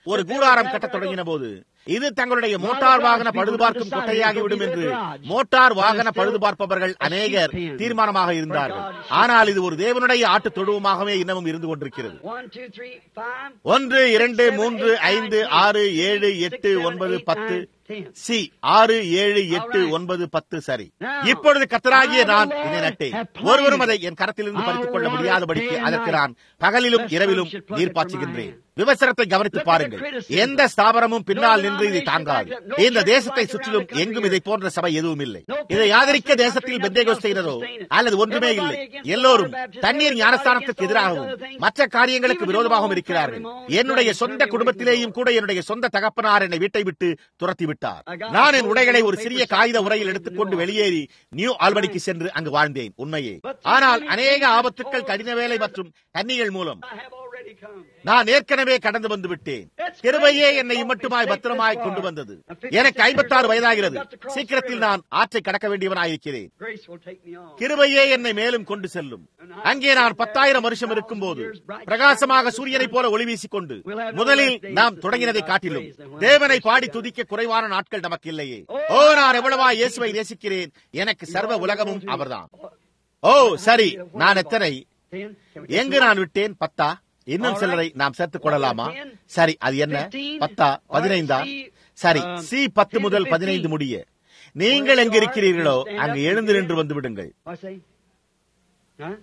ஒரு கூடாரம் கட்டத் தொடங்கின போது இது தங்களுடைய மோட்டார் வாகன பழுதுபார்க்கும் கொட்டையாகிவிடும் என்று மோட்டார் வாகன பழுதுபார்ப்பவர்கள் அநேகர் தீர்மானமாக இருந்தார்கள் ஆனால் இது ஒரு தேவனுடைய ஆட்டு தொழுவமாகவே இன்னமும் இருந்து கொண்டிருக்கிறது One, two, three, five, ஒன்று இரண்டு மூன்று ஐந்து ஆறு ஏழு எட்டு ஒன்பது பத்து சி ஆறு ஏழு எட்டு ஒன்பது பத்து சரி இப்பொழுது கத்தராகிய நான் இதை நட்டேன் ஒருவரும் அதை என் கரத்திலிருந்து பறித்துக் கொள்ள முடியாதபடிக்கு அதற்கு நான் பகலிலும் இரவிலும் நீர் பாய்ச்சுகின்றேன் விவசாரத்தை கவனித்து பாருங்கள் எந்த ஸ்தாபனமும் பின்னால் நின்று இதை தாங்காது இந்த தேசத்தை சுற்றிலும் எங்கும் இதை போன்ற சபை எதுவும் இல்லை இதை ஆதரிக்க தேசத்தில் பெந்தேகோஸ் செய்கிறதோ அல்லது ஒன்றுமே இல்லை எல்லோரும் தண்ணீர் ஞானஸ்தானத்துக்கு எதிராகவும் மற்ற காரியங்களுக்கு விரோதமாகவும் இருக்கிறார்கள் என்னுடைய சொந்த குடும்பத்திலேயும் கூட என்னுடைய சொந்த தகப்பனார் என்னை வீட்டை விட்டு துரத்தி விட்டார் நான் என் உடைகளை ஒரு சிறிய காகித உரையில் எடுத்துக்கொண்டு வெளியேறி நியூ ஆல்பனிக்கு சென்று அங்கு வாழ்ந்தேன் உண்மையே ஆனால் அநேக ஆபத்துக்கள் கடின வேலை மற்றும் கன்னிகள் மூலம் I have already come. நான் ஏற்கனவே கடந்து வந்து விட்டேன் கிருபையே என்னை இம்மட்டுமாய் பத்திரமாய் கொண்டு வந்தது எனக்கு ஐம்பத்தாறு வயதாகிறது சீக்கிரத்தில் நான் ஆற்றை கடக்க வேண்டியவனாயிருக்கிறேன் Grace will take me on. கிருபையே என்னை மேலும் கொண்டு செல்லும் அங்கே நான் பத்தாயிரம் வருஷம் இருக்கும் போது பிரகாசமாக சூரியனைப் போல ஒளி வீசிக்கொண்டு முதலில் நாம் தொடங்கினதை காட்டிலும் தேவனை பாடி துதிக்க குறைவான நாட்கள் நமக்கு இல்லையே ஓ நான் எவ்வளவா இயேசுவை நேசிக்கிறேன் எனக்கு சர்வ உலகமும் அவர்தான் ஓ சரி நான் எத்தனை Ten. Can we get எங்கு நான் விட்டேன் பத்தா இன்னும் சிலரை நாம் சேர்த்துக் கொள்ளலாமா சரி அது என்ன பத்தா பதினைந்தா சரி சி பத்து முதல் பதினைந்து முடிய நீங்கள் எங்க இருக்கிறீர்களோ அங்கு எழுந்து நின்று வந்து விடுங்கள் I say? Huh?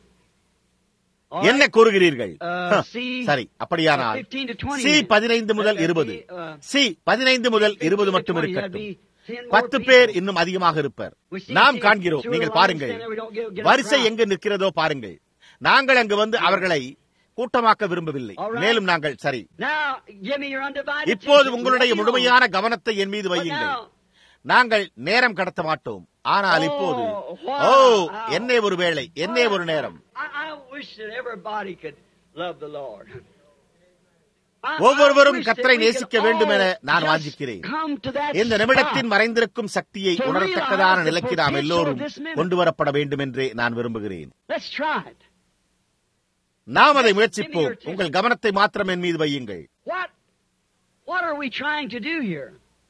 என்ன கூறுகிறீர்கள் Uh, ஹ, C, சரி அப்படியானால் 15 to 20 சி then. பதினைந்து முதல் That'd இருபது be, uh, சி பதினைந்து முதல் இருபது 15 to மட்டும் 20, இருக்கட்டும் that'd be 10 more பத்து people. பேர் இன்னும் அதிகமாக இருப்பர் We see நாம் things காண்கிறோம் through நீங்கள் the பாருங்கள் line, we don't get- get a வரிசை crowd. எங்கு நிற்கிறதோ பாருங்கள் நாங்கள் அங்கு வந்து அவர்களை கூட்டமாக்க விரும்பவில்லை All right. மேலும் நாங்கள் சரி Now, give me your undivided இப்போது attention. உங்களுடைய Let me know. முழுமையான கவனத்தை என் மீது But வையுங்கள் now, நாங்கள் நேரம் கடத்த மாட்டோம் ஆனால் இப்போது Oh, wow. ஓ என்னே ஒரு வேளை என்னே ஒரு நேரம் I, I wish that everybody could love the Lord. I- ஒவ்வொருவரும் I wish கர்த்தரை that we could நேசிக்க வேண்டும் என all நான் just வாஞ்சிக்கிறேன். come to that இந்த நிமிடத்தின் spot. மறைந்திருக்கும் சக்தியை To உணரத்தக்கதான realize the நிலைக்கு நாம் potential எல்லோரும் of this minute. கொண்டு வரப்பட வேண்டும் என்றே நான் விரும்புகிறேன் Let's try it. நாம் அதை Give me முயற்சிப்போம் your attention. உங்கள் கவனத்தை மாத்திரம் என் மீது வையுங்கள் What, what are we trying to do here?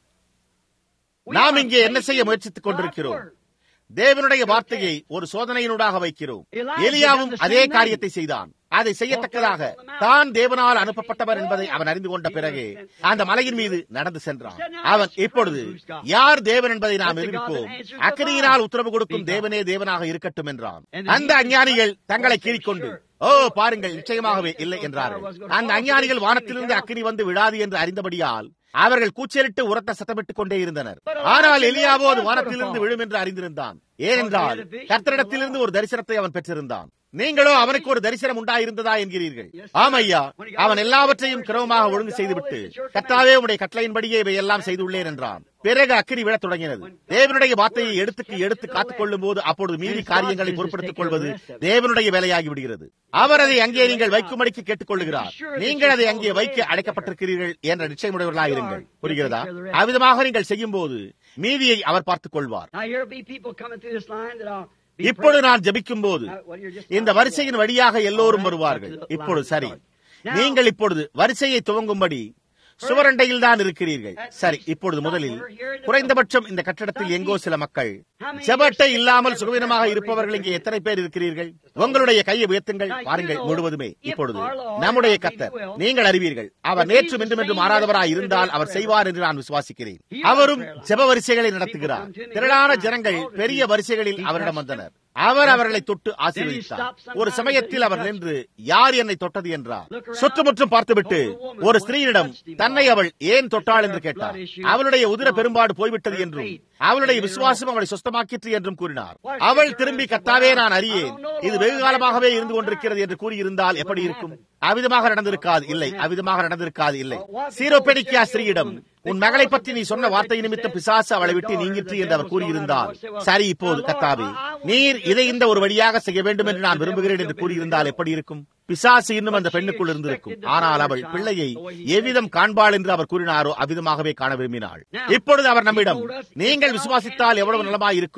We நாம் are இங்கே என்ன செய்ய facing முயற்சித்துக் கொண்டிருக்கிறோம் God's word. தேவனுடைய வார்த்தையை ஒரு சோதனையினூடாக வைக்கிறோம் Elijah எலியாவும் done the அதே same காரியத்தை செய்தான் அதை செய்யத்தக்கதாக தான் தேவனால் அனுப்பப்பட்டவர் என்பதை அவன் அறிந்து கொண்ட பிறகு அந்த மலையின் மீது நடந்து சென்றான் அவன் இப்பொழுது யார் தேவன் என்பதை நாம் நிரூபிப்போம் அக்கனியினால் உத்தரவு கொடுக்கும் தேவனே தேவனாக இருக்கட்டும் என்றான் அந்த அஞ்ஞானிகள் தங்களை கீறிக்கொண்டு ஓ பாருங்கள் நிச்சயமாகவே இல்லை என்றார்கள் அந்த அஞ்ஞானிகள் வானத்திலிருந்து அக்கினி வந்து விழாது என்று அறிந்தபடியால் அவர்கள் கூச்சலிட்டு உரத்த சத்தமிட்டுக் கொண்டே இருந்தனர் ஆனால் எலியாவோ அது வானத்திலிருந்து விழும் என்று அறிந்திருந்தான் ஏனென்றால் கர்த்தரிடத்திலிருந்து ஒரு தரிசனத்தை அவன் பெற்றிருந்தான் நீங்களோ அவனுக்கு ஒரு தரிசனம் உண்டாயிருந்ததா என்கிறீர்கள் ஆமையா அவன் எல்லாவற்றையும் கிரமமாக ஒழுங்கு செய்துவிட்டு கர்த்தாவே உடைய கட்டளையின்படியே இவை எல்லாம் செய்துள்ளேன் என்றான் பிறகு அக்கினி விழத் தொடங்கினது தேவனுடைய வார்த்தையை எடுத்துக்கு எடுத்து காத்துக் கொள்ளும் போது அப்பொழுது மீதி காரியங்களை பொறுப்படுத்திக் கொள்வது தேவனுடைய வேலையாகி விடுகிறது அவர் அதை அங்கே நீங்கள் வைக்கும்படிக்கு கேட்டுக் கொள்ளுகிறார் நீங்கள் அதை அங்கே வைக்க அழைக்கப்பட்டிருக்கிறீர்கள் என்ற நிச்சயமுடையவர்களாயிருங்கள் புரிகிறதா அவ்விதமாக நீங்கள் செய்யும் போது மீதியை அவர் பார்த்துக் கொள்வார் Now here will be people coming through this line that I'll be இப்பொழுது praying. நான் ஜெபிக்கும் போது Now, well, you're just- இந்த வரிசையின் வழியாக எல்லோரும் வருவார்கள் இப்பொழுது சரி நீங்கள் இப்பொழுது வரிசையை துவங்கும்படி சுவரண்டையில் தான் இருக்கிறீர்கள் சரி இப்பொழுது முதலில் குறைந்தபட்சம் இந்த கட்டடத்தில் எங்கோ சில மக்கள் செபட்டை இல்லாமல் சுகவீனமாக இருப்பவர்கள் இங்கே எத்தனை பேர் இருக்கிறீர்கள் உங்களுடைய கையை உயர்த்துங்கள் பாருங்கள் முழுவதுமே இப்பொழுது நம்முடைய கத்தர் நீங்கள் அறிவீர்கள் அவர் நேற்று இன்றும் என்று மாறாதவராய் இருந்தால் அவர் செய்வார் என்று நான் விசுவாசிக்கிறேன் அவரும் ஜெப வரிசைகளை நடத்துகிறார் திரளான ஜனங்கள் பெரிய வரிசைகளில் அவரிடம் வந்தனர் அவர் அவர்களை தொட்டு ஆசீர்வதித்தார் ஒரு சமயத்தில் அவர் நின்று யார் என்னை தொட்டது என்றார் சுற்றுமுற்றும் பார்த்துவிட்டு ஒரு ஸ்திரீயிடம் தன்னை அவள் ஏன் தொட்டாள் என்று கேட்டார் அவளுடைய உதிர பெரும்பாடு போய்விட்டது என்றும் அவளுடைய விசுவாசம் அவளை சுத்தமாக்கிற்று என்றும் கூறினார் அவள் திரும்பி கத்தாவே நான் அறியேன் இது வெகு காலமாகவே இருந்து கொண்டிருக்கிறது என்று கூறியிருந்தால் எப்படி இருக்கும் அவிதமாக நடந்திருக்காது இல்லை அவிதமாக நடந்திருக்காது இல்லை சீரோபெடிக்கியா ஸ்ரீயிடம் உன் மகளை பற்றி நீ சொன்ன வார்த்தை நிமித்தம் பிசாசு அவளை விட்டு நீங்கிற்று என்று அவர் கூறியிருந்தார் சரி இப்போது கத்தாவே நீர் இதை இந்த ஒரு வழியாக செய்ய வேண்டும் என்று நான் விரும்புகிறேன் என்று கூறியிருந்தால் எப்படி இருக்கும் பிசாசு இன்னும் அந்த பெண்ணுக்குள் இருந்திருக்கும் ஆனால் அவள் பிள்ளையை எவ்விதம் காண்பாள் என்று அவர் கூறினாரோ அவ்விதமாகவே காண விரும்பினாள் இப்பொழுது அவர் நம்மிடம் நீங்கள் விசுவாசித்தால் எவ்வளவு நலமாய் இருக்கும்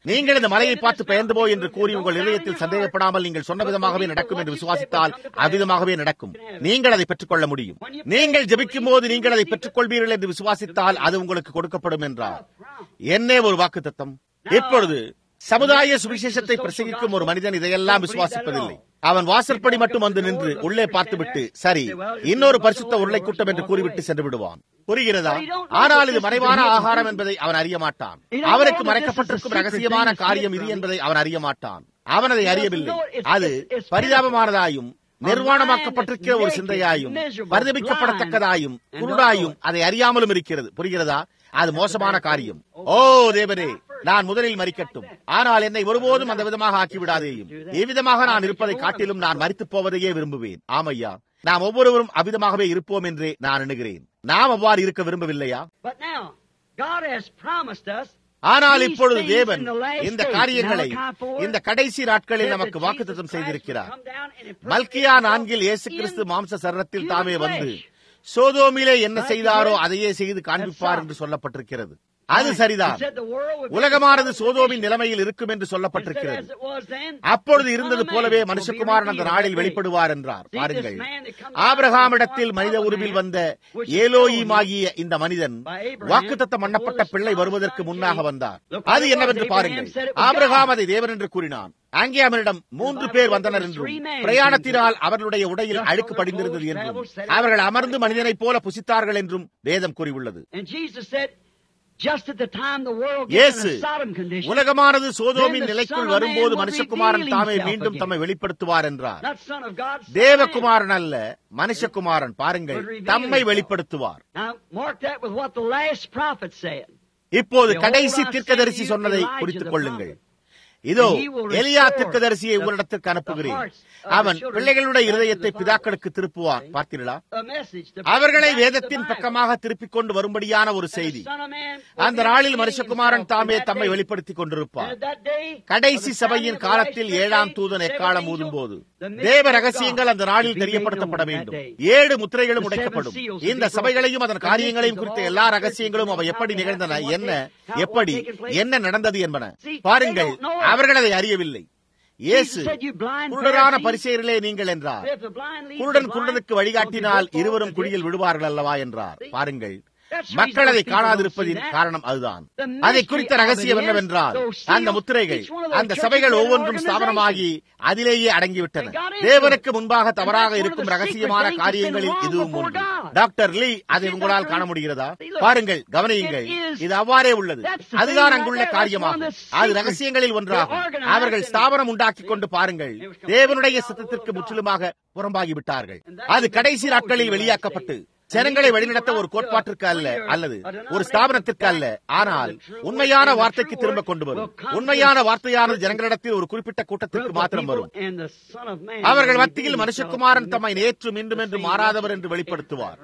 நீங்கள் இந்த மலையை பார்த்து பெயர்ந்து போய் என்று கூறி உங்கள் இதயத்தில் சந்தேகப்படாமல் நீங்கள் சொன்ன விதமாகவே நடக்கும் என்று விசுவாசித்தால் அவ்விதமாகவே நடக்கும் நீங்கள் அதை பெற்றுக்கொள்ள முடியும் நீங்கள் ஜெபிக்கும் போது நீங்கள் அதை பெற்றுக்கொள்வீர்கள் என்று விசுவாசித்தால் அது உங்களுக்கு கொடுக்கப்படும் என்றார் என்னே ஒரு வாக்கு தத்தம் இப்பொழுது சமுதாய சுவிசேஷத்தை பிரசங்கிக்கும் ஒரு மனிதன் இதையெல்லாம் விசுவாசிப்பதில்லை அவன் வாசற்படி மட்டும் வந்து நின்று உள்ளே பார்த்துவிட்டு சரி இன்னொரு பரிசுத்த உருளை கூட்டம் என்று கூறிவிட்டு சென்று விடுவான் புரிகிறதா ஆனால் இது மறைவான ஆகாரம் என்பதை அவன் அறிய மாட்டான் அவனுக்கு மறைக்கப்பட்டிருக்கும் ரகசியமான காரியம் இது என்பதை அவன் அறிய மாட்டான் அவன் அதை அறியவில்லை அது பரிதாபமானதாயும் நிர்வாணமாக்கப்பட்டிருக்கிற ஒரு சிந்தையாயும் பரிதபிக்கப்படத்தக்கதாயும் குருடாயும் அதை அறியாமலும் இருக்கிறது புரிகிறதா அது மோசமான காரியம் ஓ தேவரே நான் முதலில் மறிக்கட்டும் ஆனால் என்னை ஒருபோதும் அந்த விதமாக ஆக்கிவிடாதேயும் எவ்விதமாக நான் இருப்பதை காட்டிலும் நான் மறித்து போவதையே விரும்புவேன் ஆமையா நாம் ஒவ்வொருவரும் அவ்விதமாகவே இருப்போம் என்றே நான் எண்ணுகிறேன் நாம் அவ்வாறு இருக்க விரும்பவில்லையா But now, God has promised us ஆனால் இப்பொழுது தேவன் இந்த காரியங்களை இந்த கடைசி நாட்களில் நமக்கு வாக்குத்தத்தம் செய்திருக்கிறார் மல்கியா நான்கில் இயேசு கிறிஸ்து மாம்ச சரீரத்தில் தாமே வந்து சோதோமிலே என்ன செய்தாரோ அதையே செய்து காண்பிப்பார் என்று சொல்லப்பட்டிருக்கிறது அது சரிதான் உலகமானது சோதோமின் நிலைமையில் இருக்கும் என்று சொல்லப்பட்டிருக்கிறது அப்பொழுது இருந்தது போலவே மனுஷகுமாரன் அந்த நாளில் வெளிப்படுவார் என்றார் பாருங்கள் ஆபிரகாமிடத்தில் மனித உருவில் வந்த ஏலோயிமாகிய இந்த மனிதன் வாக்குத்தத்தம் பண்ணப்பட்ட பிள்ளை வருவதற்கு முன்னாக வந்தார் அது என்னவென்று பாருங்கள் ஆபிரகாம் அதை தேவன் என்று கூறினான் அங்கே அவனிடம் மூன்று பேர் வந்தனர் என்றும் பிரயாணத்தினால் அவர்களுடைய உடையில் அழுக்கு படிந்திருந்தது என்றும் அவர்கள் அமர்ந்து மனிதனைப் போல புசித்தார்கள் என்றும் வேதம் கூறியுள்ளது And Jesus said, just at the time the world gets இயேசு in a Sodom condition, உலகமானது சோதோமின் then the நிலைக்குள் Son of வரும்போது Man will மனுஷகுமாரன் reveal தாமே himself மீண்டும் again. தம்மை வெளிப்படுத்துவார் என்றார் not Son of God, Son of Man. தேவகுமாரன் அல்ல மனுஷகுமாரன் பாருங்கள் Would reveal தம்மை himself. வெளிப்படுத்துவார் Now, mark that with what the last prophet said. இப்போது Behold, கடைசி I தீர்க்கதரிசி send you சொன்னதை Elijah குறித்துக் the கொள்ளுங்கள் prophet. இதோ And he will எலியா restore தீர்க்கதரிசியை the- உங்களிடத்திற்கு the அனுப்புகிறேன் hearts of the அவன் children பிள்ளைகளுடைய back to இருதயத்தை the பிதாக்களுக்கு திருப்புவான் பார்த்தீர்களா A message to அவர்களை back to the வேதத்தின் Bible. பக்கமாக திருப்பிக் கொண்டு வரும்படியான ஒரு And the செய்தி Son of Man will அந்த be நாளில் revealing மனுஷகுமாரன் himself தாமே in that தம்மை day. வெளிப்படுத்திக் And கொண்டிருப்பார் at that day, கடைசி of the சபையின் sounding of the காலத்தில் last ஏழாம் day, தூதன் seventh எக்காலம் angel, ஊதும் போது the mystery தேவ of ரகசியங்கள் God அந்த நாளில் will be made தெரியப்படுத்தப்பட known in வேண்டும் that day. ஏழு முத்திரைகளும் The seven உடைக்கப்படும் seals will be இந்த broken. சபைகளையும் அதன் The காரியங்களையும் mysteries of குறித்த all எல்லா the ரகசியங்களும் churches அவை and எப்படி how they நிகழ்ந்தன happened, what என்ன they- how it எப்படி was taking place. என்ன நடந்தது என்பன See, பாருங்கள் they don't know it. அவர்கள் அதை அறியவில்லை இயேசு Jesus said, "You blind குருடரான Pharisees, பரிசேயர்களே நீங்கள் என்றார் if the blind lead குருடன் the blind, குருடனுக்கு don't you வழிகாட்டினால் go forward இருவரும் to குழியில் ditch? விடுவார்கள் அல்லவா என்றார் பாருங்கள் That's the மக்கள் reason அதை those people காணாதிருப்பதின் don't see that. காரணம் அதுதான் The அதை mystery குறித்த of it ரகசியம் is, என்னவென்றால் those அந்த seals, முத்திரைகள் each one of those அந்த churches சபைகள் had an ஒவ்வொன்றும் organization. ஸ்தாபனமாகி அதிலேயே அடங்கிவிட்டன They got into தேவனுக்கு it. முன்பாக And தவறாக that's one of இருக்கும் the ரகசியமான secret things காரியங்களில் that's been இதுவும் wrong ஒன்று before God. டாக்டர் லீ அதை See, உங்களால் Dr. காண Lee? முடிகிறதா See, look. பாருங்கள் கவனியுங்கள் It is- இது அவ்வாறே உள்ளது That's the thing அதுதான் right அங்குள்ள there. That's one காரியமாகும் of the அது secrets. ரகசியங்களில் ஒன்றாகும் They're organized அவர்கள் and- ஸ்தாபனம் உண்டாக்கிக் கொண்டு பாருங்கள் It was complete தேவனுடைய out of the சித்தத்திற்கு will of God. முற்றிலுமாக புறம்பாகி விட்டார்கள் And that அது was கடைசி before நாட்களில் the வெளியாக்கப்பட்டு last days. ஜனங்களை And வழிநடத்த people ஒரு not to கோட்பாட்டிற்கு அல்ல a- அல்லது a denomination ஒரு ஸ்தாபனத்திற்கு அல்ல back ஆனால் to the true உண்மையான word, and the வார்த்தைக்கு true திரும்ப word கொண்டு வரும் will come to உண்மையான the வார்த்தையானது certain ஜனங்களிடத்தில் ஒரு குறிப்பிட்ட கூட்டத்திற்கு group of மாத்திரம் people, வரும் and the Son of Man அவர்கள் will மத்தியில் reveal மனுஷகுமாரன் himself தம்மை in the நேற்றும் இன்றும் என்று same மாறாதவர் way. என்று வெளிப்படுத்துவார்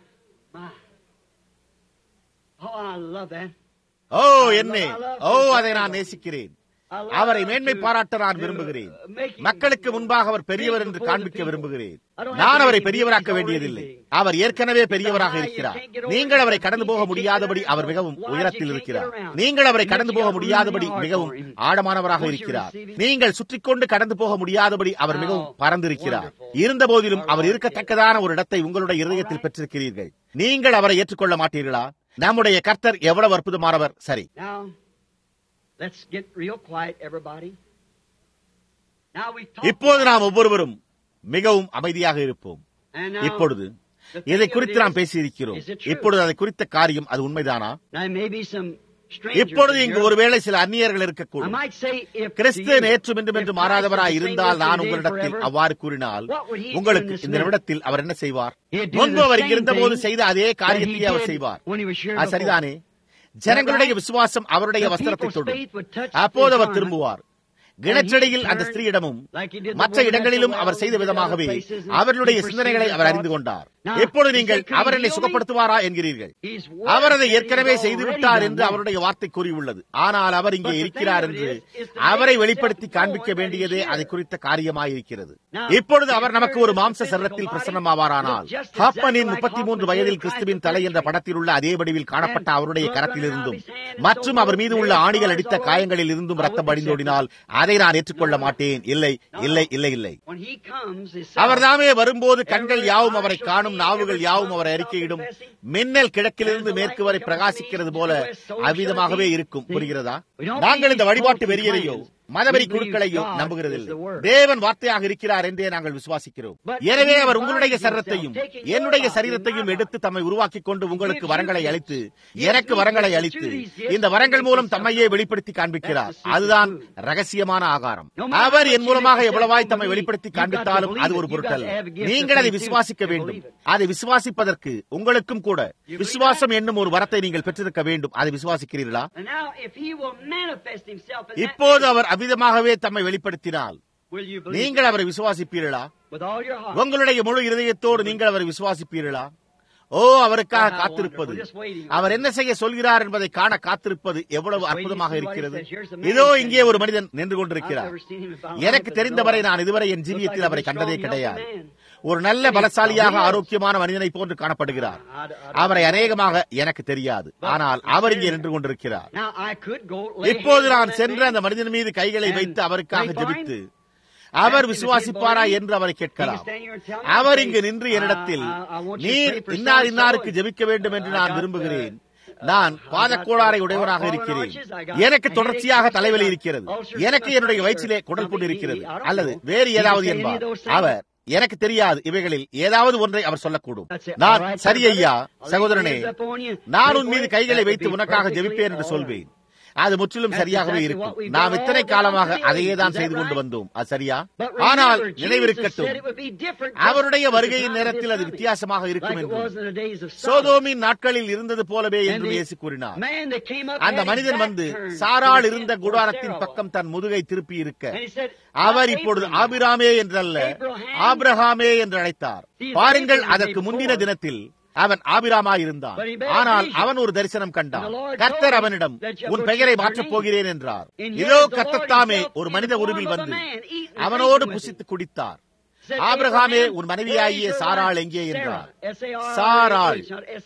My. Oh, I love that. ஓ என்னே ஓ அதை நான் நேசிக்கிறேன் I love அவரை to- மேன்மை பாராட்ட நான் to விரும்புகிறேன் make him மக்களுக்கு முன்பாக அவர் பெரியவர் big என்று before the காண்பிக்க people. விரும்புகிறேன் I don't have நான் to அவரை make him பெரியவராக்க big, he's வேண்டியதில்லை already big. அவர் ஏற்கனவே He's பெரியவராக the high, you இருக்கிறார் can't get over நீங்கள் it. அவரை கடந்து போக You can't முடியாதபடி get அவர் around. மிகவும் Why உயரத்தில் you can't இருக்கிறார் get around? நீங்கள் அவரை கடந்து Unless you போக got room முடியாதபடி in your heart மிகவும் for him. ஆழமானவராக Won't you இருக்கிறார் receive him? நீங்கள் சுற்றிக் கொண்டு கடந்து போக முடியாதபடி அவர் மிகவும் Oh, பறந்திருக்கிறார் wonderful. இருந்த போதிலும் அவர் All right. இருக்கத்தக்கதான ஒரு இடத்தை உங்களுடைய இருதயத்தில் பெற்றிருக்கிறீர்கள் நீங்கள் அவரை ஏற்றுக்கொள்ள மாட்டீர்களா நம்முடைய கர்த்தர் எவ்வளவு அற்புதமானவர் சரி Now, let's get real quiet, everybody. Now we've talked இப்போது about- நாம் ஒவ்வொருவரும் மிகவும் அமைதியாக இருப்போம் and now, இப்பொழுது the இதை thing குறித்து of it நாம் is, பேசியிருக்கிறோம் is it true? இப்பொழுது அதை குறித்த காரியம் அது உண்மைதானா Now, maybe some strangers இப்பொழுது in இங்கு here. ஒருவேளை சில அந்நியர்கள் I இருக்கக்கூடும் might say, if Kristu to you, நேற்றும் இன்றும் என்று if மாறாதவராய் Christ is the same இருந்தால் நான் yesterday, உங்களிடத்தில் forever, அவ்வாறு கூறினால் what would he do உங்களுக்கு in this இந்த minute? நிமிடத்தில் அவர் என்ன செய்வார் He'd do முன்பு the அவர் same இருந்தபோது thing செய்த அதே that he காரியத்தை அவர் did செய்வார் when he was here அது before. சரிதானே ஜனங்களுடைய விசுவாசம் அவருடைய The வஸ்திரத்தை people's தொடும் faith would touch அப்போது his அவர் garment. திரும்புவார் கிணற்றடியில் அந்த ஸ்திரீயிடமும் Like he did the மற்ற woman at the இடங்களிலும் well அவர் செய்த and did விதமாகவே other places, and அவர்களுடைய he சிந்தனைகளை perceived அவர் their அறிந்து thoughts. கொண்டார் எப்பொழுது நீங்கள் அவர் என்னை சுகப்படுத்துவாரா என்கிறீர்கள் அவர் அதை ஏற்கனவே செய்துவிட்டார் என்று அவருடைய வார்த்தை கூறியுள்ளது ஆனால் அவர் இங்கே இருக்கிறார் என்று அவரை வெளிப்படுத்தி காண்பிக்க வேண்டியதே அதை குறித்த காரியமாயிருக்கிறது இப்பொழுது அவர் நமக்கு ஒரு மாம்ச சரீரத்தில் பிரசன்னமாவாரானால் ஹாப்பனின் முப்பத்தி மூன்று வயதில் கிறிஸ்துவின் தலை என்ற படத்தில் உள்ள அதே வடிவில் காணப்பட்ட அவருடைய கரத்திலிருந்தும் மற்றும் அவர் மீது உள்ள ஆணிகள் அடித்த காயங்களில் இருந்தும் ரத்தம் வடிந்தோடினால் அதை நான் ஏற்றுக்கொள்ள மாட்டேன் இல்லை இல்லை இல்லை இல்லை அவர்தாமே வரும்போது கண்கள் யாவும் அவரை காணும் நாவுகள் யாவும் அவரை அறிக்கையிடும் மின்னல் கிழக்கிலிருந்து மேற்கு வரை பிரகாசிக்கிறது போல அவ்விதமாகவே இருக்கும் புரிகிறதா நாங்கள் இந்த வழிபாட்டு வெறியரையோ மதவெறி குழுக்களையோ நம்புகிறதில்லை தேவன் வார்த்தையாக இருக்கிறார் என்றே நாங்கள் விசுவாசிக்கிறோம் எனவே அவர் உங்களுடைய சரீரத்தையும் என்னுடைய சரீரத்தையும் எடுத்து தம்மை உருவாக்கிக் கொண்டு உங்களுக்கு வரங்களை அளித்து எனக்கு வரங்களை அளித்து இந்த வரங்கள் மூலம் தம்மையே வெளிப்படுத்தி காண்பிக்கிறார் அதுதான் ரகசியமான ஆகாரம் அவர் என் மூலமாக எவ்வளவாய் தம்மை வெளிப்படுத்தி காண்பித்தாலும் அது ஒரு பொருட்டல்ல நீங்கள் அதை விசுவாசிக்க வேண்டும் அதை விசுவாசிப்பதற்கு உங்களுக்கும் கூட விசுவாசம் என்னும் ஒரு வரத்தை நீங்கள் பெற்றிருக்க வேண்டும் அதை விசுவாசிக்கிறீர்களா இப்போது அவர் அவ்விதமாகவே தம்மை வெளிப்படுத்தினால் நீங்கள் அவரை விசுவாசிப்பீர்களா உங்களுடைய முழு இருதயத்தோடு நீங்கள் அவரை விசுவாசிப்பீர்களா ஓ அவருக்காக காத்திருப்பது அவர் என்ன செய்ய சொல்கிறார் என்பதை காண காத்திருப்பது எவ்வளவு அற்புதமாக இருக்கிறது இதோ இங்கே ஒரு மனிதன் நின்று கொண்டிருக்கிறார் எனக்கு தெரிந்தவரை நான் இதுவரை என் ஜீவியத்தில் அவரை கண்டதே கிடையாது ஒரு நல்ல பலசாலியாக ஆரோக்கியமான மனிதனை போன்று காணப்படுகிறார் அவரை அநேகமாக எனக்கு தெரியாது ஆனால் அவர் இங்கே நின்று கொண்டிருக்கிறார் இப்போது நான் சென்று அந்த மனிதன் மீது கைகளை வைத்து அவருக்காக ஜெபித்து அவர் விசுவாசிப்பாரா என்று அவரை கேட்கலாம் அவர் இங்கு நின்று என்னிடத்தில் நீர் இன்னார் இன்னாருக்கு ஜெபிக்க வேண்டும் என்று நான் விரும்புகிறேன் நான் பாதக்கோளாறை உடையவராக இருக்கிறேன் எனக்கு தொடர்ச்சியாக தலைவலி இருக்கிறது எனக்கு என்னுடைய வயிற்றிலே குடல் புண்ணு இருக்கிறது அல்லது வேறு ஏதாவது என்பார் அவர் எனக்கு தெரியாது இவைகளில் ஏதாவது ஒன்றை அவர் சொல்லக்கூடும் நான் சரி ஐயா சகோதரனே நான் உன் மீது கைகளை வைத்து உனக்காக ஜெபிப்பேன் என்று சொல்வேன் அது முற்றிலும் சரியாகவே இருக்கும் நாம் இத்தனை காலமாக அதையே தான் செய்து கொண்டு வந்தோம் அது சரியா ஆனால் நினைவிருக்கட்டும் அவருடைய வருகையின் நேரத்தில் அது வித்தியாசமாக இருக்கும் என்று சோதோமின் நாட்களில் இருந்தது போலவே என்று இயேசு கூறினார் அந்த மனிதன் வந்து சாரால் இருந்த குடாரத்தின் பக்கம் தன் முதுகை திருப்பி இருக்க அவர் இப்பொழுது ஆபிராமே என்றல்ல ஆபிரஹாமே என்று அழைத்தார் பாருங்கள் அதற்கு முந்தின தினத்தில் அவன் ஆபிராமா இருந்தான் ஆனால் அவன் ஒரு தரிசனம் கண்டான் கர்த்தர் அவனிடம் உன் பெயரை மாற்றப் போகிறேன் என்றார் இதோ கர்த்தத்தாமே ஒரு மனித உருவில் வந்து அவனோடு புசித்து குடித்தார் ஆபிரகாமே உன் மனைவியாகிய சாராள் எங்கே என்றார் சாராள்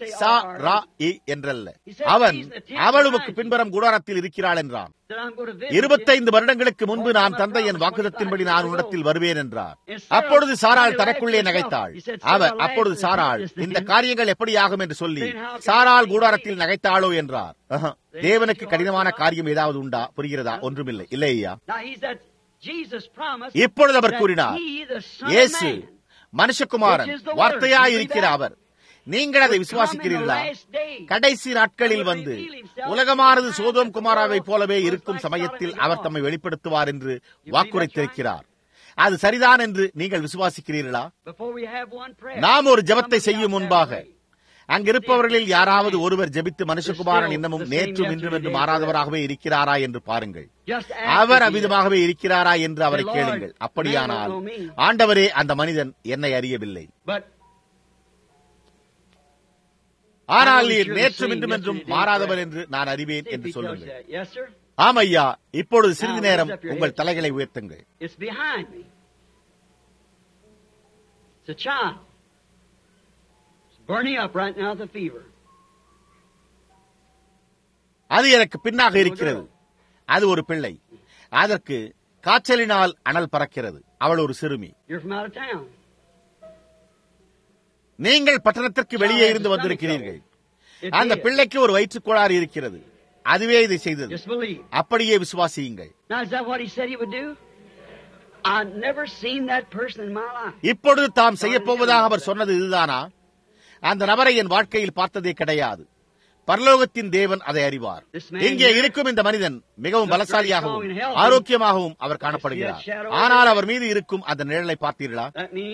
சாரா என்றல்ல அவன் அவள் உமக்கு பின்புறம் குடாரத்தில் இருக்கிறாள் என்றான் இருபத்தைந்து வருடங்களுக்கு முன்பு நான் தந்தை என் வாக்குதத்தின்படி நான் உன்னிடத்தில் வருவேன் என்றார் அப்பொழுது சாராள் தனக்குள்ளே நகைத்தாள் அவர் அப்பொழுது சாராள் இந்த காரியங்கள் எப்படி ஆகும் என்று சொல்லி சாராள் கூடாரத்தில் நகைத்தாளோ என்றார் தேவனுக்கு கடினமான காரியம் ஏதாவது உண்டா புரிகிறதா ஒன்றுமில்லை இல்லையா இப்பொழுது அவர் கூறினார் இயேசு மனுஷகுமாரன் வார்த்தையாய் இருக்கிற அவர் நீங்கள் அதை விசுவாசிக்கிறீர்களா கடைசி நாட்களில் வந்து உலகமானது சோதோம் குமாராவை போலவே இருக்கும் சமயத்தில் அவர் தம்மை வெளிப்படுத்துவார் என்று வாக்குரைத்திருக்கிறார் அது சரிதான் என்று நீங்கள் விசுவாசிக்கிறீர்களா நாம் ஒரு ஜபத்தை செய்யும் முன்பாக அங்கிருப்பவர்களில் யாராவது ஒருவர் ஜெபித்து மனுஷகுமாரன் இன்னமும் நேற்றும் இன்றும் என்று மாறாதவராகவே இருக்கிறாரா என்று பாருங்கள் அவர் அவ்விதமாகவே இருக்கிறாரா என்று அவரை கேளுங்கள் அப்படியானால் ஆண்டவரே அந்த மனிதன் என்னை அறியவில்லை ஆனால் நீர் நேற்றும் இன்றும் என்றும் மாறாதவர் என்று நான் அறிவேன் என்று சொல்லுங்கள் ஆம் ஐயா இப்பொழுது சிறிது நேரம் உங்கள் தலைகளை உயர்த்துங்கள் அது எனக்கு பின்னாக இருக்கிறது அது ஒரு பிள்ளை அதற்கு காய்ச்சலினால் அனல் பறக்கிறது அவள் ஒரு சிறுமி நீங்கள் பட்டணத்திற்கு வெளியே இருந்து வந்திருக்கிறீர்கள் அந்த பிள்ளைக்கு ஒரு வயிற்றுக் கோளாறு இருக்கிறது அதுவே இதை செய்தது அப்படியே விசுவாசியுங்கள் இப்பொழுது தாம் செய்ய போவதாக அவர் சொன்னது இதுதானா அந்த நபரை என் வாழ்க்கையில் பார்த்ததே கிடையாது பரலோகத்தின் தேவன் அதை அறிவார் இங்கே இருக்கும் இந்த மனிதன் மிகவும் பலசாலியாகவும் ஆரோக்கியமாகவும் அவர் காணப்படுகிறார் ஆனால் அவர் மீது இருக்கும் அந்த நிழலை பார்த்தீர்களா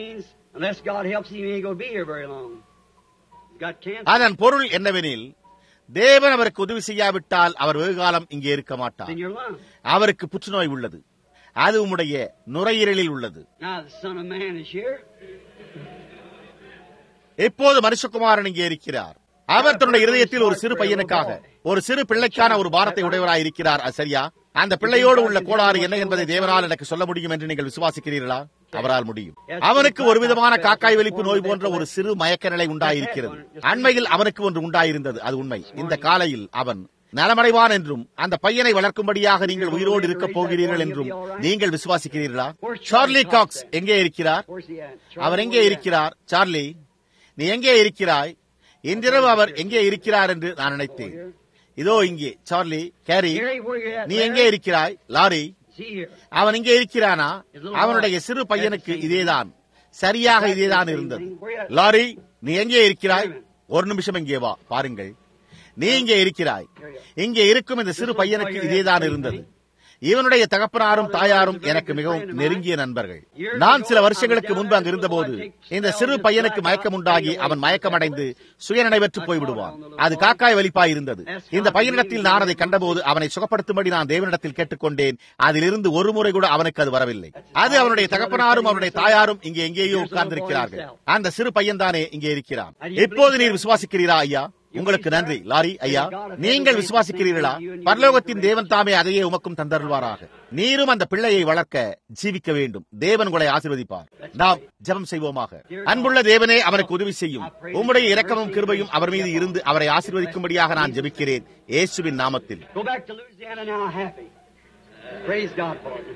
அதன் பொருள் என்னவெனில் தேவன் அவருக்கு உதவி செய்யாவிட்டால் அவர் வெகுகாலம் இங்கே இருக்க மாட்டார் அவருக்கு புற்றுநோய் உள்ளது அது உம்முடைய நுரையீரலில் உள்ளது இப்போது மனுஷகுமாரன் இங்கே இருக்கிறார் அவர் தன்னுடைய இருதயத்தில் ஒரு சிறு பையனுக்காக ஒரு சிறு பிள்ளைக்கான ஒரு பாரத்தை உடையவராய் இருக்கிறார் அது சரியா அந்த பிள்ளையோடு உள்ள கோளாறு என்ன என்பதை தேவனால் எனக்கு சொல்ல முடியும் என்று நீங்கள் விசுவாசிக்கிறீர்களா அவரால் முடியும் அவனுக்கு ஒரு விதமான காக்காய் வெளிப்பு நோய் போன்ற ஒரு சிறு மயக்க நிலை உண்டாயிருக்கிறது அண்மையில் அவனுக்கு ஒன்று உண்டாயிருந்தது அது உண்மை இந்த காலையில் அவன் நலமடைவான் என்றும் அந்த பையனை வளர்க்கும்படியாக நீங்கள் உயிரோடு இருக்க போகிறீர்கள் என்றும் நீங்கள் விசுவாசிக்கிறீர்களா சார்லி காக்ஸ் எங்கே இருக்கிறார் Where's he at? அவர் எங்கே இருக்கிறார் சார்லி நீ எங்கே இருக்கிறாய் இன்றிரவு அவர் எங்கே இருக்கிறார் என்று நான் நினைத்தேன் இதோ இங்கே Charlie Gary Gary, where you at? நீ எங்கே இருக்கிறாய் லாரி Is he here? அவன் இங்கே இருக்கிறானா அவனுடைய சிறு பையனுக்கு இதேதான் சரியாக இதேதான் இருந்தது லாரி நீ எங்கே இருக்கிறாய் ஒரு நிமிஷம் இங்கே வா பாருங்கள் நீ இங்கே இருக்கிறாய் இங்கே இருக்கும் இந்த சிறு பையனுக்கு இதேதான் இருந்தது இவனுடைய தகப்பனாரும் தாயாரும் எனக்கு மிகவும் நெருங்கிய நண்பர்கள் நான் சில வருஷங்களுக்கு முன்பு அங்கு இருந்தபோது இந்த சிறு பையனுக்கு மயக்கம் உண்டாகி அவன் மயக்கமடைந்து சுயநினைவற்று போய்விடுவான் அது காக்காய் வலிப்பாய் இருந்தது இந்த பையனிடத்தில் நான் அதை கண்டபோது அவனை சுகப்படுத்தும்படி நான் தேவனிடத்தில் கேட்டுக்கொண்டேன் அதிலிருந்து ஒரு முறை கூட அவனுக்கு அது வரவில்லை அது அவனுடைய தகப்பனாரும் அவனுடைய தாயாரும் இங்கே எங்கேயோ உட்கார்ந்திருக்கிறார்கள் அந்த சிறு பையன் தானே இங்கே இருக்கிறான் இப்போது நீர் விசுவாசிக்கிறீரா ஐயா உங்களுக்கு நன்றி லாரி ஐயா நீங்கள் விசுவாசிக்கிறீர்களா பரலோகத்தின் தேவன் தாமே அதையே உமக்கும் தந்தருள்வாராக நீரும் அந்த பிள்ளையை வளர்க்க ஜீவிக்க வேண்டும் தேவன் உங்களை ஆசீர்வதிப்பார் நாம் ஜெபம் செய்வோமாக அன்புள்ள தேவனே அவனுக்கு உதவி செய்யும் உம்முடைய இரக்கமும் கிருபையும் அவர் மீது இருந்து அவரை ஆசீர்வதிக்கும்படியாக நான் ஜெபிக்கிறேன் இயேசுவின் நாமத்தில் Go back to Louisiana now happy. Praise God for it.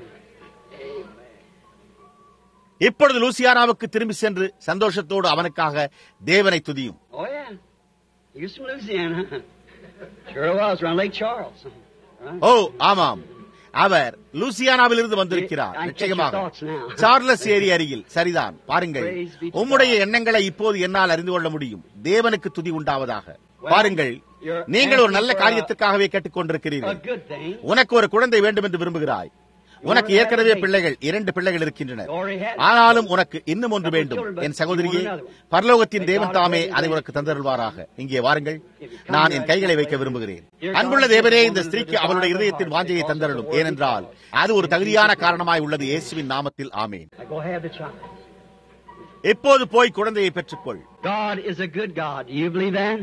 இப்பொழுது லூசியானாவுக்கு திரும்பி சென்று சந்தோஷத்தோடு அவனுக்காக தேவனை துதியும் Oh, yeah. He was from Louisiana. Sure was, around Lake Charles. Right? ஓ ஆமாம் அவர் லூசியானாவிலிருந்து வந்திருக்கிறார் நிச்சயமாக சார்லஸ் ஏரி அருகில் சரிதான் பாருங்கள் உம்முடைய எண்ணங்களை இப்போது என்னால் அறிந்து கொள்ள முடியும் தேவனுக்கு துதி உண்டாவதாக பாருங்கள் நீங்கள் ஒரு நல்ல காரியத்துக்காகவே A கேட்டுக்கொண்டிருக்கிறீர்கள் good thing. உனக்கு ஒரு குழந்தை வேண்டும் என்று விரும்புகிறாய் உனக்கு ஏற்கனவே பிள்ளைகள் இரண்டு பிள்ளைகள் இருக்கின்றனர் ஆனாலும் உனக்கு இன்னும் ஒன்று வேண்டும் என் சகோதரியே பரலோகத்தின் தேவன் தாமே அதை உனக்கு தந்தருள்வாராக இங்கே வாருங்கள் நான் என் கைகளை வைக்க விரும்புகிறேன் அன்புள்ள தேவரே இந்த ஸ்திரீக்கு அவளுடைய இருதயத்தின் வாஞ்சையை தந்தருளும் ஏனென்றால் அது ஒரு தகுதியான காரணமாய் உள்ளது இயேசுவின் நாமத்தில் ஆமேன் Now go have the child. எப்போது போய் குழந்தையை பெற்றுக்கொள் God is a good God. Do you believe that?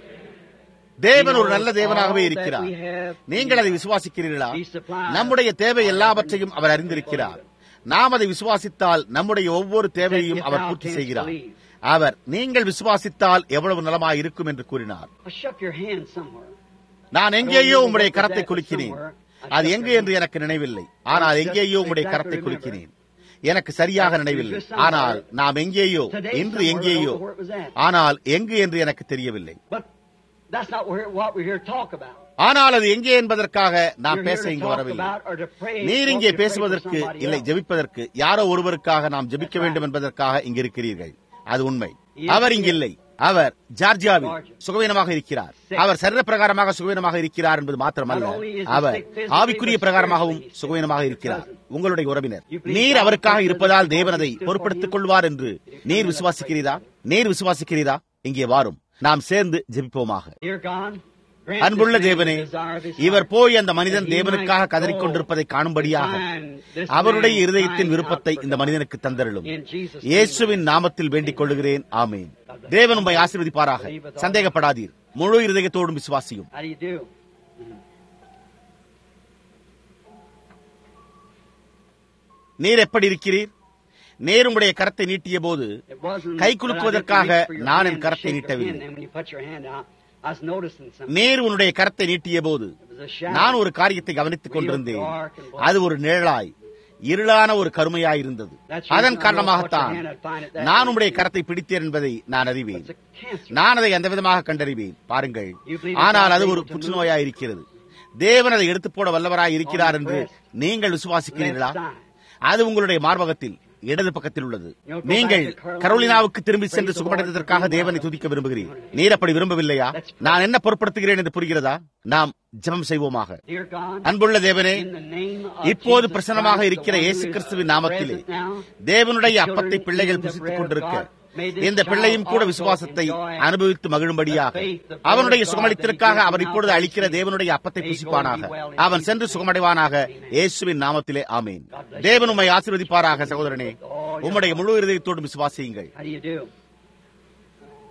தேவன் ஒரு நல்ல தேவனாகவே இருக்கிறார் நீங்கள் அதை விசுவாசிக்கிறீர்களா நம்முடைய தேவை எல்லாவற்றையும் அவர் அறிந்திருக்கிறார் நாம் அதை விசுவாசித்தால் நம்முடைய ஒவ்வொரு தேவையையும் அவர் பூர்த்தி செய்கிறார் அவர் நீங்கள் விசுவாசித்தால் எவ்வளவு நலமாய் இருக்கும் என்று கூறினார் I shook your hand somewhere. நான் எங்கேயோ உம்முடைய கரத்தை குலுக்கினேன் அது எங்கு என்று எனக்கு நினைவில்லை ஆனால் எங்கேயோ உம்முடைய கரத்தை குலுக்கினேன் எனக்கு சரியாக நினைவில்லை ஆனால் நாம் எங்கேயோ இன்று எங்கேயோ ஆனால் எங்கு என்று எனக்கு தெரியவில்லை But that's not where, what we're here to talk about. ஆனால் அது எங்கே என்பதற்காக நான் You're பேச here to இங்கு talk வரவில்லை about or to pray. நீர் or இங்கே to pray for பேசுவதற்கு somebody இல்லை else. ஜெபிப்பதற்கு யாரோ ஒருவருக்காக நாம் ஜெபிக்க வேண்டும் என்பதற்காக இங்கு இருக்கிறீர்கள் அது உண்மை அவர் இங்கில்லை அவர் ஜார்ஜியாவில் சுகவீனமாக இருக்கிறார் அவர் சரீர பிரகாரமாக சுகவீனமாக இருக்கிறார் என்பது மாத்திரமல்ல அவர் ஆவிக்குரிய பிரகாரமாகவும் சுகவீனமாக இருக்கிறார் உங்களுடைய உறவினர் நீர் அவருக்காக இருப்பதால் தேவன் அதை பொறுப்படுத்திக் கொள்வார் என்று நீர் விசுவாசிக்கிறீரா நீர் விசுவாசிக்கிறீரா இங்கே வாரும் நாம் சேர்ந்து ஜெபிப்போமாக Dear God, grant அன்புள்ள this man தேவனே the desire of his இவர் heart. போய் அந்த மனிதன் தேவனுக்காக கதறிக் கொண்டிருப்பதை காணும்படியாக அவருடைய இருதயத்தின் விருப்பத்தை இந்த மனிதனுக்கு தந்தருளும் இயேசுவின் நாமத்தில் வேண்டிக் கொள்ளுகிறேன் ஆமேன் தேவன் உம்மை ஆசீர்வதிப்பாராக சந்தேகப்படாதீர் முழு இருதயத்தோடும் விசுவாசியும் How do you do? நீர் எப்படி இருக்கிறீர் நேர் உம்முடைய கரத்தை நீட்டிய போது It wasn't guy that I குலுக்குவதற்காக didn't reach for your நான் hand என் to கரத்தை shake your நீட்டவில்லை. hand, and when you put your hand out, I was noticing something. நேர் உன்னுடைய கரத்தை நீட்டிய போது It was a shadow. நான் ஒரு காரியத்தை கவனித்துக் கொண்டிருந்தேன் அது ஒரு நிழலாய் இருளான ஒரு கருமையாய் இருந்தது அதன் காரணமாகத்தான் நான் உம்முடைய கரத்தை பிடித்தேன் என்பதை நான் அறிவேன் It's a cancer. நான் அதை எந்த விதமாக கண்டறிவேன் பாருங்கள் ஆனால் அது ஒரு புற்றுநோயாய் இருக்கிறது தேவன் அதை எடுத்து போட வல்லவராய் இருக்கிறார் என்று நீங்கள் விசுவாசிக்கிறீர்களா அது உங்களுடைய மார்பகத்தில் இடது பக்கத்தில் உள்ளது நீங்கள் கரோலினாவுக்கு திரும்பி சென்று சுகமடைந்ததற்காக தேவனை துதிக்க விரும்புகிறீர் நீர் அப்படி விரும்பவில்லையா நான் என்ன பொருட்படுத்துகிறேன் என்று புரிகிறதா நாம் ஜெபம் செய்வோமாக Dear God, அன்புள்ள தேவனே in the name of இப்போது Jesus பிரசன்னமாக Christ, இருக்கிற the one இயேசு who is கிறிஸ்துவின் நாமத்திலே present now, தேவனுடைய the அப்பத்தை children பிள்ளைகள் eating the புசித்துக் bread of கொண்டிருக்க God, may this இந்த பிள்ளையும் கூட child விசுவாசத்தை also enjoy அனுபவித்து மகிழும்படியாக the faith, the blood அவனுடைய of God சுகமளித்திற்காக that he our gives இப்பொழுது now அளிக்கிற for us. தேவனுடைய அப்பத்தை May he புசிப்பானாக go and be well in அவன் Jesus' சென்று name. சுகமடைவானாக Amen. இயேசுவின் நாமத்திலே ஆமேன் God bless you. தேவன் உம்மை ஆசீர்வதிப்பாராக சகோதரனே Oh, your உம்முடைய heart. முழு இருதயத்தோடும் விசுவாசியுங்கள் How do you do?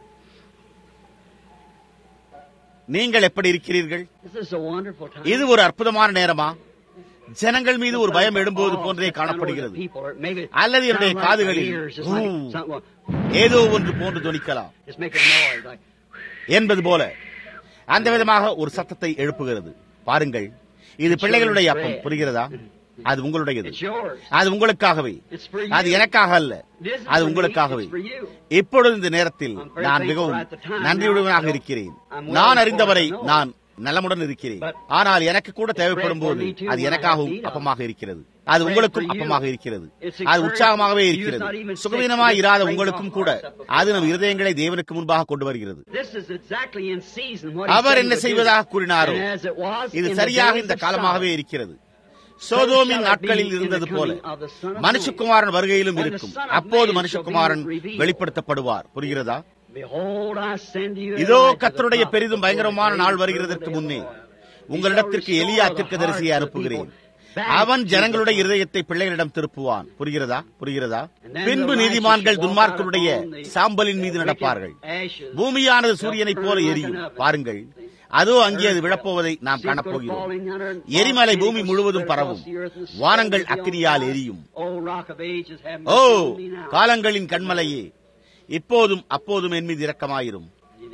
நீங்கள் எப்படி இருக்கிறீர்கள் This is a wonderful time. இது ஒரு அற்புதமான நேரமா ஜனங்கள் மீது ஒரு பயம் எழும்போது போன்றே காணப்படுகிறது அல்லது என்னுடைய காதுகளில் ஊ, ஏதோ ஒன்று போன்று துணிக்கலாம் It's making a noise like என்பது போல அந்த விதமாக ஒரு சத்தத்தை எழுப்புகிறது பாருங்கள் இது பிள்ளைகளுடைய அப்பம் புரிகிறதா அது உங்களுடையது it's yours. அது உங்களுக்காகவே It's for you. அது எனக்காக அல்ல It isn't அது for me, உங்களுக்காகவே it's for you. இப்பொழுது இந்த நேரத்தில் நான் மிகவும் நன்றியுடனாக இருக்கிறேன் நான் அறிந்தவரை நான் நலமுடன் இருக்கிறேன் ஆனால் எனக்கு கூட தேவைப்படும் போது அது எனக்காகவும் அப்பமாக இருக்கிறது அது உங்களுக்கும் அப்பமாக இருக்கிறது அது உற்சாகமாகவே இருக்கிறது சுகவீனமாய் இராத உங்களுக்கும் கூட அது நம் இருதயங்களை தேவனுக்கு முன்பாக கொண்டு வருகிறது This is exactly in season what he our said என்ன he would do. செய்வதாக கூறினாரோ And as it was இது in the சரியாக days இந்த of காலமாகவே Sodom, இருக்கிறது சோதோமின் நாட்களில் இருந்தது போல மனுஷகுமாரன் வருகையிலும் இருக்கும் அப்போது மனுஷகுமாரன் வெளிப்படுத்தப்படுவார் புரிகிறதா Behold, I send you இதோ Elijah the கத்தருடைய prophet பெரிதும் before பயங்கரமான the நாள் great வருகிறதற்கு day of முன்னே the Lord. உங்களிடத்திற்கு He shall எலியா restore the தீர்க்கதரிசியை hearts of the அனுப்புகிறேன் people back அவன் to ஜனங்களுடைய the இருதயத்தை பிள்ளைகளிடம் திருப்புவான் புரிகிறதா புரிகிறதா And then பின்பு the righteous நீதிமான்கள் shall walk துன்மார்க்கருடைய out upon the சாம்பலின் மீது நடப்பார்கள் ashes. பூமியானது சூரியனைப் போல எரியும் பாருங்கள் அதோ அங்கே அது விழப்போவதை நாம் காணப்போகிறோம் எரிமலை பூமி முழுவதும் பரவும் வானங்கள் அக்கினியால் எரியும் ஓ காலங்களின் கண்மலையே இப்போதும் அப்போதும் என் மீது இரக்கமாயிரும்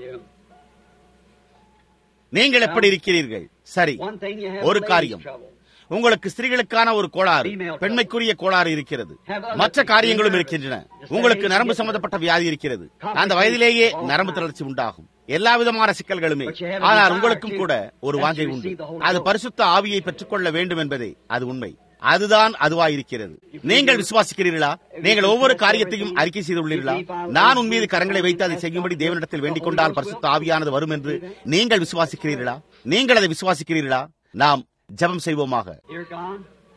நீங்கள் எப்படி இருக்கிறீர்கள் சரி ஒரு காரியம் உங்களுக்கு ஸ்திரீகளுக்கான ஒரு கோளாறு பெண்மைக்குரிய கோளாறு இருக்கிறது மற்ற காரியங்களும் இருக்கின்றன உங்களுக்கு நரம்பு சம்பந்தப்பட்ட வியாதி இருக்கிறது அந்த வயதிலேயே நரம்பு தளர்ச்சி உண்டாகும் எல்லா விதமான சிக்கல்களுமே ஆனால் உங்களுக்கும் கூட ஒரு வாஞ்சை உண்டு அது பரிசுத்த ஆவியை பெற்றுக்கொள்ள வேண்டும் என்பதே அது உண்மை அதுதான் அதுவாயிருக்கிறது நீங்கள் விசுவாசிக்கிறீர்களா நீங்கள் ஒவ்வொரு காரியத்தையும் அறிக்கை செய்துள்ளீர்களா நான் உன் மீது கரங்களை வைத்து அதை செய்யும்படி தேவனிடத்தில் வேண்டிக் கொண்டால் பரிசுத்த ஆவியானது வரும் என்று நீங்கள் விசுவாசிக்கிறீர்களா நீங்கள் அதை விசுவாசிக்கிறீர்களா நாம் ஜெபம் செய்வோமாக Dear God,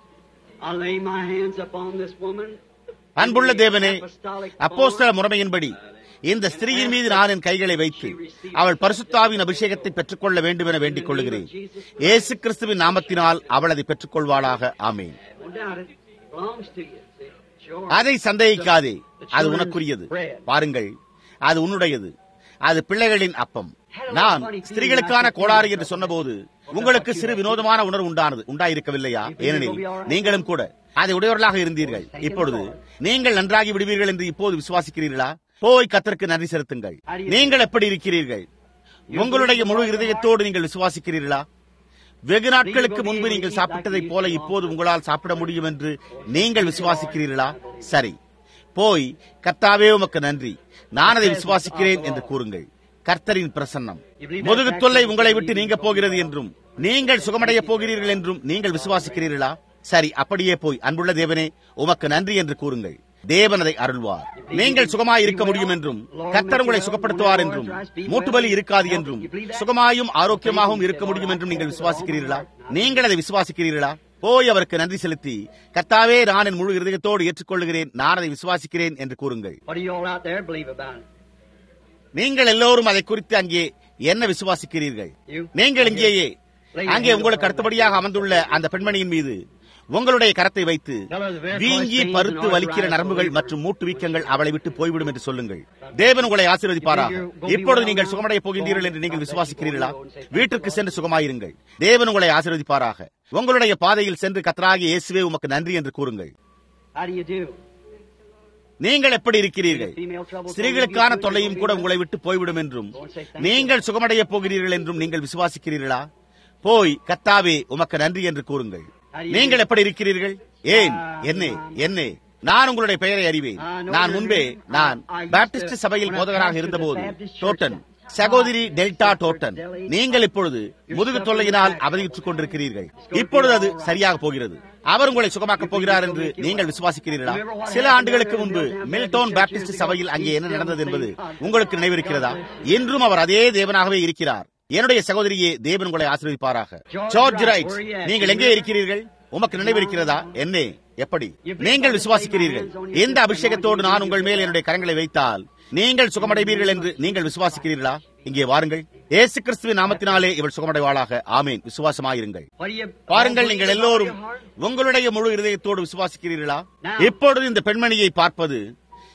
I lay my hands upon this woman. அன்புள்ள தேவனே அப்போஸ்தல முறைமையின்படி இந்த ஸ்திரீயின் மீது நான் என் கைகளை வைத்து அவள் பரிசுத்தாவின் அபிஷேகத்தை பெற்றுக்கொள்ள வேண்டும் என வேண்டிக் கொள்கிறேன் இயேசு கிறிஸ்துவின் நாமத்தினால் அவள் அதை பெற்றுக்கொள்வாளாக ஆமேன் No doubt it belongs to you. See, it's yours. அதை சந்தேகிக்காதே அது உனக்குரியது பாருங்கள் அது உன்னுடையது அது பிள்ளைகளின் அப்பம் நான் ஸ்திரீகளுக்கான கோளாறு என்று சொன்னபோது உங்களுக்கு சிறு வினோதமான உணர்வு உண்டானது உண்டாயிருக்கவில்லையா ஏனெனில் நீங்களும் கூட அதை உடையவர்களாக இருந்தீர்கள் இப்பொழுது நீங்கள் நன்றாகி விடுவீர்கள் என்று இப்போது விசுவாசிக்கிறீர்களா போய் கத்தருக்கு நன்றி செலுத்துங்கள் நீங்கள் எப்படி இருக்கிறீர்கள் உங்களுடைய முழு இருதயத்தோடு நீங்கள் விசுவாசிக்கிறீர்களா வெகு நாட்களுக்கு முன்பு நீங்கள் சாப்பிட்டதைப் போல இப்போது உங்களால் சாப்பிட முடியும் என்று நீங்கள் விசுவாசிக்கிறீர்களா சரி போய் கர்த்தாவே உமக்கு நன்றி நான் அதை விசுவாசிக்கிறேன் என்று கூறுங்கள் கர்த்தரின் பிரசன்னம் முதுகு தொல்லை உங்களை விட்டு நீங்க போகிறது என்றும் நீங்கள் சுகமடைய போகிறீர்கள் என்றும் நீங்கள் விசுவாசிக்கிறீர்களா சரி அப்படியே போய் அன்புள்ள தேவனே உமக்கு நன்றி என்று கூறுங்கள் தேவன் அதை அருள்வார் நீங்கள் சுகமாய் இருக்க முடியும் என்றும் கர்த்தர் உங்களை சுகப்படுத்துவார் என்றும் மூட்டுவலி இருக்காது என்றும் சுகமாயும் ஆரோக்கியமாகவும் இருக்க முடியும் என்றும் நீங்கள் விசுவாசிக்கிறீர்களா நீங்கள் அதை விசுவாசிக்கிறீர்களா போய் அவருக்கு நன்றி செலுத்தி கர்த்தாவே நான் என் முழு இருதயத்தோடு ஏற்றுக்கொள்கிறேன் நான் அதை விசுவாசிக்கிறேன் என்று கூறுங்கள் What do you all out there believe about it? நீங்கள் எல்லோரும் அதை குறித்து அங்கே என்ன விசுவாசிக்கிறீர்கள் நீங்கள் இங்கேயே அங்கே உங்களுக்கு அடுத்தபடியாக அமர்ந்துள்ள அந்த பெண்மணியின் மீது உங்களுடைய கரத்தை வைத்து வீங்கி பருத்து வலிக்கிற நரம்புகள் மற்றும் மூட்டு வீக்கங்கள் அவளை விட்டு போய்விடும் என்று சொல்லுங்கள் தேவன் உங்களை ஆசீர்வதிப்பாராக இப்பொழுது நீங்கள் சுகமடைய போகின்றீர்கள் என்று நீங்கள் விசுவாசிக்கிறீர்களா வீட்டிற்கு சென்று சுகமாயிருங்கள் தேவன் உங்களை ஆசீர்வதிப்பாராக உங்களுடைய பாதையில் சென்று கத்தராகிய இயேசுவே உமக்கு நன்றி என்று கூறுங்கள் How do you do? நீங்கள் எப்படி இருக்கிறீர்கள் ஸ்திரீகளுக்கான தொல்லையும் கூட உங்களை விட்டு போய்விடும் என்றும் நீங்கள் சுகமடைய போகிறீர்கள் என்றும் நீங்கள் விசுவாசிக்கிறீர்களா போய் கத்தாவே உமக்கு நன்றி என்று கூறுங்கள் நீங்கள் எப்படி இருக்கிறீர்கள் ஏன் என்னே என்னே நான் உங்களுடைய பெயரை அறிவேன் நான் முன்பே நான் பாப்டிஸ்ட் சபையில் போதகராக இருந்தபோது டோட்டன் சகோதரி டெல்டா டோட்டன் நீங்கள் இப்பொழுது முதுகு தொல்லையினால் அவதியுற்றுக் கொண்டிருக்கிறீர்கள் இப்பொழுது அது சரியாக போகிறது அவர் உங்களை சுகமாக்கப் போகிறார் என்று நீங்கள் விசுவாசிக்கிறீர்களா சில ஆண்டுகளுக்கு முன்பு மில்டோன் பாப்டிஸ்ட் சபையில் அங்கே என்ன நடந்தது என்பது உங்களுக்கு நினைவிருக்கிறதா இன்றும் அவர் அதே தேவனாகவே இருக்கிறார் என்னுடைய சகோதரியே தேவன் உங்களை ஆசீர்வதிப்பாராக ஜார்ஜ் ரைட் நீங்கள் எங்கே இருக்கிறீர்கள் உமக்கு நினைவிருக்கிறதா என்னே எப்படி நீங்கள் விசுவாசிக்கிறீர்கள் எந்த அபிஷேகத்தோடு நான் உங்கள் மேல் என்னுடைய கரங்களை வைத்தால் நீங்கள் சுகமடைவீர்கள் என்று நீங்கள் விசுவாசிக்கிறீர்களா இங்கே வாருங்கள் ஏசு கிறிஸ்துவின் நாமத்தினாலே இவள் சுகமடைவாளாக ஆமேன் விசுவாசமாயிருங்கள் What do you பாருங்கள் நீங்கள் எல்லோரும் உங்களுடைய முழு இருதயத்தோடு விசுவாசிக்கிறீர்களா இப்பொழுது இந்த பெண்மணியை பார்ப்பது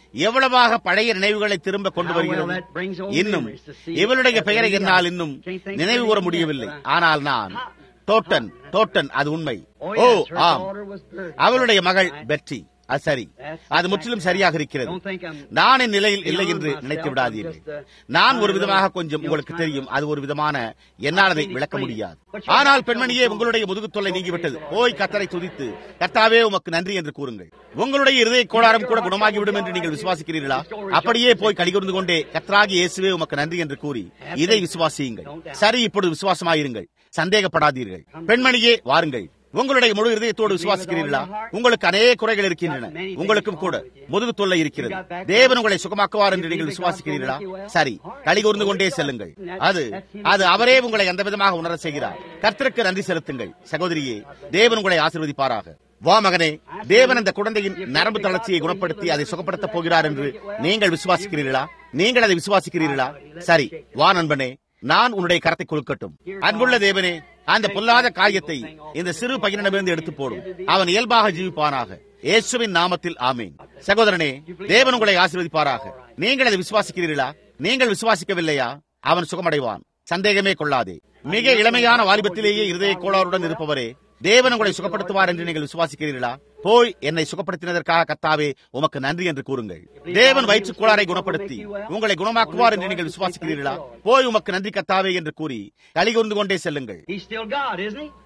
எவ்வளவாக பழைய நினைவுகளை திரும்ப கொண்டு வருகிறது இன்னும் இவளுடைய பெயரை என்னால் இன்னும் நினைவு கூற முடியவில்லை ஆனால் நான் டோட்டன் டோட்டன் அது உண்மை ஓ ஆம் அவளுடைய மகள் பெற்றி அது சரி அது முற்றிலும் சரியாக இருக்கிறது நான் என் நிலையில் இல்லை என்று நினைத்து விடாதீர்கள் நான் ஒரு விதமாக கொஞ்சம் உங்களுக்கு தெரியும் அது ஒரு விதமான என்னால் அதை விளக்க முடியாது ஆனால் பெண்மணியே உங்களுடைய முதுகு தொல்லை நீங்கிவிட்டது போய் கத்தரை துதித்து கத்தாவே உமக்கு நன்றி என்று கூறுங்கள் உங்களுடைய இருதய கோளாறும் கூட குணமாகிவிடும் என்று நீங்கள் விசுவாசிக்கிறீர்களா அப்படியே போய் கடிகொண்டு கொண்டே கத்தராகி இயேசுவே உமக்கு நன்றி என்று கூறி இதை விசுவாசியுங்கள் சரி இப்பொழுது விசுவாசமாயிருங்கள் சந்தேகப்படாதீர்கள் பெண்மணியே வாருங்கள் உங்களுடைய முழு இதயத்தோடு விசுவாசிக்கிறீர்களா உங்களுக்கு அநேக குறைகள் இருக்கின்றன உங்களுக்கும் கூட முதுகு தொல்லை இருக்கிறது தேவன் உங்களை சுகமாக்குவார் என்று நீங்கள் விசுவாசிக்கிறீர்களா சரி களி கூர்ந்து கொண்டே செல்லுங்கள் அது அது அவரே உங்களை அந்த விதமாக உணர செய்கிறார் கர்த்தருக்கு நன்றி செலுத்துங்கள் சகோதரியே தேவன் உங்களை ஆசீர்வதிப்பாராக வா மகனே தேவன் அந்த குழந்தையின் நரம்பு தளர்ச்சியை குணப்படுத்தி அதை சுகப்படுத்தப் போகிறார் என்று நீங்கள் விசுவாசிக்கிறீர்களா நீங்கள் அதை விசுவாசிக்கிறீர்களா சரி வா நண்பனே நான் உன்னுடைய கரத்தை குலுக்கட்டும் அன்புள்ள தேவனே அந்த பொல்லாத காரியத்தை இந்த சிறு பையனிடமிருந்து எடுத்து போடும் அவன் இயல்பாக ஜீவிப்பானாக இயேசுவின் நாமத்தில் ஆமீன் சகோதரனே தேவன் உங்களை ஆசீர்வதிப்பாராக நீங்கள் அதை விசுவாசிக்கிறீர்களா நீங்கள் விசுவாசிக்கவில்லையா அவன் சுகமடைவான் சந்தேகமே கொள்ளாதே மிக இளமையான வாலிபத்திலேயே இருதய கோளாறுடன் இருப்பவரே தேவன் உங்களை சுகப்படுத்துவார் என்று நீங்கள் விசுவாசிக்கிறீர்களா போய் என்னை சுகப்படுத்தினதற்காக கத்தாவே உமக்கு நன்றி என்று கூறுங்கள் தேவன் வயிற்று கோளாறை குணப்படுத்தி உங்களை குணமாக்குவார் என்று நீங்கள் விசுவாசிக்கிறீர்களா போய் உமக்கு நன்றி கத்தாவே என்று கூறி கலிகூர்ந்து கொண்டே செல்லுங்கள் He's still God, isn't he?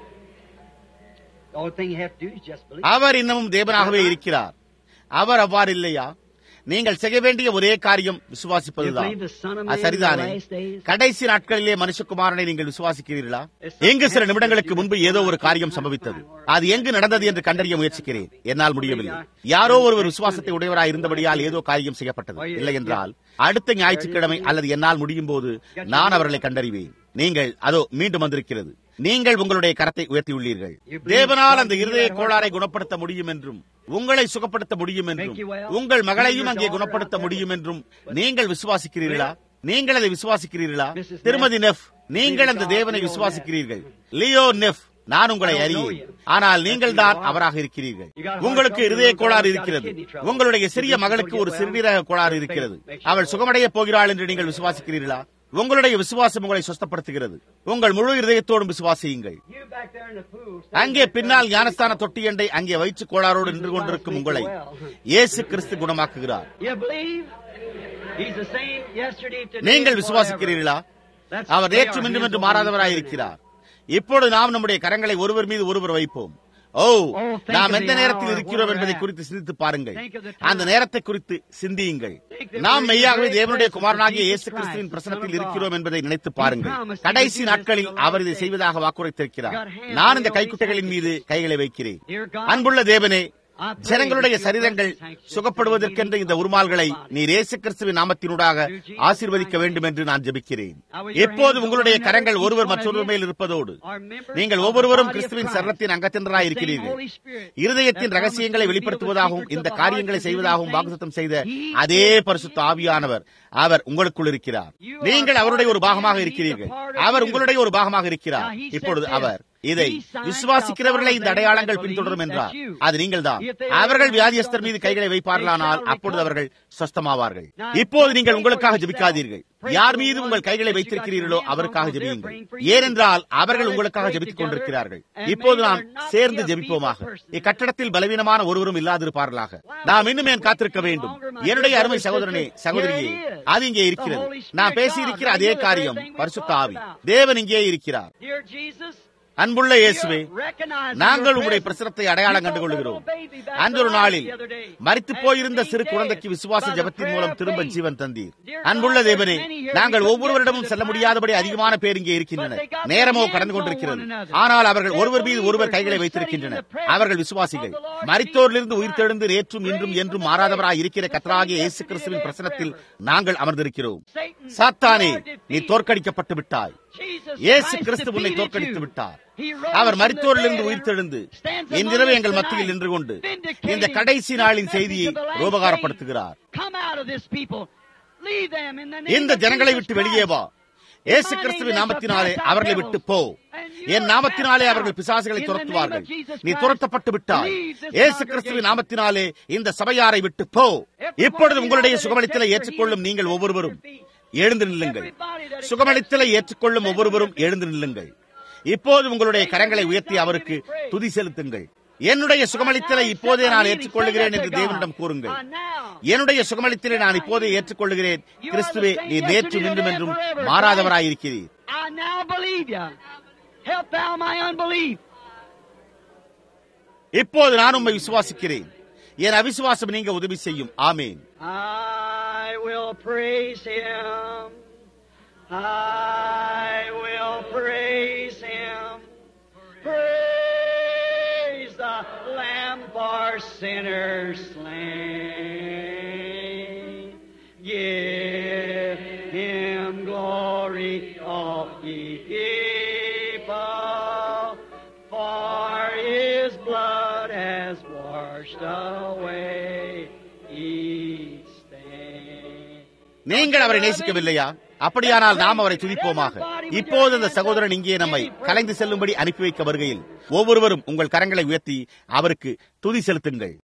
The only thing you have to do is just believe. அவர் இன்னமும் தேவனாகவே இருக்கிறார் அவர் அவ்வாறு இல்லையா நீங்கள் செய்ய வேண்டிய ஒரே காரியம் விசுவாசிப்பதுதான் அது சரிதானே கடைசி நாட்களிலே மனுஷகுமாரனை நீங்கள் விசுவாசிக்கிறீர்களா எங்கு சில நிமிடங்களுக்கு முன்பு ஏதோ ஒரு காரியம் சம்பவித்தது அது எங்கு நடந்தது என்று கண்டறிய முயற்சிக்கிறேன் என்னால் முடியவில்லை யாரோ ஒருவர் விசுவாசத்தை உடையவராய் இருந்தபடியால் ஏதோ காரியம் செய்யப்பட்டது இல்லை என்றால் அடுத்த ஞாயிற்றுக்கிழமை அல்லது என்னால் முடியும் போது நான் அவர்களை கண்டறிவேன் நீங்கள் அதோ மீண்டும் வந்திருக்கிறது நீங்கள் உங்களுடைய கரத்தை உயர்த்தியுள்ளீர்கள் தேவனால் அந்த இருதய கோளாறை குணப்படுத்த முடியும் என்றும் உங்களை சுகப்படுத்த முடியும் என்றும் உங்கள் மகளையும் அங்கே குணப்படுத்த முடியும் என்றும் நீங்கள் விசுவாசிக்கிறீர்களா நீங்கள் அதை விசுவாசிக்கிறீர்களா திருமதி நெஃப் நீங்கள் அந்த தேவனை விசுவாசிக்கிறீர்கள் லியோ நெஃப் நான் உங்களை அறியேன் ஆனால் நீங்கள் தான் அவராக இருக்கிறீர்கள் உங்களுக்கு இருதய கோளாறு இருக்கிறது உங்களுடைய சிறிய மகளுக்கு ஒரு சிறுநீரக கோளாறு இருக்கிறது அவள் சுகமடைய போகிறாள் என்று நீங்கள் விசுவாசிக்கிறீர்களா உங்களுடைய விசுவாசம் உங்களை சுத்தப்படுத்துகிறது உங்கள் முழு இருதயத்தோடும் விசுவாசியுங்கள் You back there in the pool. அங்கே பின்னால் ஞானஸ்தான தொட்டியண்டை அங்கே வயிற்று கோளாறோடு நின்று கொண்டிருக்கும் உங்களை இயேசு கிறிஸ்து குணமாக்குகிறார் You believe? He's the same yesterday, today, நீங்கள் and விசுவாசிக்கிறீர்களா forever. That's our they நேற்று are இன்றும் his என்று own மாறாதவராய் covenant. இருக்கிறார் இப்பொழுது நாம் நம்முடைய கரங்களை ஒருவர் மீது ஒருவர் வைப்போம் ஓ think நாம் of எந்த the நேரத்தில் hour இருக்கிறோம் where என்பதை we're at. குறித்து சிந்தித்து பாருங்கள் Think of the time. அந்த நேரத்தை குறித்து சிந்தியுங்கள் Think that நாம் we're in மெய்யாகவே the தேவனுடைய presence of குமாரனாகிய Jesus இயேசு Christ, கிறிஸ்துவின் the Son பிரசனத்தில் of இருக்கிறோம் God. என்பதை நினைத்து He பாருங்கள் promised to கடைசி do this நாட்களில் in the அவர் இதை last days. செய்வதாக வாக்குரைத்திருக்கிறார் God hands நான் இந்த on கைக்குட்டைகளின் these மீது கைகளை வைக்கிறேன் Dear God, அன்புள்ள தேவனே I pray ஜனங்களுடைய that your சரீரங்கள் blessings sanctify சுகப்படுவதற்கென்று இந்த உருமால்களை நீர் இயேசு கிறிஸ்துவின் நாமத்தினூடாக ஆசீர்வதிக்க வேண்டும் என்று நான் ஜெபிக்கிறேன் எப்போது உங்களுடைய கரங்கள் ஒருவர் மற்றொருவர் மேல் இருப்பதோடு நீங்கள் ஒவ்வொருவரும் கிறிஸ்துவின் சரத்தின் அங்கத்தினராய் இருக்கிறீர்கள் இருதயத்தின் ரகசியங்களை வெளிப்படுத்துவதாகவும் இந்த காரியங்களை செய்வதாகவும் வாக்குத்தம் செய்த அதே பரிசுத்த ஆவியானவர் அவர் உங்களுக்குள் இருக்கிறார் நீங்கள் அவருடைய ஒரு பாகமாக இருக்கிறீர்கள் அவர் உங்களுடைய ஒரு பாகமாக இருக்கிறார் இப்பொழுது அவர் இதை விசுவாசிக்கிறவர்களை இந்த அடையாளங்கள் பின்தொடரும் என்றார் அது நீங்கள் தான் அவர்கள் வியாதியஸ்தர் மீது கைகளை வைப்பார்களானால் அப்பொழுது அவர்கள் சொஸ்தமாவார்கள் இப்போது நீங்கள் உங்களுக்காக ஜெபிக்காதீர்கள் யார் மீது உங்கள் கைகளை வைத்திருக்கிறீர்களோ அவருக்காக ஜெபியுங்கள் ஏனென்றால் அவர்கள் உங்களுக்காக ஜெபித்துக் கொண்டிருக்கிறார்கள் இப்போது நாம் சேர்ந்து ஜெபிப்போமாக இக்கட்டடத்தில் பலவீனமான ஒருவரும் இல்லாதிருப்பார்களாக நாம் இன்னும் ஏன் காத்திருக்க வேண்டும் என்னுடைய அருமை சகோதரனே சகோதரியே அது இங்கே இருக்கிறது நான் பேசியிருக்கிற அதே காரியம் பரிசுத்த ஆவி தேவன் இங்கே இருக்கிறார் Dear Jesus, அன்புள்ள இயேசுவே நாங்கள் உங்களுடைய பிரசனத்தை அடையாளம் கண்டு கொள்கிறோம் அன்று ஒரு நாளில் மறித்து போயிருந்த சிறு குழந்தைக்கு விசுவாச ஜபத்தின் மூலம் திரும்ப ஜீவன் தந்தீர் அன்புள்ள தேவனே நாங்கள் ஒவ்வொருவரிடமும் செல்ல முடியாதபடி அதிகமான பேர் இங்கே இருக்கின்றனர் நேரமோ கடந்து கொண்டிருக்கிறது ஆனால் அவர்கள் ஒருவர் மீது ஒருவர் கைகளை வைத்திருக்கின்றனர் அவர்கள் விசுவாசிகள் மரித்தோரிலிருந்து உயிர்த்தெழுந்து நேற்றும் இன்றும் என்றும் மாறாதவராய் இருக்கிற கத்தராகிய இயேசு கிறிஸ்துவின் பிரசனத்தில் நாங்கள் அமர்ந்திருக்கிறோம் சாத்தானே நீ தோற்கடிக்கப்பட்டு விட்டாய் இயேசு கிறிஸ்து உன்னை தோற்கடித்து விட்டார் அவர் மரித்தோரிலிருந்து உயிர்த்தெழுந்து இன்றிரவு எங்கள் மத்தியில் நின்று கொண்டு இந்த கடைசி நாளின் செய்தியை ரூபகாரப்படுத்துகிறார் இந்த ஜனங்களை விட்டு வெளியே வா இயேசு கிறிஸ்துவின் நாமத்தினாலே அவர்களை விட்டு போ என் நாமத்தினாலே அவர்கள் பிசாசுகளை துரத்துவார்கள் நீ துரத்தப்பட்டு விட்டாய் இயேசு கிறிஸ்துவின் நாமத்தினாலே இந்த சபையாரை விட்டு போ இப்பொழுது உங்களுடைய சுகமளித்தலை ஏற்றுக்கொள்ளும் நீங்கள் ஒவ்வொருவரும் எழுந்து நில்லுங்கள் சுகமளித்தலை ஏற்றுக்கொள்ளும் ஒவ்வொருவரும் எழுந்து நில்லுங்கள் இப்போது உங்களுடைய கரங்களை உயர்த்தி அவருக்கு துதி செலுத்துங்கள் என்னுடைய சுகமளித்தலை இப்போதே நான் ஏற்றுக்கொள்ளுகிறேன் என்று தேவனிடம் கூறுங்கள் என்னுடைய சுகமளித்தலை நான் இப்போதே ஏற்றுக்கொள்ளுகிறேன் கிறிஸ்துவே நீ நேற்று நின்றும் என்றும் மாறாதவராயிருக்கிறீர் I now believe you. Help thou my unbelief. இப்போது நான் உம்மை விசுவாசிக்கிறேன் என் அவிசுவாசம் நீங்க உதவி செய்யும் ஆமேன் I will praise him. I will praise him. Praise the Lamb for sinners slain. Give him glory, all ye people, for his blood has washed away each stain. நீங்கள் அவரை நேசிக்கவில்லையா அப்படியானால் நாம் அவரை துதிப்போமாக இப்போது அந்த சகோதரன் இங்கே நம்மை கலைந்து செல்லும்படி அனுப்பி வைக்க வருகையில் ஒவ்வொருவரும் உங்கள் கரங்களை உயர்த்தி அவருக்கு துதி செலுத்துங்கள்